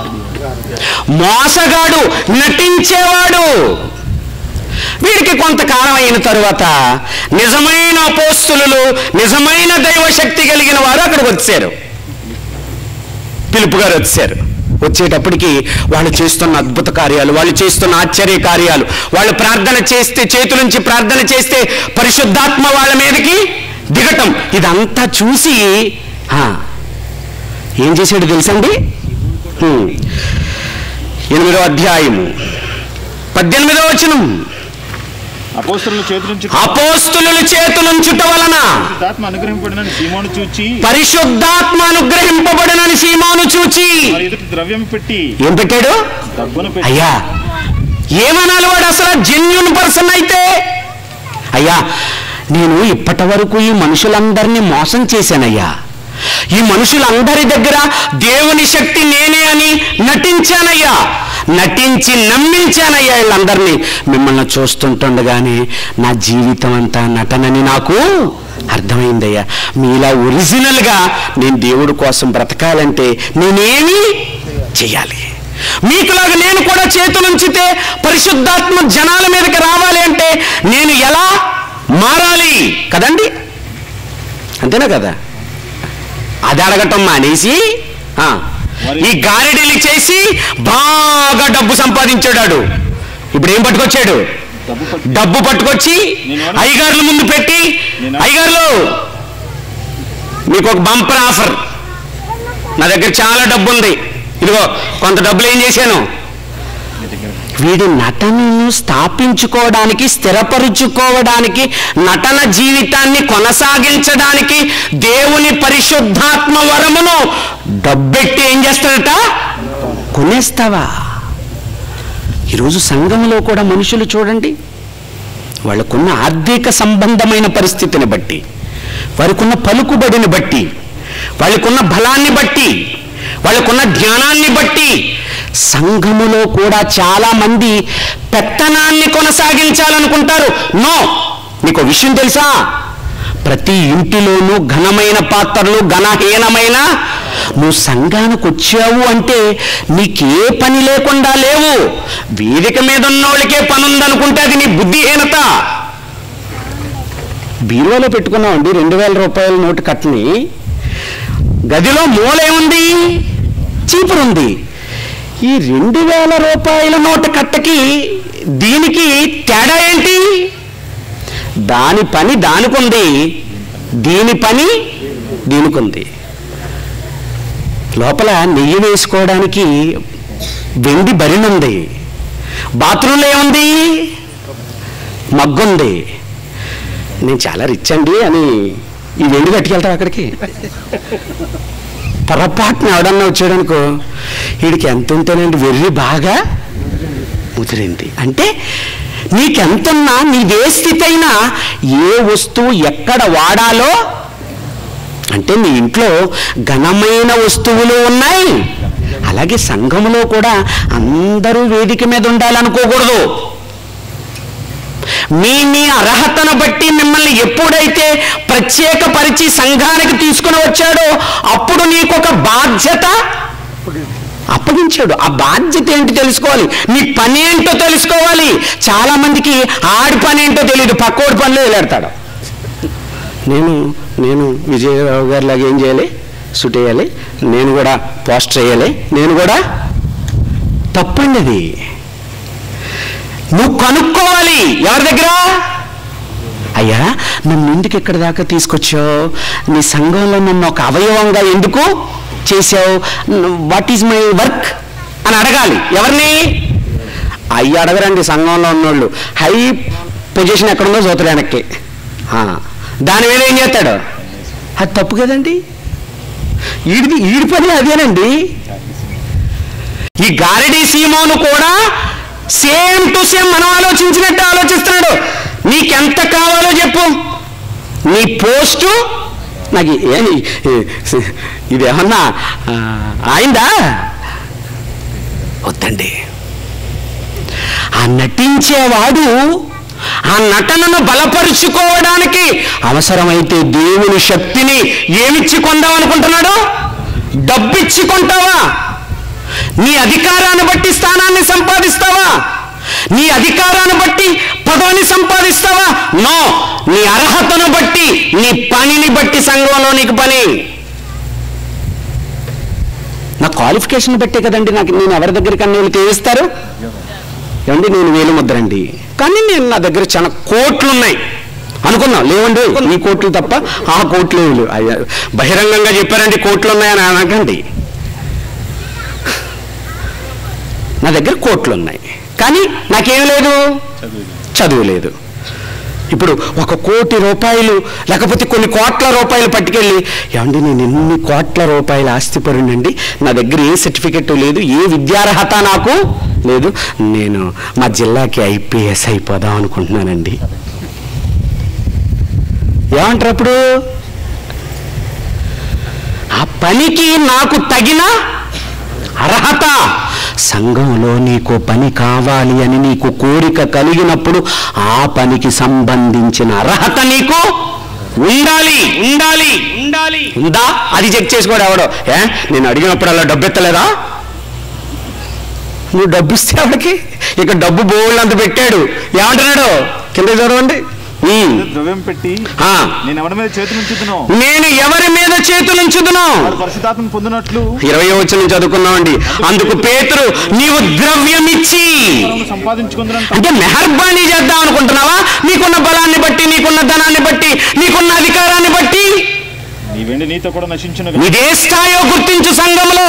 [SPEAKER 6] మోసగాడు నటించేవాడు వీడికి కొంతకాలం అయిన తరువాత నిజమైన అపోస్తులు నిజమైన దైవశక్తి కలిగిన వారు అక్కడికి వచ్చారు పిలుపు గారు వచ్చారు వచ్చేటప్పటికి వాళ్ళు చేస్తున్న అద్భుత కార్యాలు వాళ్ళు చేస్తున్న ఆశ్చర్య కార్యాలు వాళ్ళు ప్రార్థన చేస్తే చేతుల నుంచి ప్రార్థన చేస్తే పరిశుద్ధాత్మ వాళ్ళ మీదకి దిగటం ఇదంతా చూసి ఆ, ఏం చేశాడు తెలుసండి హ్మ్. ఎనిమిదో అధ్యాయము పద్దెనిమిదో వచనం
[SPEAKER 5] అపోస్తుల చేతి నుంచి
[SPEAKER 6] అపోస్తుల చేతులుంచుట వలన
[SPEAKER 5] ఆత్మ అనుగ్రహింపడిన సీమోను చూచి
[SPEAKER 6] పరిశుద్ధాత్మ అనుగ్రహింపబడినని సీమాను చూచి
[SPEAKER 5] వారి ఎదుటి ద్రవ్యం పెట్టి
[SPEAKER 6] ఏం పెట్టాడు
[SPEAKER 5] డబ్బును పెట్టి
[SPEAKER 6] అయ్యా ఏమనాలి వాడు అసలు జెన్యున్ పర్సన్ అయితే అయ్యా నేను ఇప్పటి వరకు ఈ మనుషులందరినీ మోసం చేశానయ్యా ఈ మనుషులందరి దగ్గర దేవుని శక్తి నేనే అని నటించానయ్యా నటించి నమ్మించానయ్యా వీళ్ళందరినీ మిమ్మల్ని చూస్తుంటుండగానే నా జీవితం అంతా నటనని నాకు అర్థమైందయ్యా మీలా ఒరిజినల్గా నేను దేవుడి కోసం బ్రతకాలంటే నేనేమి చేయాలి మీకులాగా నేను కూడా చేతులుంచితే పరిశుద్ధాత్మ జనాల మీదకి రావాలి అంటే నేను ఎలా మారాలి కదండి అంతేనా కదా అది అడగటం మానేసి ఆ, ఈ గారెడీలు చేసి బాగా డబ్బు సంపాదించాడు ఇప్పుడు ఏం పట్టుకొచ్చాడు
[SPEAKER 5] డబ్బు పట్టి
[SPEAKER 6] డబ్బు పట్టుకొచ్చి అయ్యగారుల ముందు పెట్టి అయ్యగారులు మీకు ఒక బంపర్ ఆఫర్ నా దగ్గర చాలా డబ్బు ఉంది ఇదిగో కొంత డబ్బులు ఏం చేశాను వీడి నటనను స్థాపించుకోవడానికి స్థిరపరుచుకోవడానికి నటన జీవితాన్ని కొనసాగించడానికి దేవుని పరిశుద్ధాత్మ వరమును డబ్బెట్టి ఏం చేస్తాడట కొనేస్తావా ఈరోజు సంఘంలో కూడా మనుషులు చూడండి వాళ్ళకున్న ఆర్థిక సంబంధమైన పరిస్థితిని బట్టి వారికున్న పలుకుబడిని బట్టి వాళ్ళకున్న బలాన్ని బట్టి వాళ్ళకున్న ధ్యానాన్ని బట్టి సంఘములో కూడా చాలా మంది పెత్తనాన్ని కొనసాగించాలనుకుంటారు నో నీకు విషయం తెలుసా ప్రతి ఇంటిలోనూ ఘనమైన పాత్రలు ఘనహీనమైన నువ్వు సంఘానికి వచ్చావు అంటే నీకే పని లేకుండా లేవు వేదిక మీద ఉన్నోళ్ళకే పని ఉందనుకుంటే అది నీ బుద్ధిహీనత బీరువాలో పెట్టుకున్నామండి రెండు వేల రూపాయల నోటు కట్టని గదిలో మూల ఏముంది చీపురు ఉంది ఈ రెండు వేల రూపాయల నోటు కట్టకి దీనికి తేడా ఏంటి దాని పని దానికుంది దీని పని దీనికుంది లోపల నెయ్యి వేసుకోవడానికి వెండి బరినుంది బాత్రూంలో ఏముంది మగ్గుంది నేను చాలా రిచ్ అండి అని ఈ వెండి కట్టుకెళ్తావు అక్కడికి పొరపాటున ఎవడన్నా వచ్చాడనుకో వీడికి ఎంత ఉంటేనండి వెర్రి బాగా ముదిరింది అంటే నీకెంతున్నా నీదే స్థితి అయినా ఏ వస్తువు ఎక్కడ వాడాలో అంటే నీ ఇంట్లో ఘనమైన వస్తువులు ఉన్నాయి అలాగే సంఘములో కూడా అందరూ వేదిక మీద ఉండాలనుకోకూడదు మీ మీ అర్హతను బట్టి మిమ్మల్ని ఎప్పుడైతే ప్రత్యేకపరిచి సంఘానికి తీసుకుని వచ్చాడో అప్పుడు నీకు ఒక బాధ్యత అప్పగించాడు ఆ బాధ్యత ఏంటి తెలుసుకోవాలి నీ పని ఏంటో తెలుసుకోవాలి చాలా మందికి ఆడి పని ఏంటో తెలియదు పక్కోడి పనిలో వెళ్ళాడతాడు నేను నేను విజయరావు గారి లాగా ఏం చేయాలి షూట్ వేయాలి నేను కూడా పోస్టర్ వేయాలి నేను కూడా తప్పండి అది నువ్వు కనుక్కోవాలి ఎవరి దగ్గర అయ్యా నన్ను ఎందుకు ఇక్కడి దాకా తీసుకొచ్చావు నీ సంఘంలో నన్ను ఒక అవయవంగా ఎందుకు చేసావు వాట్ ఈజ్ మై వర్క్ అని అడగాలి ఎవరిని అయ్యి అడగరండి సంఘంలో ఉన్నోళ్ళు హై పొజిషన్ ఎక్కడుందో చూతడు వెనక్కి ఆ, దాని మీద ఏం చేస్తాడు అది తప్పు కదండి ఈడిది ఈడి పని అదేనండి ఈ గారడీ సీమోను కూడా సేమ్ టు సేమ్ మనం ఆలోచించినట్టు ఆలోచిస్తున్నాడు నీకెంత కావాలో చెప్పు నీ పోస్టు నాకు ఏ ఇదేమన్నా ఆ, ఆయిందా వద్దండి ఆ నటించేవాడు ఆ నటనను బలపరుచుకోవడానికి అవసరమైతే దేవుని శక్తిని ఏమిచ్చి కొందాం అనుకుంటున్నాడు డబ్బిచ్చి కొంటావా నీ అధికారాన్ని బట్టి స్థానాన్ని సంపాదిస్తావా నీ అధికారాన్ని బట్టి పదవిని సంపాదిస్తావా నో నీ అర్హతను బట్టి నీ పనిని బట్టి సంఘంలో నీకు పని నా క్వాలిఫికేషన్ బట్టే కదండి నాకు నేను ఎవరి దగ్గరికి అన్ని వీళ్ళు తీస్తారు ఏమండి నేను వేలు ముద్రండి కానీ నేను నా దగ్గర చాలా కోట్లు ఉన్నాయి అనుకున్నాం లేవండి ఈ కోట్లు తప్ప ఆ కోట్లు లేవు అయ్యా బహిరంగంగా చెప్పారండి కోట్లు ఉన్నాయని అనకండి నా దగ్గర కోట్లు ఉన్నాయి కానీ నాకేం లేదు చదువు లేదు ఇప్పుడు ఒక కోటి రూపాయలు లేకపోతే కొన్ని కోట్ల రూపాయలు పట్టుకెళ్ళి ఏమండి నేను ఎన్ని కోట్ల రూపాయల ఆస్తిపరునండి నా దగ్గర ఏ సర్టిఫికెట్ లేదు ఏ విద్యార్హత నాకు లేదు నేను మా జిల్లాకి ఐపీఎస్ అయిపోదాం అనుకుంటున్నానండి ఏమంటారు అప్పుడు ఆ పనికి నాకు తగిన అర్హత సంఘంలో నీకు పని కావాలి అని నీకు కోరిక కలిగినప్పుడు ఆ పనికి సంబంధించిన అర్హత నీకు ఉండాలి ఉండాలి ఉండాలి ఉందా అది చెక్ చేసుకోడు ఎవడో ఏ నేను అడిగినప్పుడు అలా డబ్బు ఎత్తలేదా నువ్వు డబ్బు ఇస్తే ఎవరికి ఇక డబ్బు బోళ్ళంత పెట్టాడు ఏమంటున్నాడు కింద చదవండి ఉమ్.
[SPEAKER 5] ద్రవ్యం పెట్టి
[SPEAKER 6] ఆ.
[SPEAKER 5] నేను ఎవరి మీద చేతులు ఉంచుతునో
[SPEAKER 6] నేను ఎవరి మీద చేతులుంచుదును
[SPEAKER 5] వాడు పరిశుద్ధాత్మ పొందినట్లు
[SPEAKER 6] ఇరవై వచ్చిన చదువుకున్నామండి అందుకు పేతురు నీవు ద్రవ్యమిచ్చి
[SPEAKER 5] మనము సంపాదించుకుందునంట
[SPEAKER 6] అంటే మెహర్బానీ చేద్దాం అనుకుంటున్నావా నీకున్న బలాన్ని బట్టి నీకున్న ధనాన్ని బట్టి నీకున్న అధికారాన్ని బట్టి
[SPEAKER 5] నీ వెండి నీతో కూడా నశించును
[SPEAKER 6] ఇదే స్థాయో గుర్తించు సంఘంలో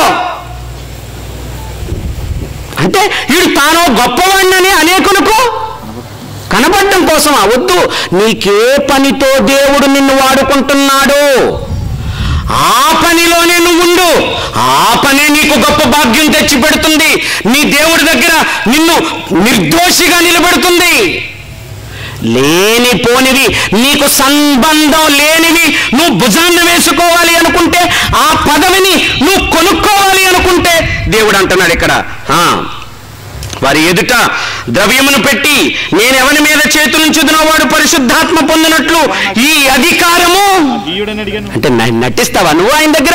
[SPEAKER 6] అంటే వీడు తాను గొప్పవాడినని అనేకులకు కనబడటం కోసం వద్దు నీకే పనితో దేవుడు నిన్ను వాడుకుంటున్నాడు ఆ పనిలోనే నువ్వు ఉండు ఆ పనే నీకు గొప్ప భాగ్యం తెచ్చి పెడుతుంది నీ దేవుడి దగ్గర నిన్ను నిర్దోషిగా నిలబెడుతుంది లేనిపోనివి నీకు సంబంధం లేనివి నువ్వు భుజాన్న వేసుకోవాలి అనుకుంటే ఆ పదవిని నువ్వు కొనుక్కోవాలి అనుకుంటే దేవుడు అంటున్నాడు ఇక్కడ ఆ, వారి ఎదుట ద్రవ్యమును పెట్టి నేను ఎవరి మీద చేతులుంచుదునో వాడు పరిశుద్ధాత్మ పొందినట్లు ఈ అధికారము
[SPEAKER 5] గీయుడని అడిగాను
[SPEAKER 6] అంటే న- నటిస్తావా నువ్వు ఆయన దగ్గర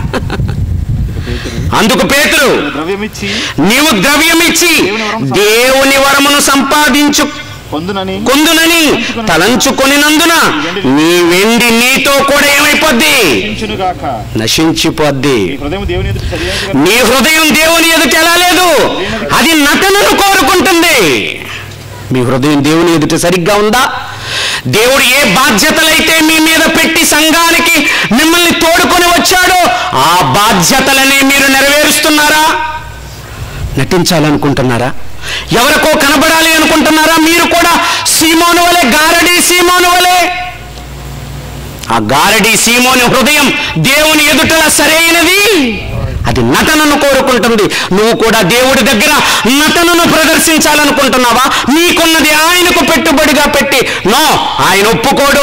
[SPEAKER 6] అందుకు పేతురు
[SPEAKER 5] ద్రవ్యం ఇచ్చి
[SPEAKER 6] నీవు ద్రవ్యమిచ్చి దేవుని వరమును సంపాదించు
[SPEAKER 5] పొందునని
[SPEAKER 6] కొందునని తలంచుకొనినందున నీ వెండి నీతో కూడా ఏమైపోద్ది
[SPEAKER 5] నశించును గాక
[SPEAKER 6] నశించిపోద్ది
[SPEAKER 5] నీ హృదయం దేవుని ఎదుట సరియైనదిగా
[SPEAKER 6] నీ హృదయం దేవుని ఎదుట ఎలా లేదు అది నటనను కోరుకుంటుంది మీ హృదయం దేవుని ఎదుట సరిగ్గా ఉందా దేవుడు ఏ బాధ్యతలైతే మీ మీద పెట్టి సంఘానికి మిమ్మల్ని తోడుకొని వచ్చాడో ఆ బాధ్యతలని మీరు నెరవేరుస్తున్నారా నటించాలనుకుంటున్నారా ఎవరికో కనబడాలి అనుకుంటున్నారా మీరు కూడా సీమోను వలె గారడి సీమోను వలె ఆ గారడి సీమోని హృదయం దేవుని ఎదుట సరైనది అది నటనను కోరుకుంటుంది నువ్వు కూడా దేవుడి దగ్గర నటనను ప్రదర్శించాలనుకుంటున్నావా నీకున్నది ఆయనకు పెట్టుబడిగా పెట్టి నో ఆయన ఒప్పుకోడు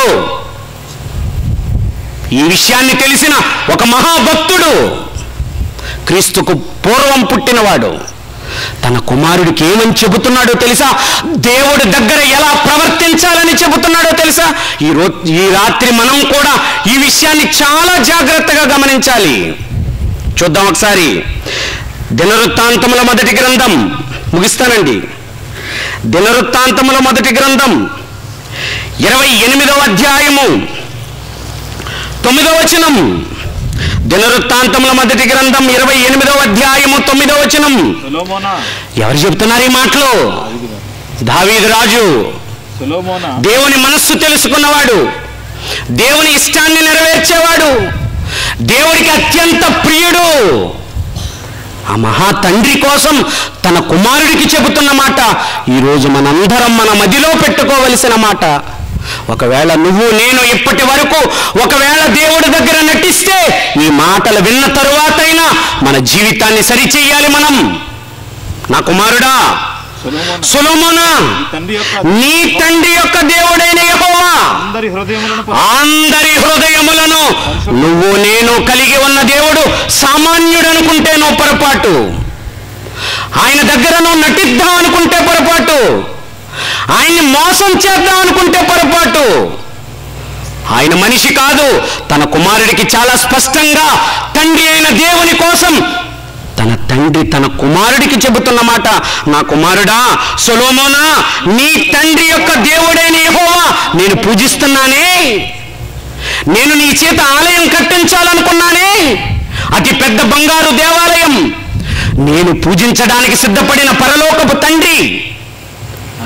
[SPEAKER 6] ఈ విషయాన్ని తెలిసిన ఒక మహాభక్తుడు క్రీస్తుకు పూర్వం పుట్టినవాడు తన కుమారుడికి ఏమని చెబుతున్నాడో తెలుసా దేవుడి దగ్గర ఎలా ప్రవర్తించాలని చెబుతున్నాడో తెలుసా ఈ రో ఈ రాత్రి మనం కూడా ఈ విషయాన్ని చాలా జాగ్రత్తగా గమనించాలి చూద్దాం ఒకసారి దినవృత్తాంతముల మొదటి గ్రంథం ముగిస్తానండి దినవృత్తాంతముల మొదటి గ్రంథం ఇరవై ఎనిమిదవ అధ్యాయము తొమ్మిదవ వచనం దినవృత్తాంతముల మొదటి గ్రంథం ఇరవై ఎనిమిదవ అధ్యాయము తొమ్మిదవ వచనం
[SPEAKER 5] సులోమోనా
[SPEAKER 6] ఎవరు చెప్తున్నారు ఈ మాటలు దావీదు రాజు
[SPEAKER 5] సులోమోనా
[SPEAKER 6] దేవుని మనస్సు తెలుసుకున్నవాడు దేవుని ఇష్టాన్ని నెరవేర్చేవాడు దేవుడికి అత్యంత ప్రియుడు ఆ మహా తండ్రి కోసం తన కుమారుడికి చెబుతున్న మాట ఈరోజు మనందరం మన మదిలో పెట్టుకోవలసిన మాట ఒకవేళ నువ్వు నేను ఇప్పటి వరకు ఒకవేళ దేవుడి దగ్గర నటిస్తే ఈ మాటలు విన్న తరువాతైనా మన జీవితాన్ని సరిచేయాలి మనం నా కుమారుడా
[SPEAKER 5] సులోమోనా
[SPEAKER 6] సులోమోనా
[SPEAKER 5] ఈ తండ్రి యొక్క
[SPEAKER 6] నీ తండ్రి యొక్క దేవుడైన యెహోవా
[SPEAKER 5] అందరి హృదయములను
[SPEAKER 6] అందరి హృదయములను నువ్వు నేను కలిగి ఉన్న దేవుడు సామాన్యుడు అనుకుంటే నువ్వు పొరపాటు ఆయన దగ్గర నువ్వు నటిద్దాం అనుకుంటే పొరపాటు ఆయన్ని మోసం చేద్దాం అనుకుంటే పొరపాటు ఆయన మనిషి కాదు తన కుమారుడికి చాలా స్పష్టంగా తండ్రి అయిన దేవుని కోసం తన తండ్రి తన కుమారుడికి చెబుతున్న మాట నా కుమారుడా సొలోమోనా నీ తండ్రి యొక్క దేవుడైన యెహోవా నేను పూజిస్తున్నానే నేను నీ చేత ఆలయం కట్టించాలనుకున్నానే అతి పెద్ద బంగారు దేవాలయం నేను పూజించడానికి సిద్ధపడిన పరలోకపు తండ్రి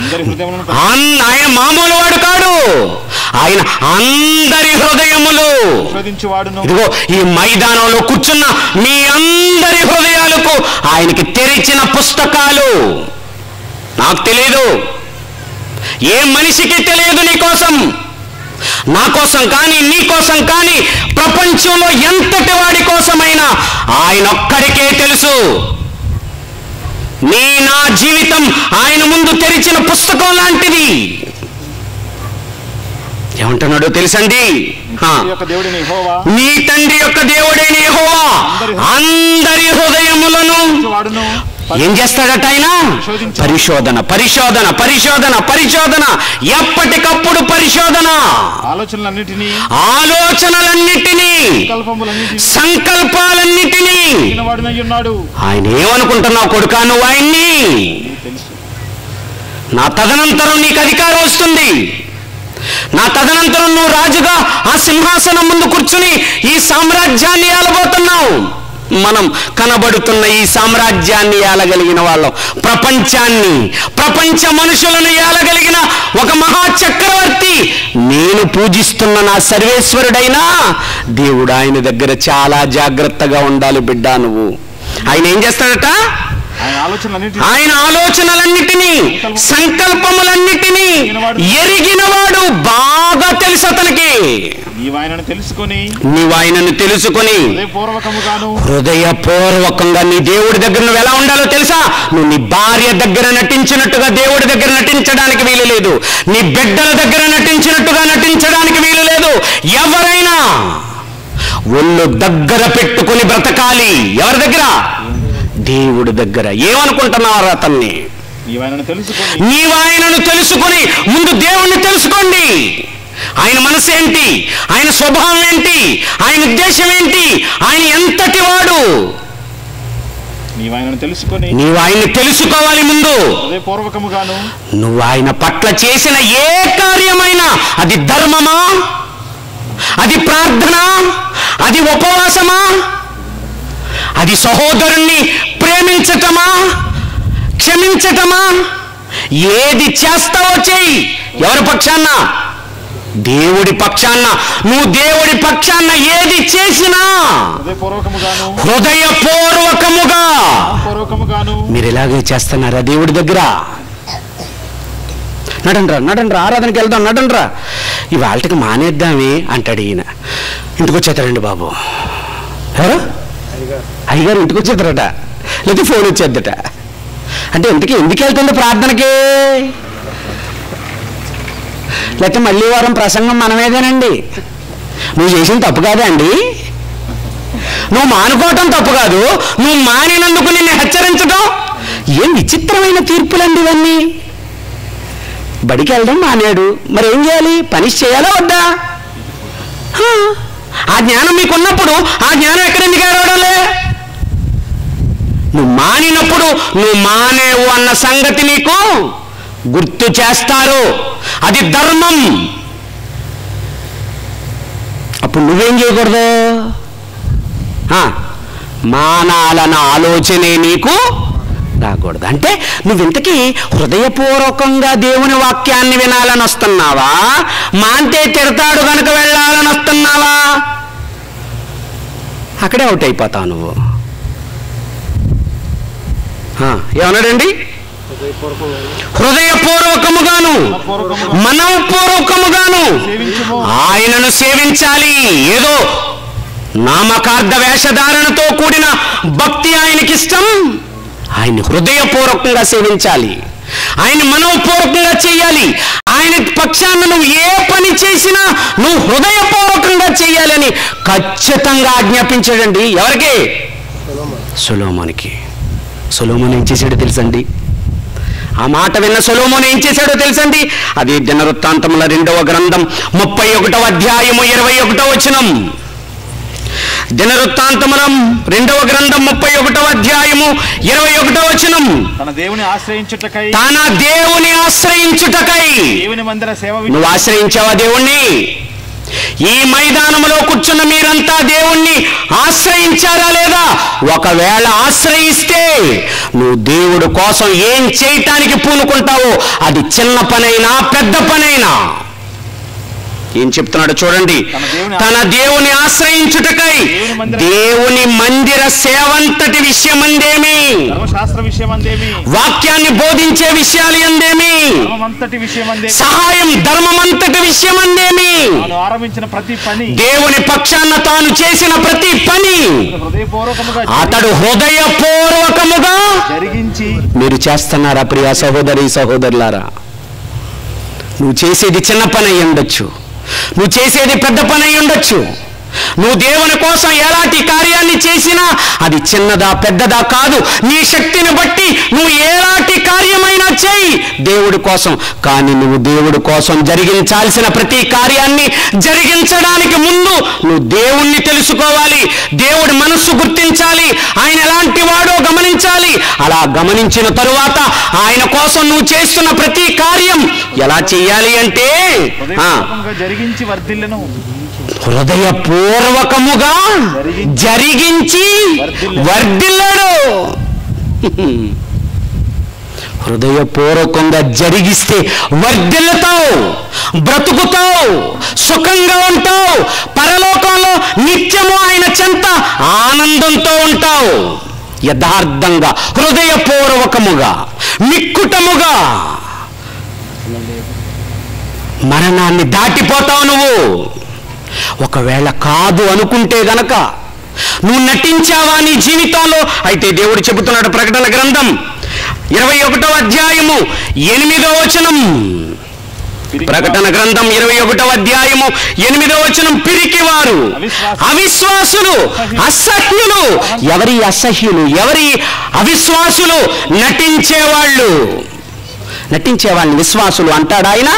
[SPEAKER 5] అందరి హృదయములను
[SPEAKER 6] అన్- ఆయన మామూలు వాడు కాడు ఆయన అందరి హృదయములు
[SPEAKER 5] పరిశోధించి వాడును
[SPEAKER 6] ఇదిగో ఈ మైదానంలో కూర్చున్న మీ అందరి హృదయాలకు ఆయనకి తెరిచిన పుస్తకాలు నాకు తెలియదు ఏ మనిషికి తెలియదు నీ కోసం నా కోసం కానీ నీ కోసం కానీ ప్రపంచంలో ఎంతటి వాడి కోసమైనా ఆయన ఒక్కడికే తెలుసు నీ నా జీవితం ఆయన ముందు తెరిచిన పుస్తకం లాంటిది ఏమంటున్నాడో తెలుసండి హా.
[SPEAKER 5] ఈ యొక్క దేవుడిని యెహోవా
[SPEAKER 6] నీ తండ్రి యొక్క దేవుడైన యెహోవా అందరి హృదయములను
[SPEAKER 5] వాడును
[SPEAKER 6] ఏం చేస్తాడట ఆయన పరిశోధన పరిశోధన పరిశోధన పరిశోధన ఎప్పటికప్పుడు పరిశోధన
[SPEAKER 5] ఆలోచనలన్నిటినీ
[SPEAKER 6] ఆలోచనలన్నిటినీ
[SPEAKER 5] కల్పములన్నిటినీ
[SPEAKER 6] సంకల్పాలన్నిటినీ
[SPEAKER 5] వాడినై ఉన్నాడు
[SPEAKER 6] ఆయన ఏమనుకుంటున్నావు కొడుకా నువ్వు ఆయన్ని
[SPEAKER 5] తెలుసు
[SPEAKER 6] నా తదనంతరం నీకు అధికారం వస్తుంది నా తదనంతరం నువ్వు రాజుగా ఆ సింహాసనం ముందు కూర్చుని ఈ సామ్రాజ్యాన్ని ఏలబోతున్నావు మనం కనబడుతున్న ఈ సామ్రాజ్యాన్ని ఏలగలిగిన వాళ్ళం ప్రపంచాన్ని ప్రపంచ మనుషులను ఏలగలిగిన ఒక మహా చక్రవర్తి నేను పూజిస్తున్న నా సర్వేశ్వరుడైనా దేవుడు ఆయన దగ్గర చాలా జాగ్రత్తగా ఉండాలి బిడ్డ నువ్వు ఆయన ఏం చేస్తాడట
[SPEAKER 5] ఆయన ఆలోచనలన్నిటినీ
[SPEAKER 6] ఆయన ఆలోచనలన్నిటినీ సంకల్పములన్నిటినీ ఎరిగినవాడు బాగా తెలుసు అతనికి
[SPEAKER 5] నీవు ఆయనను తెలుసుకొని
[SPEAKER 6] నీవు ఆయనను తెలుసుకొని
[SPEAKER 5] హృదయపూర్వకముగాను
[SPEAKER 6] హృదయపూర్వకంగా నీ దేవుడి దగ్గర నువ్వు ఎలా ఉండాలో తెలుసా నువ్వు నీ భార్య దగ్గర నటించినట్టుగా దేవుడి దగ్గర నటించడానికి వీలు లేదు నీ బిడ్డల దగ్గర నటించినట్టుగా నటించడానికి వీలు లేదు ఎవరైనా ఒళ్ళు దగ్గర పెట్టుకుని బ్రతకాలి ఎవరి దగ్గర దేవుడి దగ్గర ఏమనుకుంటున్నారు అతన్ని
[SPEAKER 5] నీవు ఆయనను తెలుసుకొని
[SPEAKER 6] నీవు ఆయనను తెలుసుకొని ముందు దేవుణ్ణి తెలుసుకోండి ఆయన మనసు ఏంటి ఆయన స్వభావం ఏంటి ఆయన ఉద్దేశం ఏంటి ఆయన ఎంతటి వాడు
[SPEAKER 5] నీవు ఆయనను తెలుసుకొని
[SPEAKER 6] నీవు ఆయన్ని తెలుసుకోవాలి ముందు
[SPEAKER 5] హృదయపూర్వకముగాను
[SPEAKER 6] నువ్వు ఆయన pట్ల చేసిన ఏ కార్యమైనా అది ధర్మమా అది ప్రార్థన అది ఉపవాసమా అది సహోదరుణ్ణి ప్రేమించటమా క్షమించటమా ఏది చేస్తావో చెయ్యి ఎవరి పక్షాన్న దేవుడి పక్షాన్న నువ్వు దేవుడి పక్షాన్న ఏది చేసినా
[SPEAKER 5] హృదయపూర్వకముగాను
[SPEAKER 6] హృదయపూర్వకముగా
[SPEAKER 5] పూర్వకముగాను
[SPEAKER 6] మీరు ఇలాగే చేస్తున్నారా దేవుడి దగ్గర నడండ్రా నడండ్రా ఆరాధనకి వెళ్దాం నడండ్రా ఇవాళకి మానేద్దామే అంటాడు ఈయన ఇంటికి వచ్చేస్తాడండి బాబు ఎవరు అయ్యగారు ఇంటికి వచ్చేస్తారట లేకపోతే ఫోన్ వచ్చేద్దట అంటే ఇంటికి ఎందుకు వెళ్తుంది ప్రార్థనకి లేకపోతే మళ్ళీ వారం ప్రసంగం మనమేదేనండి నువ్వు చేసిన తప్పు కాదా అండి నువ్వు మానుకోవటం తప్పు కాదు నువ్వు మానినందుకు నిన్ను హెచ్చరించడం ఏం విచిత్రమైన తీర్పులండి ఇవన్నీ బడికి వెళ్ళడం మానేడు మరి ఏం చేయాలి పనిష్ చేయాలా వద్దా హా, ఆ జ్ఞానం మీకున్నప్పుడు ఆ జ్ఞానం ఎక్కడ ఎందుకు ఏడవడంలే నువ్వు మానినప్పుడు నువ్వు మానేవు అన్న సంగతి నీకు గుర్తు చేస్తారు అది ధర్మం అప్పుడు నువ్వేం చేయకూడదు ఆ, మానాలన్న ఆలోచనే నీకు రాకూడదు అంటే నువ్వు ఇంతకీ హృదయపూర్వకంగా దేవుని వాక్యాన్ని వినాలని వస్తున్నావా మాంతే తిడతాడు కనుక వెళ్ళాలని వస్తున్నావా అక్కడే అవుట్ అయిపోతావు నువ్వు ఆ, ఏమన్నాడండి హృదయపూర్వకముగాను మనఃపూర్వకముగాను
[SPEAKER 5] సేవించుము
[SPEAKER 6] ఆయనను సేవించాలి ఏదో నామకార్థ వేషధారణతో కూడిన భక్తి ఆయనకిష్టం ఆయన్ని హృదయపూర్వకంగా సేవించాలి ఆయన మనోపూర్వకంగా చేయాలి ఆయన పక్షాన నువ్వు ఏ పని చేసినా నువ్వు హృదయపూర్వకంగా చేయాలని ఖచ్చితంగా ఆజ్ఞాపించాడండి ఎవరికి సులోమోనికి సులోమోన్ ఏం చేశాడో తెలుసండి ఆ మాట విన్న సొలోమోన్ ఏం చేశాడో తెలుసండి అది దినవృత్తాంతముల రెండవ గ్రంథం ముప్పై ఒకటవ అధ్యాయము ఇరవై ఒకటవ వచనం దినవృత్తాంతములం రెండవ గ్రంథం ముప్పై ఒకటవ అధ్యాయము ఇరవై ఒకటవ వచనం
[SPEAKER 5] తన దేవుని ఆశ్రయించుటకై
[SPEAKER 6] తన దేవుని ఆశ్రయించుటకై
[SPEAKER 5] దేవుని మందిర సేవ
[SPEAKER 6] నువ్వు ఆశ్రయించావా దేవుణ్ణి ఈ మైదానంలో కూర్చున్న మీరంతా దేవుణ్ణి ఆశ్రయించారా లేదా ఒకవేళ ఆశ్రయిస్తే నువ్వు దేవుడు కోసం ఏం చేయటానికి పూనుకుంటావో అది చిన్న పనైనా పెద్ద పనైనా ఏం చెప్తున్నాడు చూడండి తన దేవుని ఆశ్రయించుటకై దేవుని మందిర సేవంతటి విషయమందేమి
[SPEAKER 5] ధర్మశాస్త్ర విషయం అందేమి
[SPEAKER 6] వాక్యాన్ని బోధించే విషయాలు ఎందేమి
[SPEAKER 5] ధర్మమంతటి విషయం అందేమి
[SPEAKER 6] సహాయం ధర్మమంతటి విషయమందేమి
[SPEAKER 5] తాను ఆరంభించిన ప్రతి పని
[SPEAKER 6] దేవుని పక్షాన తాను చేసిన ప్రతి పని
[SPEAKER 5] హృదయపూర్వకముగా
[SPEAKER 6] అతడు హృదయపూర్వకముగా
[SPEAKER 5] జరిగించి
[SPEAKER 6] మీరు చేస్తున్నారా ప్రియ సహోదరి సహోదరులారా నువ్వు చేసేది చిన్న పని అయి ఉండొచ్చు నువ్వు చేసేది పెద్ద పని అయి ఉండొచ్చు నువ్వు దేవుని కోసం ఎలాంటి కార్యాన్ని చేసినా అది చిన్నదా పెద్దదా కాదు నీ శక్తిని బట్టి నువ్వు ఎలాంటి కార్యమైనా చేయి దేవుడి కోసం కానీ నువ్వు దేవుడి కోసం జరిగించాల్సిన ప్రతి కార్యాన్ని జరిగించడానికి ముందు నువ్వు దేవుణ్ణి తెలుసుకోవాలి దేవుడి మనస్సు గుర్తించాలి ఆయన ఎలాంటి వాడో గమనించాలి అలా గమనించిన తరువాత ఆయన కోసం నువ్వు చేస్తున్న ప్రతి కార్యం ఎలా చేయాలి అంటే ఆ,
[SPEAKER 5] హృదయపూర్వకంగా జరిగించి వర్ధిల్లను
[SPEAKER 6] హృదయపూర్వకముగా జరిగించి వర్ధిల్లడు హృదయపూర్వకంగా జరిగిస్తే వర్ధిల్లుతావు బ్రతుకుతావు సుఖంగా ఉంటావు పరలోకంలో నిత్యము ఆయన చెంత ఆనందంతో ఉంటావు యథార్థంగా హృదయపూర్వకముగా మిక్కుటముగా మరణాన్ని దాటిపోతావు నువ్వు ఒకవేళ కాదు అనుకుంటే గనక నువ్వు నటించావా నీ జీవితంలో అయితే దేవుడు చెబుతున్నాడు ప్రకటన గ్రంథం ఇరవై ఒకటో అధ్యాయము ఎనిమిదో వచనం ప్రకటన గ్రంథం ఇరవై ఒకటో అధ్యాయము ఎనిమిదో వచనం పిరికివారు అవిశ్వాసులు అసహ్యులు ఎవరి అసహ్యులు ఎవరి అవిశ్వాసులు నటించేవాళ్ళు నటించేవాళ్ళని విశ్వాసులు అంటాడు ఆయన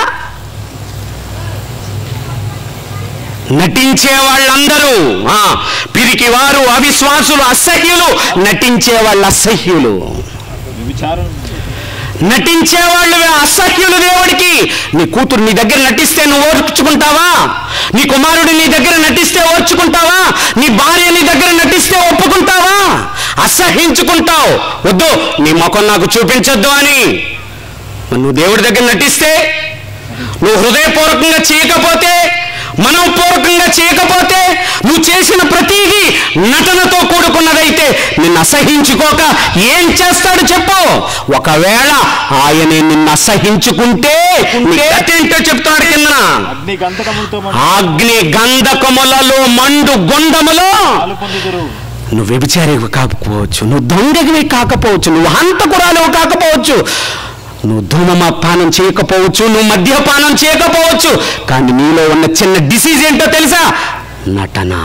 [SPEAKER 6] నటించే వాళ్ళందరూ ఆ, పిరికివారు అవిశ్వాసులు అసహ్యులు నటించే వాళ్ళు అసహ్యులు
[SPEAKER 5] విచారం
[SPEAKER 6] నటించే వాళ్ళు అసహ్యులు దేవుడికి నీ కూతురు నీ దగ్గర నటిస్తే నువ్వు ఓర్చుకుంటావా నీ కుమారుడు నీ దగ్గర నటిస్తే ఓర్చుకుంటావా నీ భార్య నీ దగ్గర నటిస్తే ఒప్పుకుంటావా అసహించుకుంటావు వద్దు నీ ముఖం నాకు చూపించొద్దు అని మరి నువ్వు దేవుడి దగ్గర నటిస్తే నువ్వు హృదయపూర్వకంగా చేయకపోతే మనోపూర్వకంగా చేయకపోతే నువ్వు చేసిన ప్రతిదీ నటనతో కూడుకున్నదైతే నిన్ను అసహించుకోక ఏం చేస్తాడు చెప్పు ఒకవేళ ఆయనే నిన్ను అసహించుకుంటే నీ గతి ఏంటో చెప్తాడు కిందన
[SPEAKER 5] అగ్ని గంధకములతో
[SPEAKER 6] అగ్ని గంధకములలో మండు గుండములో
[SPEAKER 5] పాలు పొందుదురు
[SPEAKER 6] నువ్వు వ్యభిచారివి కాకపోవచ్చు నువ్వు దొంగవి కాకపోవచ్చు నువ్వు హంతకురాలు కాకపోవచ్చు నువ్వు ధూమపానం చేయకపోవచ్చు నువ్వు మద్యపానం చేయకపోవచ్చు కానీ నీలో ఉన్న చిన్న డిసీజ్ ఏంటో తెలుసా నటన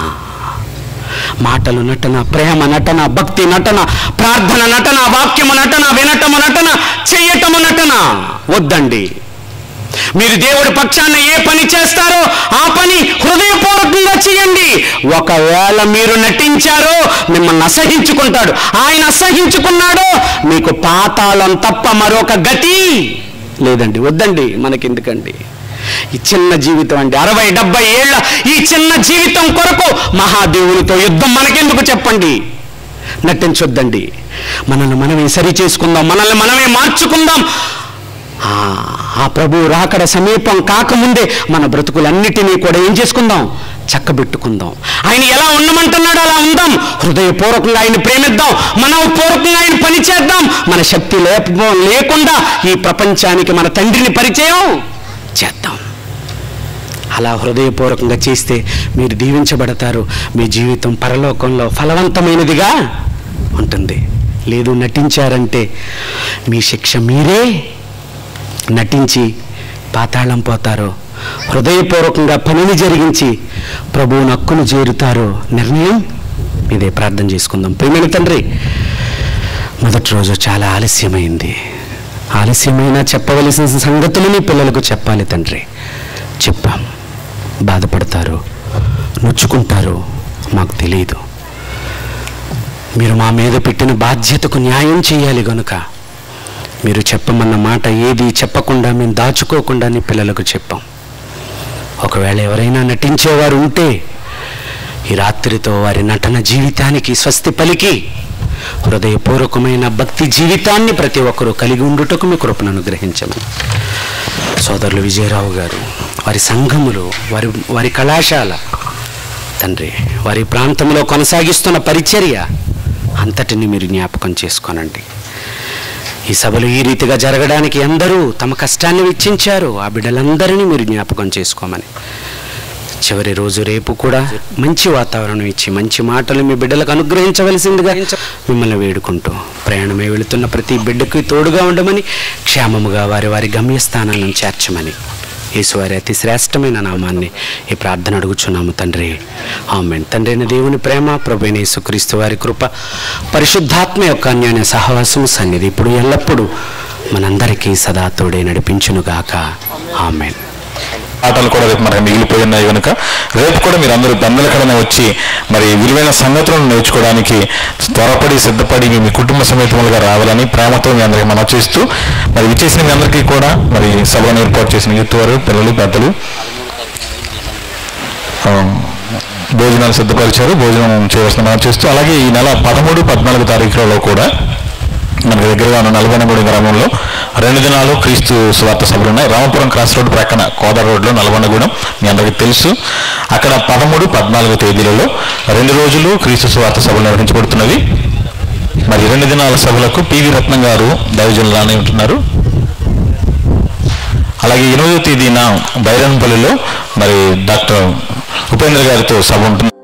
[SPEAKER 6] మాటలు నటన ప్రేమ నటన భక్తి నటన ప్రార్థన నటన వాక్యము నటన వినటము నటన చెయ్యటము నటన వద్దండి మీరు దేవుడి పక్షాన ఏ పని చేస్తారో ఆ పని హృదయపూర్వకంగా చేయండి ఒకవేళ మీరు నటించారో మిమ్మల్ని అసహించుకుంటాడు ఆయన అసహించుకున్నాడో మీకు పాతాళం తప్ప మరొక గతి లేదండి వద్దండి మనకెందుకండి ఈ చిన్న జీవితం అండి అరవై డెబ్బై ఏళ్ళ ఈ చిన్న జీవితం కొరకు మహాదేవునితో యుద్ధం మనకెందుకు చెప్పండి నటించొద్దండి మనల్ని మనమే సరి చేసుకుందాం మనల్ని మనమే మార్చుకుందాం ఆ, ఆ ప్రభు రాకడ సమీపం కాకముందే మన బ్రతుకులన్నిటినీ కూడా ఏం చేసుకుందాం చక్కబెట్టుకుందాం ఆయన ఎలా ఉండమంటున్నాడో అలా ఉందాం హృదయపూర్వకంగా ఆయన ప్రేమిద్దాం మనపూర్వకంగా ఆయన పని చేద్దాం మన శక్తి లేప లేకుండా ఈ ప్రపంచానికి మన తండ్రిని పరిచయం చేద్దాం అలా హృదయపూర్వకంగా చేస్తే మీరు దీవించబడతారు మీ జీవితం పరలోకంలో ఫలవంతమైనదిగా ఉంటుంది లేదు నటించారంటే మీ శిక్ష మీరే నటించి పాతాళం పోతారు హృదయపూర్వకంగా పనిని జరిగించి ప్రభువు నక్కును చేరుతారు నిర్ణయం ఇదే ప్రార్థన చేసుకుందాం ప్రేమైన తండ్రి మొదటి రోజు చాలా ఆలస్యమైంది ఆలస్యమైనా చెప్పవలసిన సంగతులు నీ పిల్లలకు చెప్పాలి తండ్రి చెప్పాం బాధపడతారు నొచ్చుకుంటారు మాకు తెలియదు మీరు మా మీద పెట్టిన బాధ్యతకు న్యాయం చేయాలి గనుక మీరు చెప్పమన్న మాట ఏది చెప్పకుండా మేము దాచుకోకుండా నీ పిల్లలకు చెప్పాం ఒకవేళ ఎవరైనా నటించేవారు ఉంటే ఈ రాత్రితో వారి నటన జీవితానికి స్వస్తి పలికి హృదయపూర్వకమైన భక్తి జీవితాన్ని ప్రతి ఒక్కరూ కలిగి ఉండుటకు మీ కృపను అనుగ్రహించమని సోదరులు విజయరావు గారు వారి సంఘములు వారి వారి కళాశాల తండ్రి వారి ప్రాంతంలో కొనసాగిస్తున్న పరిచర్య అంతటిని మీరు జ్ఞాపకం చేసుకోనండి ఈ సభలు ఈ రీతిగా జరగడానికి అందరూ తమ కష్టాన్ని వెచ్చించారు ఆ బిడ్డలందరినీ మీరు జ్ఞాపకం చేసుకోమని చివరి రోజు రేపు కూడా మంచి వాతావరణం ఇచ్చి మంచి మాటలు మీ బిడ్డలకు అనుగ్రహించవలసిందిగా మిమ్మల్ని వేడుకుంటూ ప్రయాణమై వెళుతున్న ప్రతి బిడ్డకి తోడుగా ఉండమని క్షేమముగా వారి వారి గమ్యస్థానాలను చేర్చమని యేసువారి అతి శ్రేష్టమైన నామాన్ని ఈ ప్రార్థన అడుగుచున్నాము తండ్రి ఆమెన్ తండ్రి అయిన దేవుని ప్రేమ ప్రభైన యేసుక్రీస్తు వారి కృప పరిశుద్ధాత్మ యొక్క అన్యోన్య సహవాసము సన్నిధి ఇప్పుడు ఎల్లప్పుడూ మనందరికీ సదా తోడే నడిపించునుగాక ఆమెన్
[SPEAKER 1] ఆటలు కూడా రేపు మనకు మిగిలిపోయి ఉన్నాయి కనుక రేపు కూడా మీరు అందరూ బంధులకడనే వచ్చి మరి విలువైన సంగతులను నేర్చుకోవడానికి త్వరపడి సిద్ధపడి మీ కుటుంబ సమేతములుగా రావాలని ప్రేమతో మీ అందరికీ మనం చేస్తూ మరి విచ్చేసిన మీ అందరికీ కూడా మరి సభను ఏర్పాటు చేసిన యూత్ వారు పిల్లలు పెద్దలు ఆ, భోజనాలు సిద్ధపరిచారు భోజనం చేయవలసిన మనం చేస్తూ అలాగే ఈ నెల పదమూడు పద్నాలుగు తారీఖులలో కూడా మనకి దగ్గరగా ఉన్న నల్గొండగూడెం గ్రామంలో రెండు దినాలు క్రీస్తు స్వార్థ సభలు ఉన్నాయి రామపురం క్రాస్ రోడ్ ప్రక్కన కోదాడ రోడ్లో నల్గొండగూడెం మీ అందరికీ తెలుసు అక్కడ పదమూడు పద్నాలుగు తేదీలలో రెండు రోజులు క్రీస్తు స్వార్థ సభలు నిర్వహించబడుతున్నవి మరి రెండు దినాల సభలకు పివి రత్నం గారు దైవజనులానే ఉంటున్నారు అలాగే ఎనిమిదో తేదీన బైరన్పల్లిలో మరి డాక్టర్ ఉపేంద్ర గారితో సభ ఉంటుంది